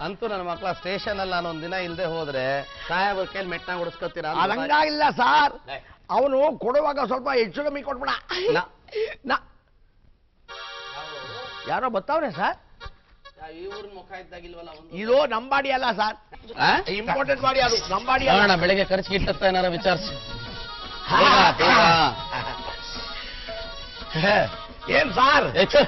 ಅಂತೂ ನನ್ನ ಮಕ್ಕಳ ಸ್ಟೇಷನ್ ಅಲ್ಲಿ ನಾನು ಒಂದ್ ದಿನ ಇಲ್ದೆ ಹೋದ್ರೆ ಸಾಹೇಬ್ರ ಕೈಲಿ ಮೆಟ್ನ ಹೊಡಿಸ್ಕೊತೀರಾ ಅದಂಗಾಗಿಲ್ಲ ಸಾರ್ ಅವನು ಕೊಡುವಾಗ ಸ್ವಲ್ಪ ಹೆಚ್ಚು ಕಮ್ಮಿ ಕೊಟ್ಬಿಡ ನಾ- ನಾ ಯಾರೋ ಬರ್ತಾವ್ರೆ ಸರ್ ಇವ್ರ ಮುಖ ಇದ್ದಾಗಿಲ್ವಲ್ಲ ಒಂದು ಇದು ನಮ್ ಬಾಡಿ ಅಲ್ಲ ಸರ್ ಆ? ಇಂಪಾರ್ಟೆಂಟ್ ಬಾಡಿ ಅದು ನಮ್ ಬಾಡಿ ಅಲ್ಲ ನೋಡೋಣ ಬೆಳಿಗ್ಗೆ ಖರ್ಚು ಗಿಟ್ಟತ್ತ ಏನಾರ ವಿಚಾರಿಸಿ ಏನ್ ಸಾರ್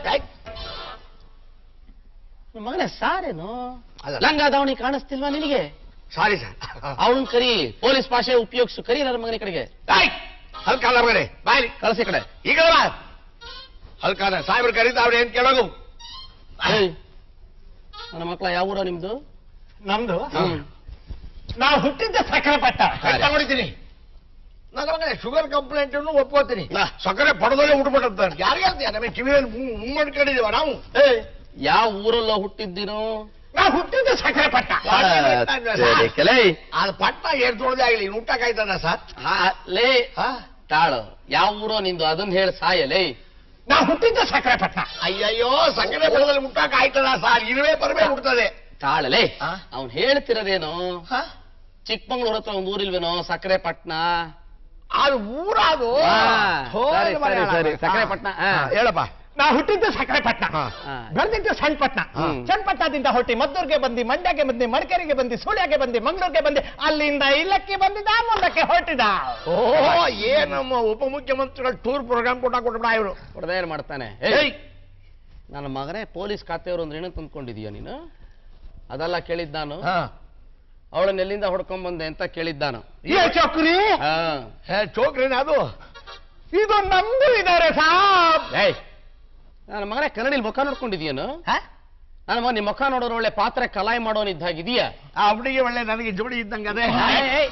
ಮಗನೇ ಸಾರೇನು ಅಲ್ಲ. ಲಂಗ ದಾವಣಿ ಕಾಣಿಸ್ತಿಲ್ವಾ ನಿನಗೆ ಸಾರಿ ಸರ್ ಅವನ್ ಕರಿ ಪೊಲೀಸ್ ಭಾಷೆ ಉಪಯೋಗಿಸು ಕರಿ ನನ್ನ ಮಗನ ಕಡೆಗೆ ಹಲ್ಕಾಲ ಮಗನೆ ಬಾಯ್ಲಿ ಕಳ್ಸಿ ಈ ಕಡೆ ಈಗ ಹಲ್ಕಾಲ ಸಾಹೇಬ್ರು ಕರೀತಾವ್ರೆ ಏನ್ ಕೇಳೋದು ಏಯ್, ನನ್ನ ಮಕ್ಕಳ ಯಾವ ಊರ ನಿಮ್ದು ನಮ್ದು ಹ್ಮ್. ನಾವು ಹುಟ್ಟಿದ್ದ ಸಕ್ಕರೆ ಪಟ್ಟ ತಗೊಂಡಿದ್ದೀನಿ ನನ್ನ ಮಗನೇ ಶುಗರ್ ಕಂಪ್ಲೇಂಟ್ ಒಪ್ಕೋತೀನಿ ನಾ. ಸಕ್ಕರೆ ಪಡದಲ್ಲೇ ಉಟ್ಬಿಟ್ಟಂತ ಯಾರು ಹೇಳ್ತೀಯ ನಮಗೆ ಕಿವಿಯಲ್ಲಿ ಮುಮ್ಮಡ್ಕೊಂಡಿದೀವ ನಾವು ಏಯ್, ಯಾವ ಊರಲ್ಲ ಹುಟ್ಟಿದ್ದೀನೋ ನಾವು ಹುಟ್ಟಿದ್ದ ಸಕ್ಕರೆ ಪಟ್ಟ ಕೆಲೇ ಅದು ಪಟ್ಟ ಏನ್ ತೊಳ್ದೆ ಆಗ್ಲಿ ಇನ್ನು ಊಟಕ್ಕಾಯ್ತದ ಸರ್ ಲೇ ಹಾ? ತಾಳು ಯಾವ ಊರೋ ನಿಂದು ಅದನ್ನ ಹೇಳಿ ಸಾಯಲೇ ನಾವು ಹುಟ್ಟಿದ್ದ ಸಕ್ಕರೆ ಪಟ್ಟ ಅಯ್ಯಯ್ಯೋ ಸಕ್ಕರೆ ಪಡದಲ್ಲಿ ಮುಟ್ಟಕ್ ಆಯ್ತದ ಸರ್ ಇರುವೆ ಬರಬೇಕು ಹುಡ್ತದೆ ತಾಳಲೇ ಆ? ಅವ್ನ್ ಹೇಳ್ತಿರೋದೇನು ಚಿಕ್ಕಮಂಗ್ಳೂರ್ ಹತ್ರ ಒಂದ್ ಊರಿಲ್ವೇನೋ ಸಕ್ಕರೆ ಪಟ್ನ ಅದು ಊರಾದು ಆ, ಥೋ, ಸರಿ, ಇದು ಮನೆ ಸರಿ, ಸರಿ. ಹಾಳಾಗ. ಸಕ್ಕರೆ ಆ, ಪಟ್ನ, ಆ. ಆ, ಹೇಳಪ್ಪ ನಾವು ಹುಟ್ಟಿದ್ದ ಸಕ್ಕರೆ ಪಟ್ಟ ಹಾ. ಆ. ಬೆಳೆದಿದ್ದು ಸಣ್ಣ ಪಟ್ನ ಹ್ಮ್. ಸಣ್ಣ ಪಟ್ಟದಿಂದ ಹೊಟ್ಟಿ ಮದ್ದೂರ್ಗೆ ಬಂದು ಮಂಡ್ಯಗೆ ಬಂದು ಮಡಿಕೇರಿಗೆ ಬಂದು ಸುಳ್ಯಗೆ ಬಂದು ಮಂಗಳೂರಿಗೆ ಬಂದು ಅಲ್ಲಿಂದ ಇಲ್ಲಕ್ಕೆ ಬಂದಿದ್ದ ಮುಂದಕ್ಕೆ ಹೊರಟಿದ ಓ ಏ ನಮ್ಮ ಉಪಮುಖ್ಯಮಂತ್ರಿಗಳು ಟೂರ್ ಪ್ರೋಗ್ರಾಮ್ ಕೊಟ್ಟ ಕೊಟ್ಬಿಡ ಇವರು ಹೊಡೆದ ಏನ್ ಮಾಡ್ತಾನೆ ಏಯ್! ಏಯ್ ನನ್ನ ಮಗನೇ ಪೊಲೀಸ್ ಖಾತೆಯವರು ಅಂದ್ರೆ ಏನು ತಂದ್ಕೊಂಡಿದೀಯ ನೀನು ಅದೆಲ್ಲ ಕೇಳಿದ್ ನಾನು ಅವಳನ್ನ ಎಲ್ಲಿಂದ ಹೊಡ್ಕೊಂಡ್ ಬಂದೆ ಅಂತ ಕೇಳಿದ್ದ ನಾನು ಏ ಚಕ್ರಿ ಆ. ಹೇ ಚೋಕ್ರಿನ ಅದು ಇದು ನಮ್ದು ಇದಾರೆ ಸಾಬ್ ಏಯ್ ನನ್ನ ಮಗನೇ ಕನ್ನಡಿಲಿ ಮುಖ ನೋಡ್ಕೊಂಡಿದ್ಯೇನು ನನ್ನ ಮಗ ನಿಮ್ ಮುಖ ನೋಡೋರು ಒಳ್ಳೆ ಪಾತ್ರೆ ಕಲಾಯಿ ಮಾಡೋನ್ ಇದ್ದಾಗಿದೀಯಾ ಆ ಹುಡುಗಿ ಒಳ್ಳೆ ನನಗೆ ಜೋಡಿ ಇದ್ದಂಗೆ ಅದೇ ಏಯ್, ಏಯ್.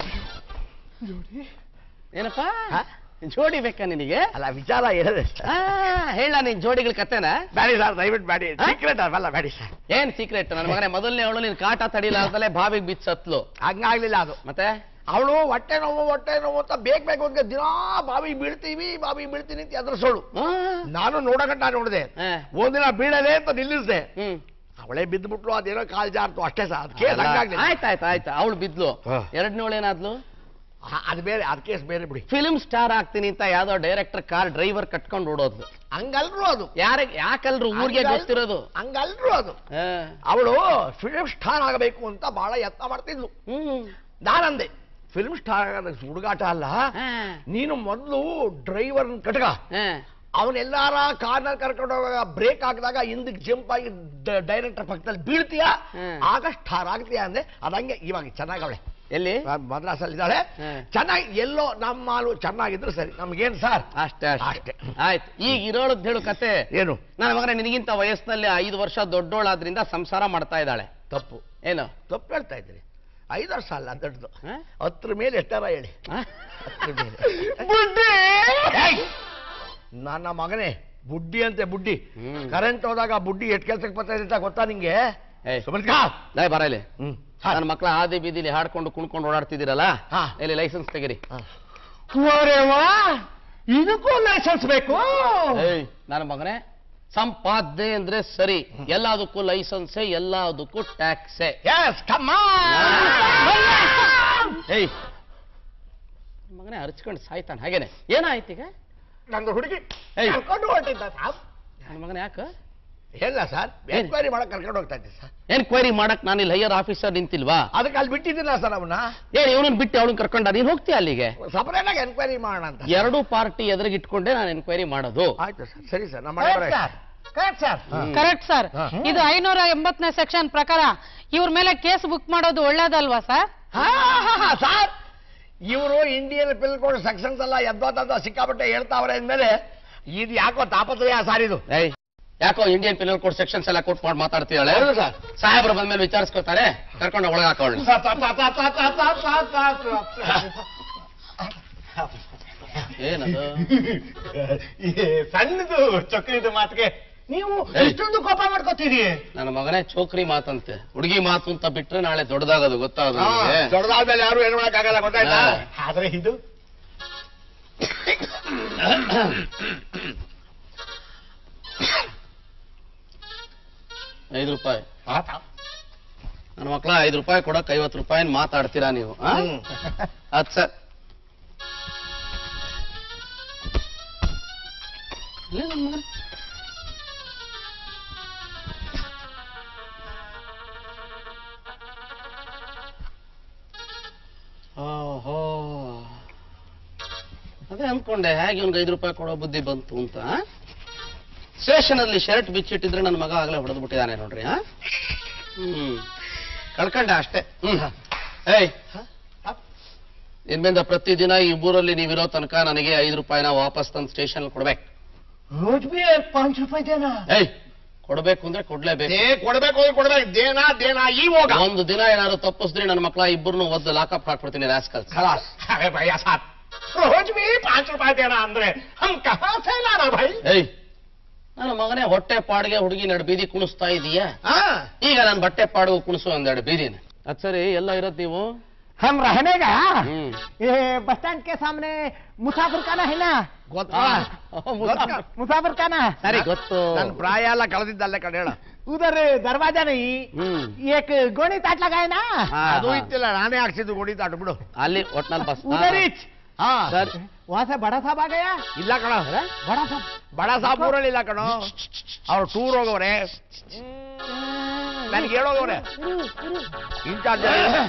ಏನಪ್ಪ ಹಾ? ಜೋಡಿ ಬೇಕಾ ನಿನಗೆ ಅಲ್ಲ ವಿಚಾರ ಹೇಳಿದೆ ಆ, ಹೇಳ ನಿನ್ ಜೋಡಿಗಳ ಕತೆನ ಬ್ಯಾಡಿ ಸರ್ ದಯವಿಟ್ಟು ಬ್ಯಾಡಿ ಹಾ? ಸೀಕ್ರೆಟ್ ಅಲ್ಲ ಬ್ಯಾಡಿ ಸರ್ ಏನ್ ಸೀಕ್ರೆಟ್ ನನ್ನ ಮಗನೇ ಮೊದಲನೇ ಅವಳು ನಿನ್ ಕಾಟ ತಡಿಲಾರ್ದಲೆ ಬಾವಿಗೆ ಬಿಚ್ಚ ಸತ್ಲು ಹಂಗಾಗ್ಲಿಲ್ಲ ಅದು ಮತ್ತೆ ಅವಳು ಹೊಟ್ಟೆ ನೋವು ಹೊಟ್ಟೆ ನೋವು ಅಂತ ಬೇಕು ಬೇಕು ಅಂತ ದಿನಾ ಬಾವಿಗೆ ಬೀಳ್ತೀವಿ ಬಾವಿಗೆ ಬೀಳ್ತೀನಿ ಅಂತ ಎದುರಿಸೋಳು ಆ, ನಾನು ನೋಡಕಂಟ ನೋಡಿದೆ ಆ, ಒಂದಿನ ಬೀಳಲೆ ಅಂತ ನಿಲ್ಲಿಸಿದೆ ಹ್ಮ್ ಅವಳೇ ಬಿದ್ದುಬಿಟ್ಲು ಅದೇನೋ ಕಾಲ್ ಜಾರ್ತು ಅಷ್ಟೇ ಸರ್ ಅದು ಕೇಸ್ ಅಲ್ಲ, ಹಂಗಾಗ್ಲಿಲ್ಲ ಆಯ್ತಾಯ್ತು ಆಯ್ತು ಅವಳು ಬಿದ್ಲು ಹಾ. ಎರಡನೇವಳು ಏನಾದ್ಲು ಆ, ಅದು ಬೇರೆ ಅದು ಕೇಸ್ ಬೇರೆ ಬಿಡಿ ಫಿಲ್ಮ್ ಸ್ಟಾರ್ ಆಗ್ತೀನಿ ಅಂತ ಯಾವ್ದೋ ಡೈರೆಕ್ಟರ್ ಕಾರ್ ಡ್ರೈವರ್ ಕಟ್ಕೊಂಡು ಓಡೋದ್ಲು ಹಂಗಲ್ರು ಅದು ಯಾರಿಗೆ ಯಾಕಲ್ರು ಊರಿಗೆ ಹಂಗಲ್- ಗೊತ್ತಿರೋದು ಹಂಗಲ್ರು ಅದು ಆ, ಅವಳು ಫಿಲ್ಮ್ ಸ್ಟಾರ್ ಆಗಬೇಕು ಅಂತ ಬಹಳ ಯತ್ನ ಮಾಡ್ತಿದ್ಲು ಹ್ಮ್ ನಾನಂದೆ ಫಿಲ್ಮ್ ಸ್ಟಾರ್ ಆಗೋದಕ್ಕೆ ಹುಡುಗಾಟ ಅಲ್ಲ ಆ, ನೀನು ಮೊದಲು ಡ್ರೈವರ್ ಕಟ್ಗ ಆ, ಅವನೆಲ್ಲಾರ ಕಾರ್ನಲ್ಲಿ ಕರ್ಕೊಂಡು ಹೋಗುವಾಗ ಬ್ರೇಕ್ ಹಾಕಿದಾಗ ಹಿಂದಕ್ಕೆ ಜಂಪ್ ಆಗಿ ಡೈರೆಕ್ಟರ್ ಪಕ್ಕದಲ್ಲಿ ಬೀಳ್ತೀಯಾ ಹ್ಮ್. ಆಗ ಸ್ಟಾರ್ ಆಗ್ತೀಯಾ ಅಂದೆ ಅದಂಗೆ ಇವಾಗ ಚೆನ್ನಾಗವಳೆ ಎಲ್ಲಿ ಮದ್ರಾಸಲ್ಲಿ ಇದ್ದಾಳೆ ಹ್ಮ್. ಚೆನ್ನಾಗಿ ಎಲ್ಲೋ ನಮ್ಮ ಮಾಲು ಚೆನ್ನಾಗಿದ್ರೆ ಸರಿ ನಮ್ಗೇನ್ ಸರ್ ಅಷ್ಟೇ ಅಷ್ಟೇ ಅಷ್ಟೇ. ಆಯ್ತು ಈಗ ಇರೋಳದ್ ಹೇಳು ಕತೆ ಏನು ನನ್ನ ಮಗನೇ ನಿನಗಿಂತ ವಯಸ್ಸಿನಲ್ಲಿ ಐದು ವರ್ಷ ದೊಡ್ಡೋಳಾದ್ರಿಂದ ಸಂಸಾರ ಮಾಡ್ತಾ ಇದ್ದಾಳೆ ತಪ್ಪು ಏನು ತಪ್ಪು ಹೇಳ್ತಾ ಇದ್ರಿ ಐದು ವರ್ಷ ಅಲ್ಲ ದೊಡ್ಡದು ಆ? ಹತ್ರ ಮೇಲೆ ಎಷ್ಟಾರ ಹೇಳಿ ಆ? ಹತ್ರ ಮೇಲೆ ಬುಡ್ಡಿ ಏಯ್! ನನ್ನ ಮಗನೇ ಬುಡ್ಡಿ ಅಂತೆ ಬುಡ್ಡಿ ಹ್ಮ್. ಕರೆಂಟ್ ಹೋದಾಗ ಬುಡ್ಡಿ ಎಷ್ಟ್ ಕೆಲ್ಸಕ್ಕೆ ಬರ್ತಾ ಇದೆ ಅಂತ ಗೊತ್ತಾ ನಿಂಗೆ ಏಯ್. ಸುಮಂತ್ಕಾ ಲೇ ಬರ ಇಲ್ಲಿ ಹ್ಮ್ ನನ್ನ ಮಕ್ಕಳ ಆದಿ ಬೀದಿಲಿ ಹಾಡ್ಕೊಂಡು ಕುಣ್ಕೊಂಡು ಓಡಾಡ್ತಿದ್ದೀರಲ್ಲ ಹಾ. ಇಲ್ಲಿ ಲೈಸೆನ್ಸ್ ತೆಗಿರಿ ಓರೆ ವಾ ಇದಕ್ಕೂ ಲೈಸೆನ್ಸ್ ಬೇಕು ಏಯ್ ನನ್ನ ಮಗನೇ ಸಂಪಾದನೆ ಅಂದ್ರೆ ಸರಿ ಎಲ್ಲದಕ್ಕೂ ಲೈಸೆನ್ಸೇ ಎಲ್ಲದಕ್ಕೂ ಟ್ಯಾಕ್ಸೇ ಎಸ್ ಕಮ್ಮ ಏಯ್ ಮಗನೇ ಹರ್ಚ್ಕೊಂಡು ಸಾಯ್ತಾನೆ ಹಾಗೇನೆ ಏನಾಯ್ತು ಈಗ ನಂದು ಹುಡುಗಿ ಏಯ್. ಕರ್ಕೊಂಡು ಹೊರಟಿದ್ದ ಸಾಬ್ ನನ್ನ ಮಗನ ಯಾಕ ಇಲ್ಲ ಸರ್ ಎನ್ಕ್ವೈರಿ ಮಾಡಕ್ ಕರ್ಕೊಂಡು ಹೋಗ್ತಾ ಇದ್ದೆ ಸರ್ ಎನ್ಕ್ವೈರಿ ಮಾಡಕ್ ನಾನು ಇಲ್ಲಿ ಹೈಯರ್ ಆಫೀಸರ್ ನಿಂತಿಲ್ವಾ ಅದಕ್ಕೆ ಅಲ್ಲಿ ಬಿಟ್ಟಿದ್ದೀನ ಸರ್ ಅವನ್ನ ಏನ್ ಇವನನ್ನ ಬಿಟ್ಟು ಅವಳನ್ನ ಕರ್ಕೊಂಡ ನೀನ್ ಹೋಗ್ತೀಯ ಅಲ್ಲಿಗೆ ಸಪರೇಟ್ ಆಗಿ ಎನ್ಕ್ವೈರಿ ಮಾಡೋಣ ಅಂತ ಎರಡು ಪಾರ್ಟಿ ಎದುರಿಗಿಟ್ಕೊಂಡೆ ನಾನು ಎನ್ಕ್ವೈರಿ ಮಾಡೋದು ಆಯ್ತು ಸರ್ ಸರಿ ಸರ್ ನಮ್ಮ ಕರೆಕ್ಟ್ ಮನೆ ಸರ್ ಕರೆಕ್ಟ್ ಸರ್ ಹ್ಮ್. ಕರೆಕ್ಟ್ ಸರ್ ಹಾ. ಇದು ಐನೂರ ಎಂಬತ್ತನೇ ಸೆಕ್ಷನ್ ಪ್ರಕಾರ ಇವ್ರ ಮೇಲೆ ಕೇಸ್ ಬುಕ್ ಮಾಡೋದು ಒಳ್ಳೇದಲ್ವಾ ಸರ್ ಸರ್ ಇವರು ಇಂಡಿಯನ್ ಪಿಲ್ ಕೋಡ್ ಸೆಕ್ಷನ್ಸ್ ಎಲ್ಲ ಎದ್ದೋತದ್ದು ಸಿಕ್ಕಾಪಟ್ಟೆ ಹೇಳ್ತಾವ್ರೆ ಅಂದ್ಮೇಲೆ ಇದು ಯಾಕೋ ತಾಪತ್ರಯ ಸರ್ ಇದು ಏಯ್ ಯಾಕೋ ಇಂಡಿಯನ್ ಪಿನಲ್ ಕೋಡ್ ಸೆಕ್ಷನ್ಸ್ ಎಲ್ಲ ಕೊಟ್ಟು ಮಾಡಿ ಮಾತಾಡ್ತೀಯಾಳೆ ಹೌದು ಸರ್ ಸಾಹೇಬ್ರು ಬಂದ್ಮೇಲೆ ವಿಚಾರಿಸ್ಕೊತಾರೆ ಕರ್ಕೊಂಡು ಒಳಗೆ ಹಾಕೊಳ್ಳಿ ಏನದು ಸಣ್ಣದು ಚಕ್ರಿದ ಮಾತಿಗೆ ನೀವು ಏಯ್. ಇಷ್ಟೊಂದು ಕೋಪ ಮಾಡ್ಕೋತೀರಿ ನನ್ನ ಮಗನೇ ಚೋಕ್ರಿ ಮಾತಂತೆ ಹುಡುಗಿ ಮಾತು ಅಂತ ಬಿಟ್ರೆ ನಾಳೆ ದೊಡ್ಡದಾಗೋದು ಗೊತ್ತಾಗೋದು ಹಾ, ನಿನಗೆ? ದೊಡ್ಡದಾದ್ಮೇಲೆ ಯಾರು ಏನು ಮಾಡಕ್ಕಾಗಲ್ಲ ಗೊತ್ತಾಯ್ತಾ ಹಾ. ಆದ್ರೆ ಇದು ಐದು ರೂಪಾಯಿ ಆತ. ನನ್ನ ಮಕ್ಕಳ ಐದು ರೂಪಾಯಿ ಕೊಡಕ್ ಐವತ್ತು ರೂಪಾಯಿ ಮಾತಾಡ್ತೀರಾ ನೀವು ಆ? ಹ್ಮ್. ಅದ್ ಸರ್ ಇಲ್ಲೇ ನನ್ ಮಗನೇ. ಓಹೋ ಅದೇ ಅನ್ಕೊಂಡೆ ಹೇಗೆ ಇವ್ನಿಗೆ ಐದು ರೂಪಾಯಿ ಕೊಡೋ ಬುದ್ಧಿ ಬಂತು ಅಂತ ಸ್ಟೇಷನ್ ಅಲ್ಲಿ ಶರ್ಟ್ ಬಿಚ್ಚಿಟ್ಟಿದ್ರೆ ನನ್ನ ಮಗ ಆಗ್ಲೇ ಹೊಡೆದು ಬಿಟ್ಟಿದ್ದಾನೆ ನೋಡ್ರಿ ಆ? ಹ್ಮ್ ಕಳ್ಕೊಂಡೆ ಅಷ್ಟೇ ಹ್ಮ್ ಏಯ್ ಇನ್ಮೇಲೆ ಪ್ರತಿದಿನ ಈ ಊರಲ್ಲಿ ನೀವಿರೋ ತನಕ ನನಗೆ ಐದು ರೂಪಾಯಿನ ವಾಪಸ್ ತಂದು ಸ್ಟೇಷನ್ ಕೊಡ್ಬೇಕು रोज भी एक पाँच रुपए देना ಏಯ್ ಕೊಡ್ಬೇಕು ಅಂದ್ರೆ ಕೊಡ್ಲೇಬೇಕು ದೇ ಕೊಡ್ಬೇಕು ಅಂದ್ರೆ ಕೊಡ್ಬೇಕು ದೇನ ದೇನ ಈ ಹೋಗ ಒಂದು ದಿನ ಏನಾದ್ರು ತಪ್ಪಿಸಿದ್ರೆ ನನ್ನ ಮಕ್ಕಳ ಇಬ್ಬರನ್ನು ಒದ್ದು ಲಾಕಪ್ ಹಾಕ್ಬಿಡ್ತೀನಿ ರಾಸ್ಕಲ್ಸ್ ಖಲಾಸ್ अरे भैया साहब रोज भी पाँच रुपए देना अंदर हम कहाँ से लाना भाई ಏಯ್ ನನ್ನ ಮಗನೇ ಹೊಟ್ಟೆ ಪಾಡಿಗೆ ಹುಡುಗಿ ನಡು ಬೀದಿ ಕುಣಿಸ್ತಾ ಇದೀಯಾ ಹಾ ಈಗ ನಾನು ಬಟ್ಟೆ ಪಾಡು ಕುಣಿಸು ಒಂದೆರಡು ಬೀದಿನ ಅದ್ ಸರಿ ಎಲ್ಲ ಇರೋದ್ ನೀವು हम रहने का ಹ್ಮ್ ये बस स्टैंड के सामने मुसाफिर खाना है ना ಗೊತ್ತಾ ಮುಸಾಫಿರ್. मुसाफिर खाना ಸರಿ ಗೊತ್ತು ನನ್ನ ಪ್ರಾಯ ಎಲ್ಲ ಕಳೆದಿದ್ದಲ್ಲೇ ಕಡೆ ಹೇಳ उधर दरवाजा नहीं ಹ್ಮ್ एक गोनी ताट लगाए ना ಹಾ, ಅದು ಹಾ. ಇತ್ತಿಲ್ಲ ನಾನೇ ಹಾಕ್ಸಿದ್ದು ಗುಡಿ ತಾಟು ಬಿಡು ಅಲ್ಲಿ ಒಟ್ನಲ್ಲಿ ಬಸ್ उधर ही ಹಾ ಸರಿ वहाँ से बड़ा साहब आ गया ಇಲ್ಲ ಕಣ बड़ा साहब ಬಡ ಸಾಬ್ ಊರಲ್ಲಿ ಇಲ್ಲ ಕಣೋ ಅವ್ರು ಟೂರ್ ಹೋಗೋರೆ ನನಗೆ ಹೇಳೋಗವ್ರೆ ಇನ್ಚಾರ್ಜ್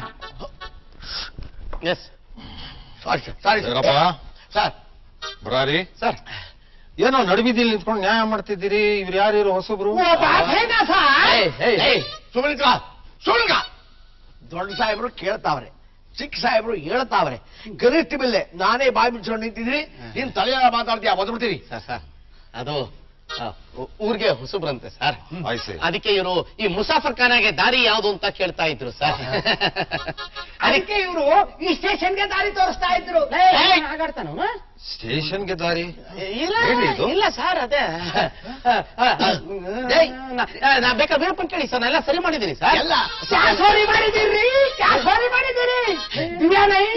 ಎಸ್ ಸಾರಿ ಸಾರಿ ಏನಪ್ಪ ಸರ್ ಬರಾರಿ ಸರ್ ಏನೋ ನಡುಬಿದಿಲ್ ನಿಂತ್ಕೊಂಡು ನ್ಯಾಯ ಮಾಡ್ತಿದ್ದೀರಿ ಇವ್ರು ಯಾರು ಹೊಸಬ್ರು वो बात है ना साहब ಸುಮನಿಕ ಸುಮನಿಕ ದೊಡ್ಡ ಸಾಹೇಬರು ಕೇಳ್ತಾವ್ರೆ ಚಿಕ್ಕ ಸಾಹೇಬರು ಹೇಳ್ತಾವ್ರೆ ಗರಿಷ್ಠ ಬಿಲ್ಲೆ ನಾನೇ ಬಾಯಿ ಮುಚ್ಕೊಂಡು ನಿಂತಿದ್ದೀನಿ ನೀನ್ ತಲೆಯ ಮಾತಾಡ್ತೀಯ ಬಂದ್ಬಿಡ್ತೀನಿ ಸರ್ ಸರ್ ಅದು ಆ, ಊ- ಊರ್ಗೆ ಹೊಸಬ್ರಂತೆ ಸರ್ ಆಯ್ಸಿ ಅದಕ್ಕೆ ಇವರು ಈ ಮುಸಾಫರ್ ಖಾನಾಗೆ ದಾರಿ ಯಾವುದು ಅಂತ ಕೇಳ್ತಾ ಇದ್ರು ಸರ್ ಅದಕ್ಕೆ ಇವರು ಈ ಸ್ಟೇಷನ್ಗೆ ದಾರಿ ತೋರಿಸ್ತಾ ಇದ್ರು ಹಾಗಾಡ್ತಾನ ಸ್ಟೇಷನ್ಗೆ ದಾರಿ ಇಲ್ಲ ಏನ್ರಿ ಇದು? ಇಲ್ಲ ಸರ್ ಅದೇ ಏಯ್, ನಾ- ನಾ ಬೇಕಾದ್ರೆ ವೀರಪ್ಪನ್ ಕೇಳಿ ಸರ್ ನಾನೆಲ್ಲ ಸರಿ ಮಾಡಿದ್ದೀನಿ ಸರ್ ಎಲ್ಲ ಕ್ಯಾಸೋರಿ ಮಾಡಿದಿರಿ ಕ್ಯಾಸೋರಿ ಮಾಡಿದಿರಿ ದಿವ್ಯಾ ನೈ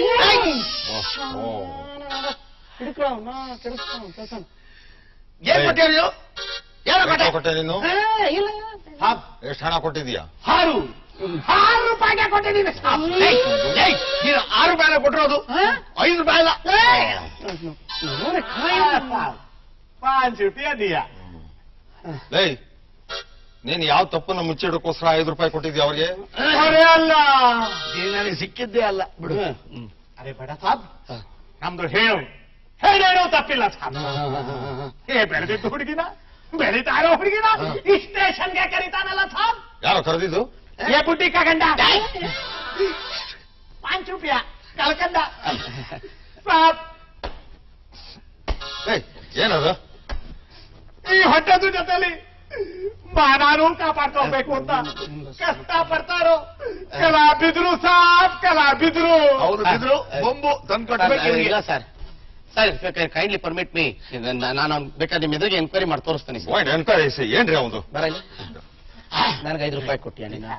ಹಿಡ್ಕೊಳ ಅವ್ನ, ಕೆಡಿಸ್ಕೊ ಅವ್ನ ಕೆಲ್ಸನ. ಏನ್ ಕೊಟ್ಟಿರಿ ನೀವು ಏನೋ ಕೊಟ್ಟೆ ಕೊಟ್ಟೆ ನೀನು ಏ, ಇಲ್ಲ ಹಾ, ಎಷ್ಟು ಹಣ ಕೊಟ್ಟಿದ್ಯಾ ಆರು ಆರು ರೂಪಾಯಿಗೆ ಕೊಟ್ಟಿದ್ದೀನಿ ಏಯ್, ಏಯ್, ನೀನು ಆರು ರೂಪಾಯಿ ಕೊಟ್ಟಿರೋದು ಐದು ರೂಪಾಯಿ ಅಲ್ಲ ಪಾಂಚ್ ರೂಪಾಯಿ ದಿಯಾ ಲೈ ನೀನ್ ಯಾವ ತಪ್ಪನ್ನ ಮುಚ್ಚಿಡಕ್ಕೋಸ್ಕರ ಐದು ರೂಪಾಯಿ ಕೊಟ್ಟಿದ್ಯಾ ಅವ್ರಿಗೆ ಅರೆ ಅಲ್ಲ ನೀನು ನನಗೆ ಸಿಕ್ಕಿದ್ದೇ ಅಲ್ಲ ಬಿಡು ಹ್ಮ್. ಅರೆ ಬಡ ಸಾಬ್ ನಮ್ದು ಹೇಳು ಹೇಳೇಳು ತಪ್ಪಿಲ್ಲ ಸಾಬ್ ಏ ಬೆಳೆದಿದ್ದು ಹುಡುಗಿನ ಬೆಳೀತಾ ಇರೋ ಹುಡುಗಿನ ಈ ಸ್ಟೇಷನ್ಗೆ ಕರೀತಾನಲ್ಲ ಸಾಬ್ ಯಾರೋ ಕರೆದಿದ್ದು ಏ ಬುಡ್ಡಿ ಕಗಂಡ ಪಾಂಚ್ ರೂಪಾಯ ಕಳ್ಕಂಡ ಸಾಬ್ ಏಯ್ ಏನದು ಈ ಹೊಟ್ಟೆದು ಜೊತೆಲಿ ಮಾನಾನು ಕಾಪಾಡ್ಕೋಬೇಕು ಅಂತ ಕಷ್ಟ ಪಡ್ತಾರೋ ಕೆಲ ಬಿದ್ರು ಸಾಬ್ ಕೆಲ ಬಿದ್ರು ಅವ್ರು ಬಿದ್ರು ಬೊಂಬು ತಂದು ಕಟ್ಟಬೇಕು ಇಲ್ಲ sir sir kindly permit me ನಾನು ಅವ್ನ್ ಬೇಕಾದ್ರೆ ನಿಮ್ ಎದುರಿಗೆ ಎನ್ಕ್ವೈರಿ ಮಾಡಿ ತೋರಿಸ್ತೀನಿ ಸರ್ ಪಾಯಿಂಟ್ ಎನ್ಕ್ವೈರಿ ಏನ್ರಿ ಅವನು ಬರ ಇಲ್ಲಿ ನನಗೆ ಐದು ರೂಪಾಯಿ ಕೊಟ್ಟಿಯ ನೀನು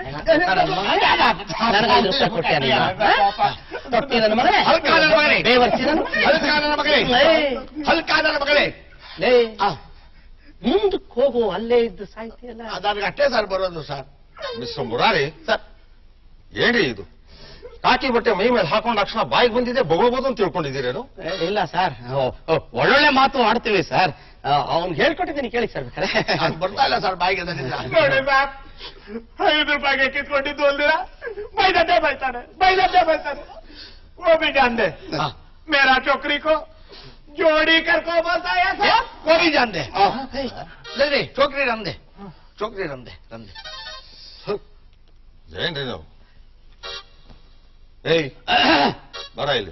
ನನಗೆ ಐದು ರೂಪಾಯಿ ಕೊಟ್ಟಿಯ ನೀನು ಕೊಟ್ಟಿ ನನ್ನ ಮಗನೇ ಹಲ್ಕ ನನ್ನ ಮಗನೇ. ಬೇವರ್ಸಿ ನನ್ನ ಮಗನೇ. ಹಲ್ಕ ನನ್ನ ಮಗನೇ ಲೇ, ಹಲ್ಕ ನನ್ನ ಮಗಳೇ ಲೇ, ಮುಂದಕ್ಕೆ ಹೋಗು ಅಲ್ಲೇ ಇದ್ದು ಸಾಯ್ತಿಯಲ್ಲ ನನಗೆ ಅಷ್ಟೇ ಸರ್ ಬರೋದು ಸರ್ ಮಿಸ್ಟರ್ ಮುರಾರಿ ಸರ್ ಏನ್ರಿ ಇದು ಕಾಕಿ ಬಟ್ಟೆ ಮೈ ಮೇಲೆ ಹಾಕೊಂಡ ತಕ್ಷಣ ಬಾಯಿಗೆ ಬಂದಿದೆ ಬೊಗಳ್ಬೋದು ಅಂತ ತಿಳ್ಕೊಂಡಿದ್ದೀರೇನು ಏ, ಇಲ್ಲ ಸರ್ ಓ, ಓ, ಒಳ್ಳೊಳ್ಳೆ ಮಾತು ಆಡ್ತೀವಿ ಸರ್ ಅವ್ನ್ ಹೇಳ್ಕೊಟ್ಟಿದ್ದೀನಿ ಕೇಳಿ ಸರ್ ಬೇಕಾದ್ರೆ ಅದು ಬರ್ತಾ ಇಲ್ಲ ಸರ್ ಬಾಯಿಗೆ ಅದರಿಂದ ನೋಡಿ ಸಾಬ್ ಐದು ರೂಪಾಯಿಗೆ ಕಿತ್ಕೊಂಡಿದ್ದು ಅಲ್ದಿರ ಬೈದದ್ದೇ ಬೈತಾನೆ ಬೈದದ್ದೇ ಬೈತಾನೆ ಓ ಬಿ ಜಾನ್ದೆ ಹಾ. ಮೇರಾ ಚೋಕ್ರಿ ಕೋ ಜೋಡಿ ಕರ್ಕೋ ಬರ್ತಾ ಸಾಬ್ ಹೋಗಿ ಜಾಂದೆ ಲೇ ಚೋಕ್ರಿ ನಮ್ದೆ ಚೋಕ್ರಿ ನಮ್ದೆ ನಮ್ದೆ ಏನ್ರಿ ನೀವು ಏಯ್ ಬರ ಇಲ್ಲಿ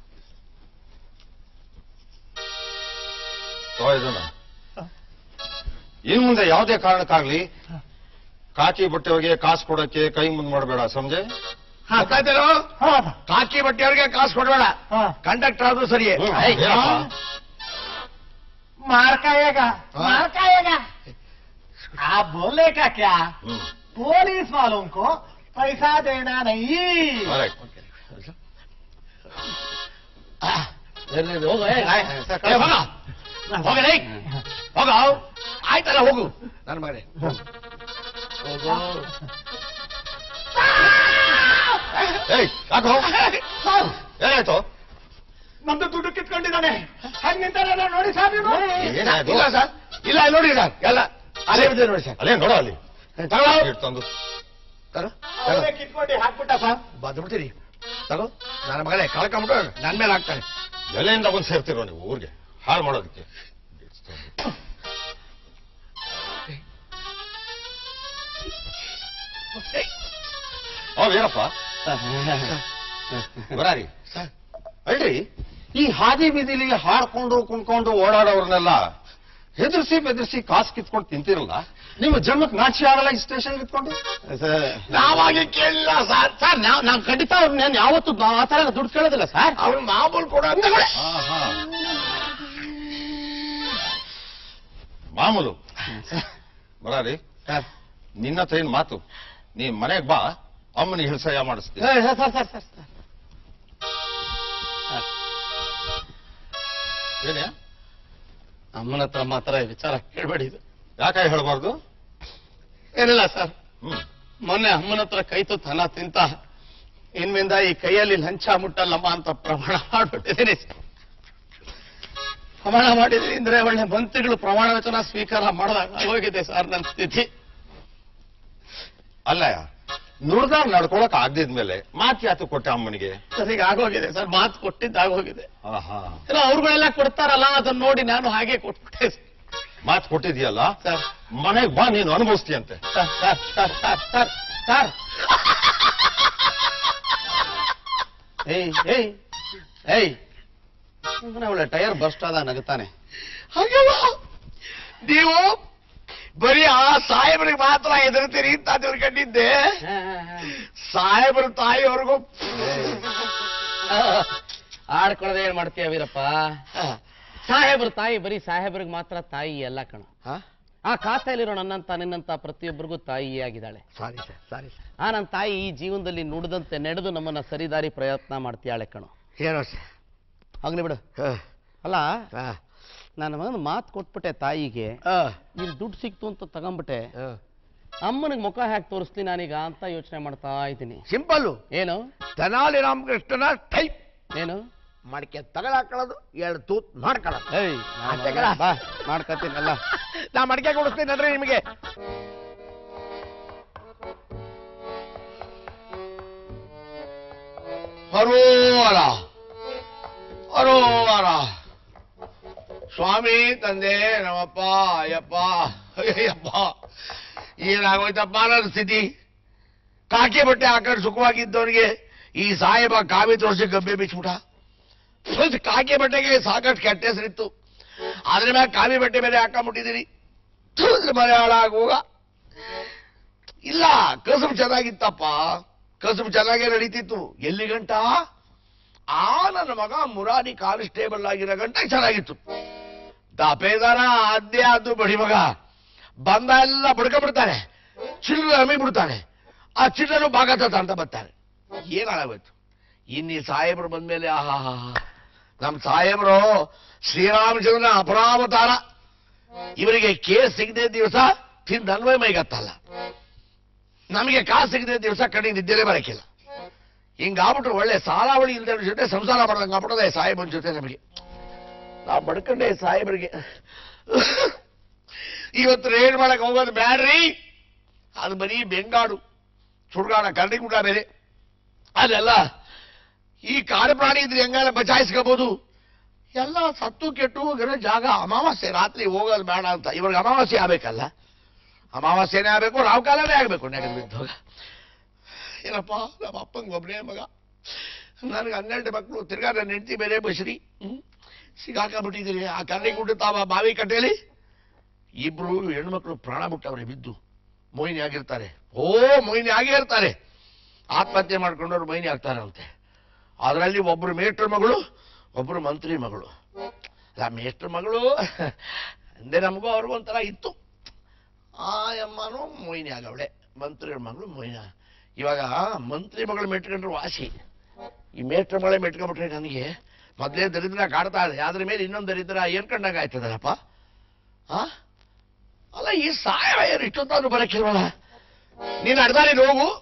ತಗೋ ಇದನ್ನ ಇನ್ ಮುಂದೆ ಯಾವುದೇ ಕಾರಣಕ್ಕಾಗ್ಲಿ ಕಾಕಿ ಬಟ್ಟೆವರಿಗೆ ಕಾಸು ಕೊಡಕ್ಕೆ ಕೈ ಮುಂದ್ ಮಾಡಬೇಡ ಸಮಜೆ ಗೊತ್ತಾಯ್ತೇನೋ ಕಾಕಿ ಬಟ್ಟೆಯವ್ರಿಗೆ ಕಾಸು ಕೊಡಬೇಡ ಕಂಡಕ್ಟರ್ ಆದ್ರೂ ಸರಿ ಏನಪ್ಪ मार खाएगा हाँ। मार खाएगा आप बोले का क्या ಹ್ಮ್ पुलिस वालों को पैसा देना नहीं correct. ಹೋಗು ಏ, ಆಯ್, ಸರ್, ಏ, ಹೋಗ ಹೋಗಲೇ ಹೋಗ ಆಯ್ತಲ್ಲ ಹೋಗು ನನ್ನ ಮಗನೇ ಹೋಗು ಏಯ್ ಯಾಕೋ ಏನಾಯ್ತು ನಮ್ದು ದುಡ್ಡು ಕಿತ್ಕೊಂಡಿದ್ದಾನೆ ಹಂಗೆ ನಿಂತಾರಲ್ಲ ನೋಡಿ ಸಾಬ್ ಇವ್ನು. ಏನಾಯ್ತು ಇಲ್ಲ ಸರ್ ಇಲ್ಲ ಇಲ್ಲಿ ನೋಡಿ ಸರ್ ಎಲ್ಲ ಅಲ್ಲೇ ಬಿದ್ದಿದೆ ನೋಡಿ ಸರ್ ಅಲ್ಲೇ ನೋಡ ಅಲ್ಲಿ ತಗೊಳ್ಳೋ. ಇಟ್ ತಂದು ತಗೋ ಅವನೇ ಕಿತ್ಕೊಂಡು ಹಾಕ್ಬಿಟ್ಟ ಸಾಬ್ ಬಂದ್ಬಿಡ್ತೀರಿ ತಗೋ ನನ್ನ ಮಗಳೇ ಕಳ್ಕೊಂಬಿಟ್ಟು ನನ್ನ ಮೇಲೆ ಹಾಕ್ತಾನೆ ಎಲೆಯಿಂದ ಬಂದು ಸೇರ್ತಿರೋ ನೀವು ಊರಿಗೆ ಹಾಳು ಮಾಡೋದಕ್ಕೆ ಓ ವೀರಪ್ಪ ಬರಾರಿ ಸರ್ ಅಲ್ರಿ ಈ ಹಾದಿ ಬೀದಿಲಿ ಹಾಡ್ಕೊಂಡು ಕುಣ್ಕೊಂಡು ಓಡಾಡೋರ್ನೆಲ್ಲ ಹೆದರ್ಸಿ ಬೆದರ್ಸಿ ಕಾಸು ಕಿತ್ಕೊಂಡು ತಿಂತಿರಲ್ಲ ನಿಮ್ಮ ಜನ್ಮಕ್ಕೆ ನಾಚಿ ಆಗಲ್ಲ ಈ ಸ್ಟೇಷನ್ ಇಟ್ಕೊಂಡು ನಾವಾಗೆ ಕೇಳಿಲ್ಲ ಸರ್ ಸರ್ ನಾವ್ ನಾವ್ ಖಂಡಿತ ಅವ್ರನ್ನ ಯಾವತ್ತು ಆ ತರ ದುಡ್ಡು ಕೇಳೋದಿಲ್ಲ ಸರ್ ಅವ್ರು ಮಾಮೂಲು ಕೊಡ ತಗೊಳ್ಳಿ ಮಾಮೂಲು ಬರಾರಿ ಸರ್ ನಿನ್ನ ಹತ್ರ ಏನ್ ಮಾತು ನೀ ಮನೆಗ್ ಬಾ ಅಮ್ಮನಿಗೆ ಹಿಳ್ಸಯ್ಯ ಮಾಡಿಸ್ತೀನಿ ಏ, sir sir sir sir sir. ಏನೇ ಅಮ್ಮನ ಹತ್ರ ಮಾತ್ರ ಈ ವಿಚಾರ ಹೇಳ್ಬೇಡಿ ಇದು ಯಾಕೆ ಹೇಳ್ಬಾರ್ದು ಏನಿಲ್ಲ ಸರ್ ಹ್ಮ್ ಮೊನ್ನೆ ಅಮ್ಮನ ಹತ್ರ ಕೈ ತುತ್ತು ಹಣ ತಿಂತ ಇನ್ಮಿಂದ ಈ ಕೈಯಲ್ಲಿ ಲಂಚ ಮುಟ್ಟಲ್ಲಮ್ಮ ಅಂತ ಪ್ರಮಾಣ ಮಾಡ್ಬಿಟ್ಟಿದ್ದೀನಿ ಸರ್. ಪ್ರಮಾಣ ಮಾಡಿದೀನಿ ಅಂದ್ರೆ ಒಳ್ಳೆ ಮಂತ್ರಿಗಳು ಪ್ರಮಾಣ ವಚನ ಸ್ವೀಕಾರ ಮಾಡಿದಾಗ ಹೋಗಿದೆ ಸರ್ ನನ್ನ ಸ್ಥಿತಿ ಅಲ್ಲ ನುಡ್ದಾಗ ನಡ್ಕೊಳಕ್ ಆಗದಿದ್ಮೇಲೆ ಮಾತು ಯಾತು ಕೊಟ್ಟೆ ಅಮ್ಮನಿಗೆ ಸರಿಗೆ ಆಗೋಗಿದೆ ಸರ್ ಮಾತು ಕೊಟ್ಟಿದ್ದಾಗೋಗಿದೆ ಆಹಾ ಏನೋ ಅವ್ರುಗಳೆಲ್ಲ ಕೊಡ್ತಾರಲ್ಲ ಅದನ್ನ ನೋಡಿ ನಾನು ಹಾಗೆ ಕೊಟ್ಬಿಟ್ಟೆ ಸರ್. ಮಾತು ಕೊಟ್ಟಿದ್ಯಲ್ಲ ಸರ್ ಮನೆಗ್ ಬಾ ನೀನು ಅನುಭವಿಸ್ತೀಯಂತೆ sir sir sir sir sir sir ಏಯ್ ಏಯ್ ಏಯ್ ಸುಮ್ನೆ ಒಳ್ಳೆ ಟೈರ್ ಬರ್ಸ್ಟ್ ಆದ ನಗುತ್ತಾನೆ ಹಾಗಲ್ಲ ನೀವು ಬರೀ ಆ ಸಾಹೇಬ್ರಿಗೆ ಮಾತ್ರ ಹೆದರ್ತೀರಿ ಅಂತ ತಿಳ್ಕೊಂಡಿದ್ದೆ ಸಾಹೇಬ್ರ ತಾಯಿಯವ್ರಿಗೂ ಆಡ್ಕೊಳ್ಳೋದೇ ಏನ್ ಮಾಡ್ತೀಯ ವೀರಪ್ಪ ಸಾಹೇಬ್ರ ತಾಯಿ ಬರೀ ಸಾಹೇಬ್ರಿಗೆ ಮಾತ್ರ ತಾಯಿ ಅಲ್ಲ ಕಣ ಆ ಖಾತೆಯಲ್ಲಿರೋ ನನ್ನಂತ ನಿನ್ನಂತ ಪ್ರತಿಯೊಬ್ಬರಿಗೂ ತಾಯಿಯೇ ಆಗಿದ್ದಾಳೆ ಸಾರಿ ಸರ್ ಸಾರಿ ಸರ್ ಆ ನನ್ನ ತಾಯಿ ಈ ಜೀವನದಲ್ಲಿ ನುಡಿದಂತೆ ನಡೆದು ನಮ್ಮನ್ನ ಸರಿದಾರಿ ಪ್ರಯತ್ನ ಮಾಡ್ತೀಯಾಳೆ ಕಣು ಏನೋ ಸರ್ ಆಗ್ಲಿ ಬಿಡು ಅಲ್ಲ ನಾನು ಒಂದು ಮಾತು ಕೊಟ್ಬಿಟ್ಟೆ ತಾಯಿಗೆ ನೀನ್ ದುಡ್ಡು ಸಿಕ್ತು ಅಂತ ತಗೊಂಬಿಟ್ಟೆ ಅಮ್ಮನಿಗೆ ಮುಖ ಹಾಕಿ ತೋರಿಸ್ತೀನಿ ನಾನೀಗ ಅಂತ ಯೋಚನೆ ಮಾಡ್ತಾ ಇದ್ದೀನಿ ಸಿಂಪಲ್ಲು ಏನು ತೆನಾಲಿ ರಾಮಕೃಷ್ಣನ ಟೈಪ್ ಏನು ಮಡಿಕೆ ತಗೊಳಕೊಳ್ಳೋದು ಎರಡು ತೂತ್ ಮಾಡ್ಕೊಳ್ಳೋದು ಏಯ್ ನಾನು ಅಷ್ಟೇ ಕಣ. ಬಾ ಮಾಡ್ಕತ್ತೀನಲ್ಲ ನಾ ಮಡಿಕೆ ಕೊಡಿಸ್ತೀನಿ ನಡ್ರಿ ನಿಮಗೆ ಹರೋವರ ಹರೋವರ ಸ್ವಾಮಿ ತಂದೆ ನಮ್ಮಪ್ಪ ಅಯ್ಯಪ್ಪ ಅಯ್ಯಪ್ಪ ಏನಾಗೋಯ್ತಪ್ಪ ನನ್ನ ಸ್ಥಿತಿ ಕಾಕಿ ಬಟ್ಟೆ ಹಾಕೊಂಡು ಸುಖವಾಗಿದ್ದವನಿಗೆ ಈ ಸಾಹೇಬ ಕಾವಿ ತೋರಿಸಿ ಗಬ್ಬೆ ಬಿಚ್ಬಿಟ್ಟ ಸ್ವಲ್ಪ ಕಾಕಿ ಬಟ್ಟೆಗೆ ಸಾಕಷ್ಟು ಕೆಟ್ಟ ಹೆಸರಿತ್ತು ಅದ್ರ ಮ್ಯಾಗ ಕಾವಿ ಬಟ್ಟೆ ಮೇಲೆ ಹಾಕೊಂಡ್ಬಿಟ್ಟಿದ್ದೀರಿ ಮನೆ ಹಾಳಾಗುವಾಗ ಇಲ್ಲ ಕಸುಬು ಚೆನ್ನಾಗಿತ್ತಪ್ಪ ಕಸುಬು ಚೆನ್ನಾಗೇ ನಡೀತಿತ್ತು ಎಲ್ಲಿ ಗಂಟ ಆ ನನ್ನ ಮಗ ಮುರಾರಿ ಕಾನ್ಸ್ಟೇಬಲ್ ಆಗಿರೋ ಗಂಟ ಚೆನ್ನಾಗಿತ್ತು ದಪೇದಾರ ಅದ್ದೇ ಅದು ಬಡಿ ಮಗ ಬಂದ ಎಲ್ಲ ಬಡ್ಕೊಂಡ್ಬಿಡ್ತಾನೆ ಚಿಲ್ಲರೆ ಅಮಿ ಬಿಡ್ತಾನೆ ಆ ಚಿಲ್ಲರು ಭಾಗತ ಅಂತ ಬರ್ತಾರೆ ಏನಾಗೋಯ್ತು ಇನ್ನಿ ಸಾಹೇಬರು ಬಂದ್ಮೇಲೆ ಆಹಾ ನಮ್ಮ ಸಾಹೇಬರು ಶ್ರೀರಾಮಚಂದ್ರನ ಅಪರಾವತಾರ ಇವರಿಗೆ ಕೇಸ್ ಸಿಗದೆ ದಿವಸ ತಿಂದ ಅನ್ವಯ ಮೈಗತ್ತಲ್ಲ ನಮಗೆ ಕಾಸು ಸಿಗದೆ ದಿವಸ ಕಡೆ ನಿದ್ದೆನೆ ಬರಕ್ಕಿಲ್ಲ ಹಿಂಗಾಗ್ಬಿಟ್ರೆ ಒಳ್ಳೆ ಸಾಲಾವಳಿ ಇಲ್ದೇ ಜೊತೆ ಸಂಸಾರ ಮಾಡ್ದಂಗೆ ಆಗ್ಬಿಡದೆ ಸಾಹೇಬನ ಜೊತೆ ನಮಗೆ ನಾವು ಬಡ್ಕೊಂಡೆ ಸಾಹೇಬರಿಗೆ ಇವತ್ತು ರೇಡ್ ಮಾಡಕ್ ಹೋಗೋದು ಬ್ಯಾಡ್ರಿ ಅದು ಬರೀ ಬೆಂಗಾಡು ಸುಡ್ಗಾಡ ಕರಡಿಗುಡ್ಡ ಬೇರೆ ಅದೆಲ್ಲ ಈ ಕಾಡು ಪ್ರಾಣಿ ಇದ್ರೆ ಹೆಂಗಾರ ಬಚಾಯಿಸ್ಕೋಬಹುದು ಎಲ್ಲ ಸತ್ತು ಕೆಟ್ಟು ಹೋಗಿರೋ ಜಾಗ ಅಮಾವಾಸ್ಯೆ ರಾತ್ರಿ ಹೋಗೋದು ಬೇಡ ಅಂತ ಇವ್ರಿಗೆ ಅಮಾವಾಸ್ಯೆ ಆಗ್ಬೇಕಲ್ಲ ಅಮಾವಾಸ್ಯೆನೇ ಆಗ್ಬೇಕು ರಾವ್ಕಾಲನೇ ಆಗ್ಬೇಕು ನೆಗದು ಬಿದ್ದೋಗ ಏನಪ್ಪ ನಮ್ಮ ಅಪ್ಪಂಗೆ ಒಬ್ಬನೇ ಮಗ ನನಗೆ ಹನ್ನೆರಡು ಮಕ್ಕಳು ತಿರ್ಗಾ ನನ್ನ ಹೆಂಡತಿ ಬೇರೆ ಬಸ್ರಿ ಹ್ಮ್ ಸಿಗಾಕೊಂಡ್ಬಿಟ್ಟಿದ್ದೀರಿ ಆ ಕರ್ಣಿ ಗುಡ್ಡ ತಾವ ಬಾವಿ ಕಟ್ಟೆಯಲ್ಲಿ ಇಬ್ರು ಹೆಣ್ಮಕ್ಳು ಪ್ರಾಣ ಬಿಟ್ಟವ್ರೆ ಬಿದ್ದು ಮೊಯ್ನಿ ಆಗಿರ್ತಾರೆ ಓ ಮೊಯ್ನಿ ಆಗೇ ಇರ್ತಾರೆ ಆತ್ಮಹತ್ಯೆ ಮಾಡ್ಕೊಂಡವ್ರು ಮೊಯ್ನಿ ಆಗ್ತಾರಂತೆ ಅದರಲ್ಲಿ ಒಬ್ರು ಮೇಟ್ರ್ ಮಗಳು ಒಬ್ರು ಮಂತ್ರಿ ಮಗಳು ಅಲ್ಲ ಮೇಷ್ಟ್ರ ಮಗಳು ಅಂದೆ ನಮಗೂ ಅವ್ರಿಗೂ ಒಂಥರ ಇತ್ತು ಆ ಅಮ್ಮನೂ ಮೊಯ್ನಿ ಆಗವಳೆ ಮಂತ್ರಿ ಮಗಳು ಮೊಯ್ನ ಇವಾಗ ಮಂತ್ರಿ ಮಗಳು ಮೆಟ್ಕೊಂಡ್ರು ವಾಸಿ ಈ ಮೇಷ್ಟ್ರ ಮಗಳೇ ಮೆಟ್ಕೊಂಡ್ಬಿಟ್ರೆ ನನಗೆ ಮೊದಲೇ ದರಿದ್ರ ಕಾಡ್ತಾ ಇದೆ ಅದ್ರ ಮೇಲೆ ಇನ್ನೊಂದು ದರಿದ್ರ ಏನ್ ಕಂಡಂಗ ಆಯ್ತದಲ್ಲಪ್ಪ ಆ ಅಲ್ಲ ಈ ಸಾಯ ಇಷ್ಟೊತ್ತಾದ್ರೂ ಬರಕ್ಕಿಲ್ವಲ್ಲ ನೀನು ಅಡ್ದಾರಿ ಹೋಗು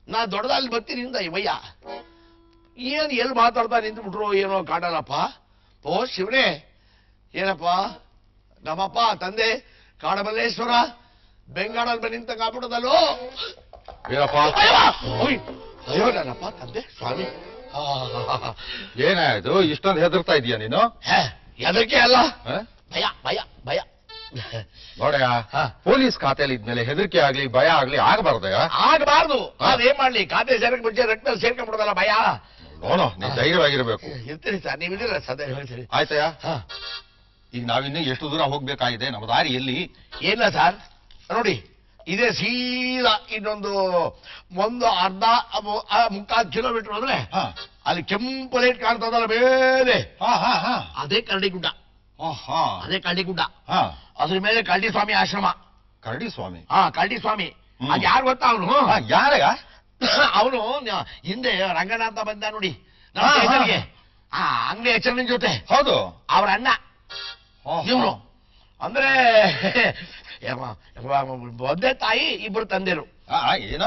ನಾ ದೊಡ್ಡದಲ್ಲಿ ಬರ್ತೀನಿ ಇಂದ ಇವಯ್ಯ ಏನ್ ಎಲ್ಲಿ ಮಾತಾಡ್ತಾ ನಿಂತ್ಬಿಟ್ರು ಏನೋ ಕಾಣಲ್ಲಪ್ಪ ಓ ಶಿವನೇ ಏನಪ್ಪ ನಮ್ಮಪ್ಪ ತಂದೆ ಕಾಡಬಲ್ಲೇಶ್ವರ ಬೆಂಗಾಡಲ್ ಬಂದು ನಿಂತಂಗ ಆಗ್ಬಿಡೋದಲ್ಲೋ ಏನಪ್ಪ ಅಯ್ಯೋ ಓಯ್, ಅಯ್ಯೋ ನನ್ನಪ್ಪ ತಂದೆ ಸ್ವಾಮಿ ಆ, ಏನಾಯ್ತು ಇಷ್ಟೊಂದು ಹೆದರ್ತಾ ಇದೀಯ ನೀನು ಹೇ, ಎದಕ್ಕೆ ಅಲ್ಲ ಹ? ಭಯ ಭಯ ಭಯ ನೋಡಯ್ಯ ಹಾ. ಪೊಲೀಸ್ ಖಾತೆಯಲ್ಲಿ ಇದ್ಮೇಲೆ ಹೆದರಿಕೆ ಆಗ್ಲಿ ಭಯ ಆಗ್ಲಿ ಆಗಬಾರ್ದಯ್ಯ ಆಗಬಾರ್ದು ಹಾ. ಅದೇನ್ ಮಾಡ್ಲಿ ಖಾತೆ ಸೇರಕ್ ಮುಂಚೆ ರಕ್ತದಲ್ಲಿ ಸೇರ್ಕೊಂಡ್ಬಿಡೋದಲ್ಲ ಭಯ ನೋನೋ ನೀ ಧೈರ್ಯವಾಗಿರ್ಬೇಕು ಇರ್ತೀರಿ ಸರ್ ನೀವು ಇದ್ದೀರ ಸದಾ ಹೇಳ್ತೀರಿ ಆಯ್ತಯ್ಯ ಹಾ ಈಗ ನಾವಿನ್ನು ಎಷ್ಟು ದೂರ ಹೋಗ್ಬೇಕಾಗಿದೆ ನಮ್ಮ ದಾರಿ ಎಲ್ಲಿ ಏನಿಲ್ಲ ಸರ್ ನೋಡಿ ಇದೇ ಸೀದಾ ಇನ್ನೊಂದು ಒಂದು ಅರ್ಧ ಮು- ಆ, ಮುಕ್ಕಾಲು ಕಿಲೋಮೀಟರ್ ಹೋದ್ರೆ ಹಾ. ಅಲ್ಲಿ ಕೆಂಪು ಲೈಟ್ ಕಾಣ್ತದಲ್ಲ ಮೇಲೆ ಹಾ ಹಾ ಹಾ ಅದೇ ಕರಡಿ ಗುಡ್ಡ ಆಹಾ. ಅದೇ ಕರಡಿ ಗುಡ್ಡ ಹಾ ಅದ್ರ ಮೇಲೆ ಕರಡಿ ಸ್ವಾಮಿ ಆಶ್ರಮ ಕರಡಿ ಸ್ವಾಮಿ ಹಾ ಕರಡಿ ಸ್ವಾಮಿ ಹ್ಮ್. ಅದ್ ಯಾರು ಗೊತ್ತಾ ಅವನು ಹಾ, ಯಾರಯ್ಯ ಅವನು ಹಿಂದೆ ರಂಗಣ್ಣ ಅಂತ ಬಂದ ನೋಡಿ ನಮ್ಮ ಹಾ, ಹಾ, ಸ್ಟೇಷನ್ಗೆ. ಆ ಅಂಗಡಿ ಹೆಸರಿನ ಜೊತೆ ಹೌದು ಅವ್ರ ಅಣ್ಣ ಆಹಾ. ಇವನು ಅಂದ್ರೆ ಯಮ್ಮ- ಯಮ್ಮ, ಒಂದೇ ತಾಯಿ ಇಬ್ರು ತಂದೆರು ಆ, ಆ, ಏನ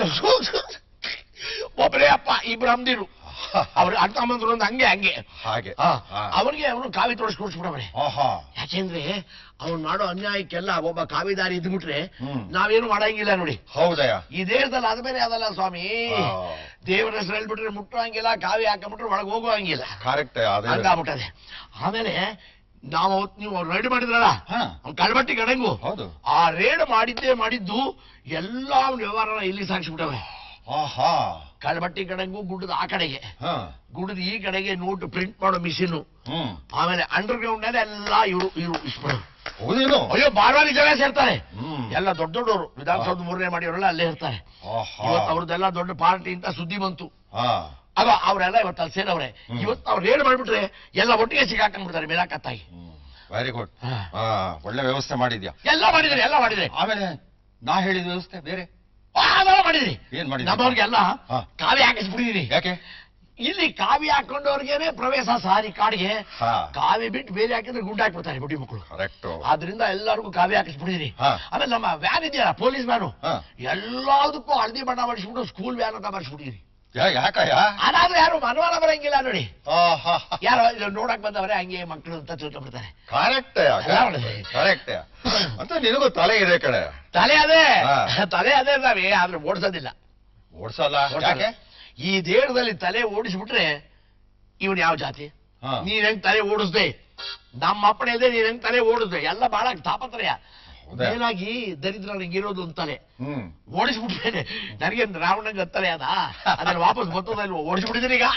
ಒಬ್ಬರೇ ಅಪ್ಪ ಇಬ್ರು ಅಮ್ದಿರು ಅವ್ರು ಅಣ್ಣ ತಮ್ಮಂದ್ರು ಒಂದು ಹಂಗೆ ಹಂಗೆ ಹಾಗೆ ಆ, ಆ. ಅವನಿಗೆ ಅವನು ಕಾವಿ ತೋರಿಸ್ಕೊಡ್ಸ್ಬಿಡವ್ರೆ ಆಹಾ. ಯಾಕೆಂದ್ರೆ ಅವ್ನು ಮಾಡೋ ಅನ್ಯಾಯಕ್ಕೆಲ್ಲ ಒಬ್ಬ ಕಾವಿದಾರಿ ಇದ್ಬಿಟ್ರೆ ಹ್ಮ್. ನಾವೇನು ಮಾಡಂಗಿಲ್ಲ ನೋಡಿ ಹೌದಯ್ಯ ಈ ದೇಶದಲ್ಲಿ ಆದ್ಮೇಲೆ ಅದಲ್ಲ ಸ್ವಾಮಿ ಆ. ದೇವರ ಹೆಸರು ಹೇಳ್ಬಿಟ್ರೆ ಮುಟ್ಟುವಂಗಿಲ್ಲ ಕಾವಿ ಹಾಕೊಂಡ್ಬಿಟ್ರೆ ಒಳಗೆ ಹೋಗುವಂಗಿಲ್ಲ ಕರೆಕ್ಟ್ ಅದೇ ಹಂಗಾಗ್ಬಿಟ್ಟದೆ ಆಮೇಲೆ ನಾವು ಅವತ್ತು ನೀವು ರೈಡ್ ಮಾಡಿದ್ರಲ್ಲ ಹಾ. ಅವ್ನ್ ಕಳ್ಬಟ್ಟಿ ಗಡಂಗು ಹೌದು ಆ ರೇಡ್ ಮಾಡಿದ್ದೇ ಮಾಡಿದ್ದು ಎಲ್ಲಾ ಅವ್ನ ವ್ಯವಹಾರನ ಇಲ್ಲಿ ಸಾಗಿಸ್ಬಿಟ್ಟವ್ರೆ ಆಹಾ ಕಳ್ಬಟ್ಟಿ ಗಡಂಗು ಗುಡ್ಡದ ಆ ಕಡೆಗೆ ಹಾ ಗುಡ್ಡದ ಈ ಕಡೆಗೆ ನೋಟ್ ಪ್ರಿಂಟ್ ಮಾಡೋ ಮಿಷಿನ್ ಹ್ಮ್ ಆಮೇಲೆ ಅಂಡರ್ ಗ್ರೌಂಡ್ ನಲ್ಲಿ ಎಲ್ಲ ಇವರು ಇವರು ಇಸ್ಬಿಡೋರು ಹೌದೇನು ಅಯ್ಯೋ ಬಾರವಾರಿ ಜನ ಸೇರ್ತಾರೆ ಹ್ಮ್. ಎಲ್ಲ ದೊಡ್ಡ ದೊಡ್ಡವರು ವಿಧಾನಸೌಧ ಮೂರನೇ ಮಾಡಿಯವರೆಲ್ಲ ಅಲ್ಲೇ ಇರ್ತಾರೆ ಆಹಾ. ಇವತ್ತು ಅವ್ರದ್ದೆಲ್ಲ ದೊಡ್ಡ ಪಾರ್ಟಿ ಅಂತ ಸುದ್ದಿ ಬಂತು ಹಾ ಆಗ ಅವರೆಲ್ಲ ಇವತ್ತು ಅಲ್ಲಿ ಸೇರವ್ರೆ ಹ್ಮ್. ಇವತ್ತು ಅವ್ರು ರೇಡ್ ಮಾಡ್ಬಿಟ್ರೆ ಎಲ್ಲ ಒಟ್ಟಿಗೆ ಸಿಗಾಕೊಂಡ್ಬಿಡ್ತಾರೆ ಮೇಲಾಕತ್ತಾಗಿ ವೆರಿ ಗುಡ್ ಹಾ. ಹಾ ಒಳ್ಳೆ ವ್ಯವಸ್ಥೆ ಮಾಡಿದ್ಯಾ ಎಲ್ಲ ಮಾಡಿದ್ರೆ ಎಲ್ಲ ಮಾಡಿದ್ರೆ ಆಮೇಲೆ ನಾ ಹೇಳಿದ ವ್ಯವಸ್ಥೆ ಬೇರೆ ಅದೆಲ್ಲ ಮಾಡಿದ್ರಿ ಏನ್ ಮಾಡಿದ್ರಿ? ನಮ್ಮವ್ರಿಗೆಲ್ಲ ಹಾ. ಕಾವಿ ಹಾಕಿಸ್ಬಿಟ್ಟಿದೀನಿ ಯಾಕೆ ಇಲ್ಲಿ ಕಾವಿ ಹಾಕೊಂಡವ್ರಿಗೇನೆ ಪ್ರವೇಶ ಸಾರಿ ಕಾಡಿಗೆ ಹಾ. ಕಾವಿ ಬಿಟ್ಟು ಬೇರೆ ಹಾಕಿದ್ರೆ ಗುಡ್ಡ ಹಾಕ್ಬಿಡ್ತಾರೆ ಬುಡಿ ಮಕ್ಕಳು ಕರೆಕ್ಟ್ ಆದ್ರಿಂದ ಎಲ್ಲರಿಗೂ ಕಾವಿ ಹಾಕಿಸ್ಬಿಟ್ಟಿದೀನಿ ಹಾ. ಆಮೇಲೆ ನಮ್ಮ ವ್ಯಾನ್ ಇದೆಯಲ್ಲ ಪೊಲೀಸ್ ವ್ಯಾನು ಹಾ. ಎಲ್ಲದಕ್ಕೂ ಹಳದಿ ಬಣ್ಣ ಮಾಡಿಸ್ಬಿಟ್ಟು ಸ್ಕೂಲ್ ವ್ಯಾನ್ ಅಂತ ಮಾಡಿಸ್ಬಿಟ್ಟಿದೀನಿ ಯಾ ಯಾಕಯ್ಯ ಅದಾದ್ರೆ ಯಾರು ಮನವಾಳ ಬರಂಗಿಲ್ಲ ನೋಡಿ ಆಹಾ. ಯಾರೋ ಇದು ನೋಡಕ್ ಬಂದವ್ರೆ ಹಂಗೆ ಮಕ್ಕಳು ಅಂತ ತಿಳ್ಕೊಂಡ್ಬಿಡ್ತಾರೆ ಕರೆಕ್ಟ್ ಎಲ್ಲ ಮಾಡಿದೆ. ಕರೆಕ್ಟ್ ಅಂತ ನಿನಗೂ ತಲೆ ಇದೆ ಕಡೆ ತಲೆ ಅದೇ ಹಾ. ತಲೆ ಅದೇ ನಾವೇ ಆದ್ರೆ ಓಡಿಸೋದಿಲ್ಲ ಓಡ್ಸಲ್ಲ ಓಡ್ಸಲ್ಲ. ಯಾಕೆ ಈ ದೇಹದಲ್ಲಿ ತಲೆ ಓಡಿಸ್ಬಿಟ್ರೆ ಇವನ್ ಯಾವ ಜಾತಿ ಹಾ. ನೀನ್ ಹೆಂಗ್ ತಲೆ ಓಡಿಸ್ದೆ ನಮ್ಮ ಅಪ್ಪಣೆ ಇದೆ ನೀನ್ ಹೆಂಗ್ ತಲೆ ಓಡಿಸ್ದೆ ಎಲ್ಲ ಬಹಳ ತಾಪತ್ರಯ ಹೌದಾ? ಏನಾಗಿ ದರಿದ್ರ ನಂಗಿರೋದು ಒಂದ್ ತಲೆ ಹ್ಮ್ ಓಡಿಸ್ಬಿಟ್ರೆ ನನಗೆ ರಾವಣಂಗ್ ಹತ್ತಲೆ ಅದ ಅದ್ರಲ್ಲಿ ವಾಪಸ್ ಬರ್ತದಲ್ವ ಓಡಿಸ್ಬಿಟ್ಟಿದ್ದೀನಿ ಈಗ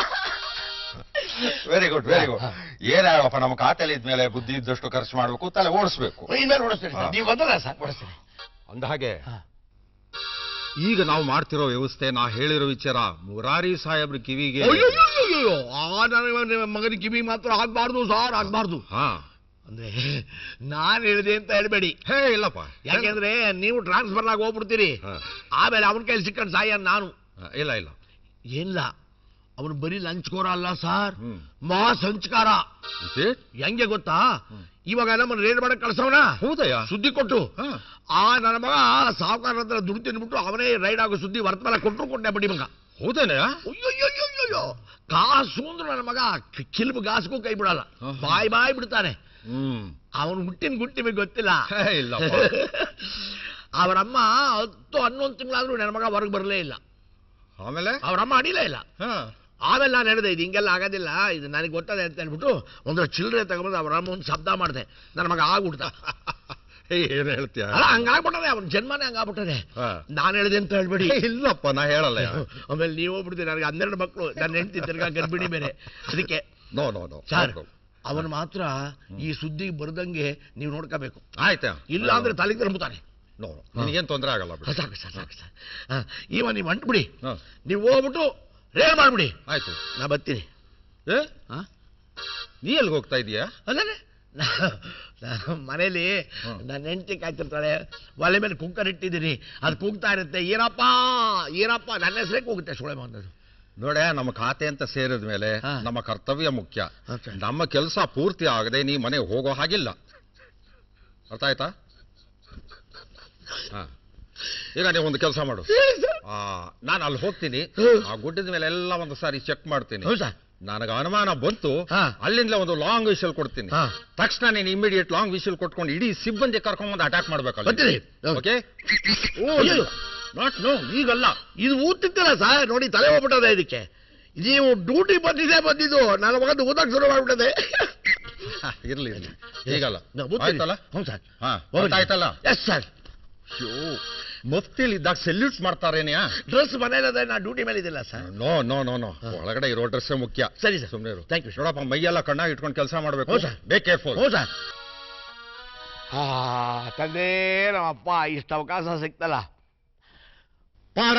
ವೆರಿ ಗುಡ್ ವೆರಿ ಗುಡ್ ಏನಾಗಪ್ಪ ನಮ್ಮ ಖಾತೆಲಿ ಇದ್ಮೇಲೆ ಬುದ್ಧಿ ಇದ್ದಷ್ಟು ಖರ್ಚು ಮಾಡ್ಬೇಕು ತಲೆ ಓಡಿಸ್ಬೇಕು ಇನ್ಮೇಲೆ ಓಡಿಸ್ತೀನಿ ಹಾ. ಸರ್ ನೀವು ಬಂದಲ್ಲ ಸರ್ ಓಡಿಸ್ತೀನಿ ಅಂದ ಹಾಗೆ ಹಾ. ಈಗ ನಾವು ಮಾಡ್ತಿರೋ ವ್ಯವಸ್ಥೆ ನಾ ಹೇಳಿರೋ ವಿಚಾರ ಮುರಾರಿ ಸಾಹೇಬ್ರ ಕಿವಿಗೆ ಅಯ್ಯೋ ಆ ನನ್ನ ಮಗನ ಕಿವಿ ಮಾತ್ರ ಆಗ್ಬಾರ್ದು ಸಾರ್ ಆಗ್ಬಾರ್ದು ಹಾ ಅಂದ್ರೆ ನಾನ್ ಹೇಳಿದೆ ಅಂತ ಹೇಳ್ಬೇಡಿ ಹೇ ಇಲ್ಲಪ್ಪ ಯಾಕೆಂದ್ರೆ ನೀವು ಟ್ರಾನ್ಸ್ಫರ್ ಆಗಿ ಹೋಗ್ಬಿಡ್ತೀರಿ ಹಾ. ಆಮೇಲೆ ಅವನ ಕೈಲಿ ಸಿಕ್ಕಂಡ್ ಸಾಯ ನಾನು ಹಾ, ಇಲ್ಲ ಇಲ್ಲ ಏನಿಲ್ಲ ಅವನು ಬರೀ ಲಂಚ್ಕೋರ ಅಲ್ಲ ಸರ್ ಹ್ಮ್. ಮಹಾ ಸಂಚಕಾರ Is it? ಹೆಂಗೆ ಗೊತ್ತಾ ಹ್ಮ್. ಇವಾಗ ನಮ್ಮನ್ನ ರೇಡ್ ಮಾಡಕ್ ಕಳ್ಸವನ ಹೌದಯ್ಯ ಸುದ್ದಿ ಕೊಟ್ಟು ಹಾ. ಆ ನನ್ನ ಮಗ ಸಾವುಕಾರ ಹತ್ರ ದುಡ್ಡು ತಿಂದ್ಬಿಟ್ಟು ಅವನೇ ರೈಡ್ ಆಗೋ ಸುದ್ದಿ ವರ್ತಮಾನ ಕೊಟ್ಟರು ಕೊಂಡೆ ಬಡ್ಡಿ ಮಗ ಹೌದೇನಯ್ಯ ಅಯ್ಯಯ್ಯಯ್ಯಯ್ಯೋ ಕಾಸು ಅಂದ್ರೆ ನನ್ನ ಮಗ ಕಿ- ಕಿಲ್ಬ್ ಗಾಸ್ಗೂ ಕೈ ಬಿಡಲ್ಲ ಆಹಾ. ಬಾಯ್ ಬಾಯ್ ಬಿಡ್ತಾನೆ ಹ್ಮ್ ಅವನು ಹುಟ್ಟಿನ ಗುಟ್ಟಿಗೆ ಗೊತ್ತಿಲ್ಲ ಹೇ, ಇಲ್ಲಪ್ಪ. ಅವರಮ್ಮ ಹತ್ತು ಹನ್ನೊಂದು ತಿಂಗಳಾದ್ರೂ ನನ್ನ ಮಗ ಹೊರಗೆ ಬರಲೇ ಇಲ್ಲ ಆಮೇಲೆ ಅವರಮ್ಮ ಅಡಿಲೇ ಇಲ್ಲ ಹಾ ಆಮೇಲೆ ನಾನು ಹೇಳಿದೆ ಇದು ಹಿಂಗೆಲ್ಲ ಆಗೋದಿಲ್ಲ ಇದು ನನಗೆ ಗೊತ್ತದೆ ಅಂತ ಹೇಳ್ಬಿಟ್ಟು ಒಂದು ಚಿಲ್ಲರೆ ತಗೊಂಡು ಅವರ ಅಮ್ಮ ಒಂದು ಶಬ್ದ ಮಾಡಿದೆ ನನ್ನ ಮಗ ಆಗ್ಬಿಡ್ತ ಹೇ, ಏನ್ ಹೇಳ್ತೀಯ ಅಲ್ಲ ಹಂಗಾಗ್ಬಿಟ್ಟದೆ ಅವನ ಜನ್ಮನೇ ಹಂಗಾಗ್ಬಿಟ್ಟದೆ ಹಾ. ನಾನು ಹೇಳಿದೆ ಅಂತ ಹೇಳ್ಬೇಡಿ ಹೇ, ಇಲ್ಲಪ್ಪ ನಾ ಹೇಳಲ್ಲ ಆಮೇಲೆ ನೀವು ಹೋಗ್ಬಿಡ್ತೀರಿ ನನಗೆ ಹನ್ನೆರಡು ಮಕ್ಕಳು ನನ್ನ ಹೆಂಡತಿ ತಿರ್ಗಾ ಗರ್ಭಿಣಿ ಬೇರೆ ಅದಕ್ಕೆ ನೋ ನೋ ನೋ ಸರ್ ಅವನು ಮಾತ್ರ ಈ ಸುದ್ದಿಗೆ ಬರ್ದಂಗೆ ನೀವು ನೋಡ್ಕೋಬೇಕು ಆಯ್ತಾ ಇಲ್ಲ ಅಂದ್ರೆ ತಲೆಗೆ ತಿರುಗುತ್ತಾನೆ ನೋ ನಿನಗೇನ್ ತೊಂದರೆ ಆಗಲ್ಲ ಬಿಡು. ಸಾಕು ಸರ್ ಸಾಕು ಸರ್ ಹಾ, ಇವ ನೀವು ಅಂಟ್ಬಿಡಿ ಹಾ, ನೀವು ಹೋಗ್ಬಿಟ್ಟು ರೇಲ್ ಮಾಡ್ಬಿಡಿ ಆಯ್ತು ನಾ ಬರ್ತೀನಿ ಏ ಹಾ ನೀ ಎಲ್ಲಿಗೆ ಹೋಗ್ತಾ ಇದೀಯಾ ಅಲ್ಲೇ ಮನೇಲಿ ಹ್ಮ್. ನನ್ನ ಹೆಂಡತಿ ಕಾಯ್ತಿರ್ತಾಳೆ ಒಲೆ ಮೇಲೆ ಕುಕ್ಕರ್ ಇಟ್ಟಿದ್ದೀನಿ ಅದು ಕೂಗ್ತಾ ಇರುತ್ತೆ ಏನಪ್ಪ ಏನಪ್ಪ ನನ್ನ ಹೆಸರೇ ಕೂಗುತ್ತೆ ಸುಳೆ ಬಂದದು ನೋಡ ನಮ್ಮ ಖಾತೆ ಅಂತ ಸೇರಿದ ಮೇಲೆ ಹಾ. ನಮ್ಮ ಕರ್ತವ್ಯ ಮುಖ್ಯ Okay. ನಮ್ಮ ಕೆಲಸ ಪೂರ್ತಿ ಆಗದೆ ನೀ ಮನೆ ಹೋಗೋ ಹಾಗಿಲ್ಲ ಅರ್ಥ ಆಯ್ತಾ ಹಾ ಈಗ ನೀವು ಒಂದು ಕೆಲಸ ಮಾಡು ಆ, ನಾನು ಅಲ್ಲಿ ಹೋಗ್ತೀನಿ ಆ ಗುಡ್ಡದ ಮೇಲೆ ಎಲ್ಲ ಒಂದು ಸಾರಿ ಚೆಕ್ ಮಾಡ್ತೀನಿ ಹೌದಾ ನನಗೆ ಅನುಮಾನ ಬಂತು ಹಾ. ಅಲ್ಲಿಂದಲೇ ಒಂದು ಲಾಂಗ್ ವಿಷಲ್ ಕೊಡ್ತೀನಿ ಹಾ. ತಕ್ಷಣ ನೀನು ಇಮಿಡಿಯೇಟ್ ಲಾಂಗ್ ವಿಷಲ್ ಕೊಟ್ಕೊಂಡು ಇಡೀ ಸಿಬ್ಬಂದಿ ಕರ್ಕೊಂಡ್ಬಂದು ಅಟ್ಯಾಕ್ ಮಾಡ್ಬೇಕಲ್ಲ ಬರ್ತೀನಿ. ಹೌದು. ಓಕೆ ಅಯ್ಯೋ. ನಾಟ್ ನೋ ಈಗಲ್ಲ ಇದು ಊದ್ತಿತ್ತಲ್ಲ ಸರ್ ನೋಡಿ ತಲೆ ಹೋಗ್ಬಿಟ್ಟದೆ ಇದಕ್ಕೆ ನೀವು ಡ್ಯೂಟಿ ಬಂದಿದೆ ಬಂದಿದ್ದು ನನ್ನ ಮಗದ್ದು ಊದಕ್ ಶುರು ಮಾಡ್ಬಿಟ್ಟದೆ ಇರ್ಲಿ ಇರ್ಲಿ ಈಗಲ್ಲ ನಾ ಊದ್ತೀನಿ. ಆಯ್ತಲ್ಲ ಹ್ಞೂ ಸರ್ ಹಾ ಆಯ್ತಲ್ಲ ಎಸ್ ಸರ್ ಮಫ್ತಿಲ್ ಇದ್ದಾಗ ಸೆಲ್ಯೂಟ್ ಮಾಡ್ತಾರೇನೆಯಾ ಡ್ರೆಸ್ ಮನೇಲದೆ ನಾ ಡ್ಯೂಟಿ ಮೇಲೆ ಇದಿಲ್ಲ sir no no no no ಒಳಗಡೆ ಇರೋ ಡ್ರೆಸ್ಸೇ ಮುಖ್ಯ ಸರಿ ಸರ್. ಸುಮ್ಮನೆ ಇರು Thank you, sir. ನೋಡಪ್ಪ ಮೈಯೆಲ್ಲ ಕಣ್ಣಾಗಿ ಇಟ್ಕೊಂಡು ಕೆಲಸ ಮಾಡಬೇಕು ಹೌದು, sir. ಬೇ ಕೇರ್ಫುಲ್ ಹ್ಞೂ ಸರ್ ಹಾ ತಂದೆ ನಮ್ಮಪ್ಪ ಇಷ್ಟು ಅವಕಾಶ ಸಿಕ್ತಲ್ಲ ಪರ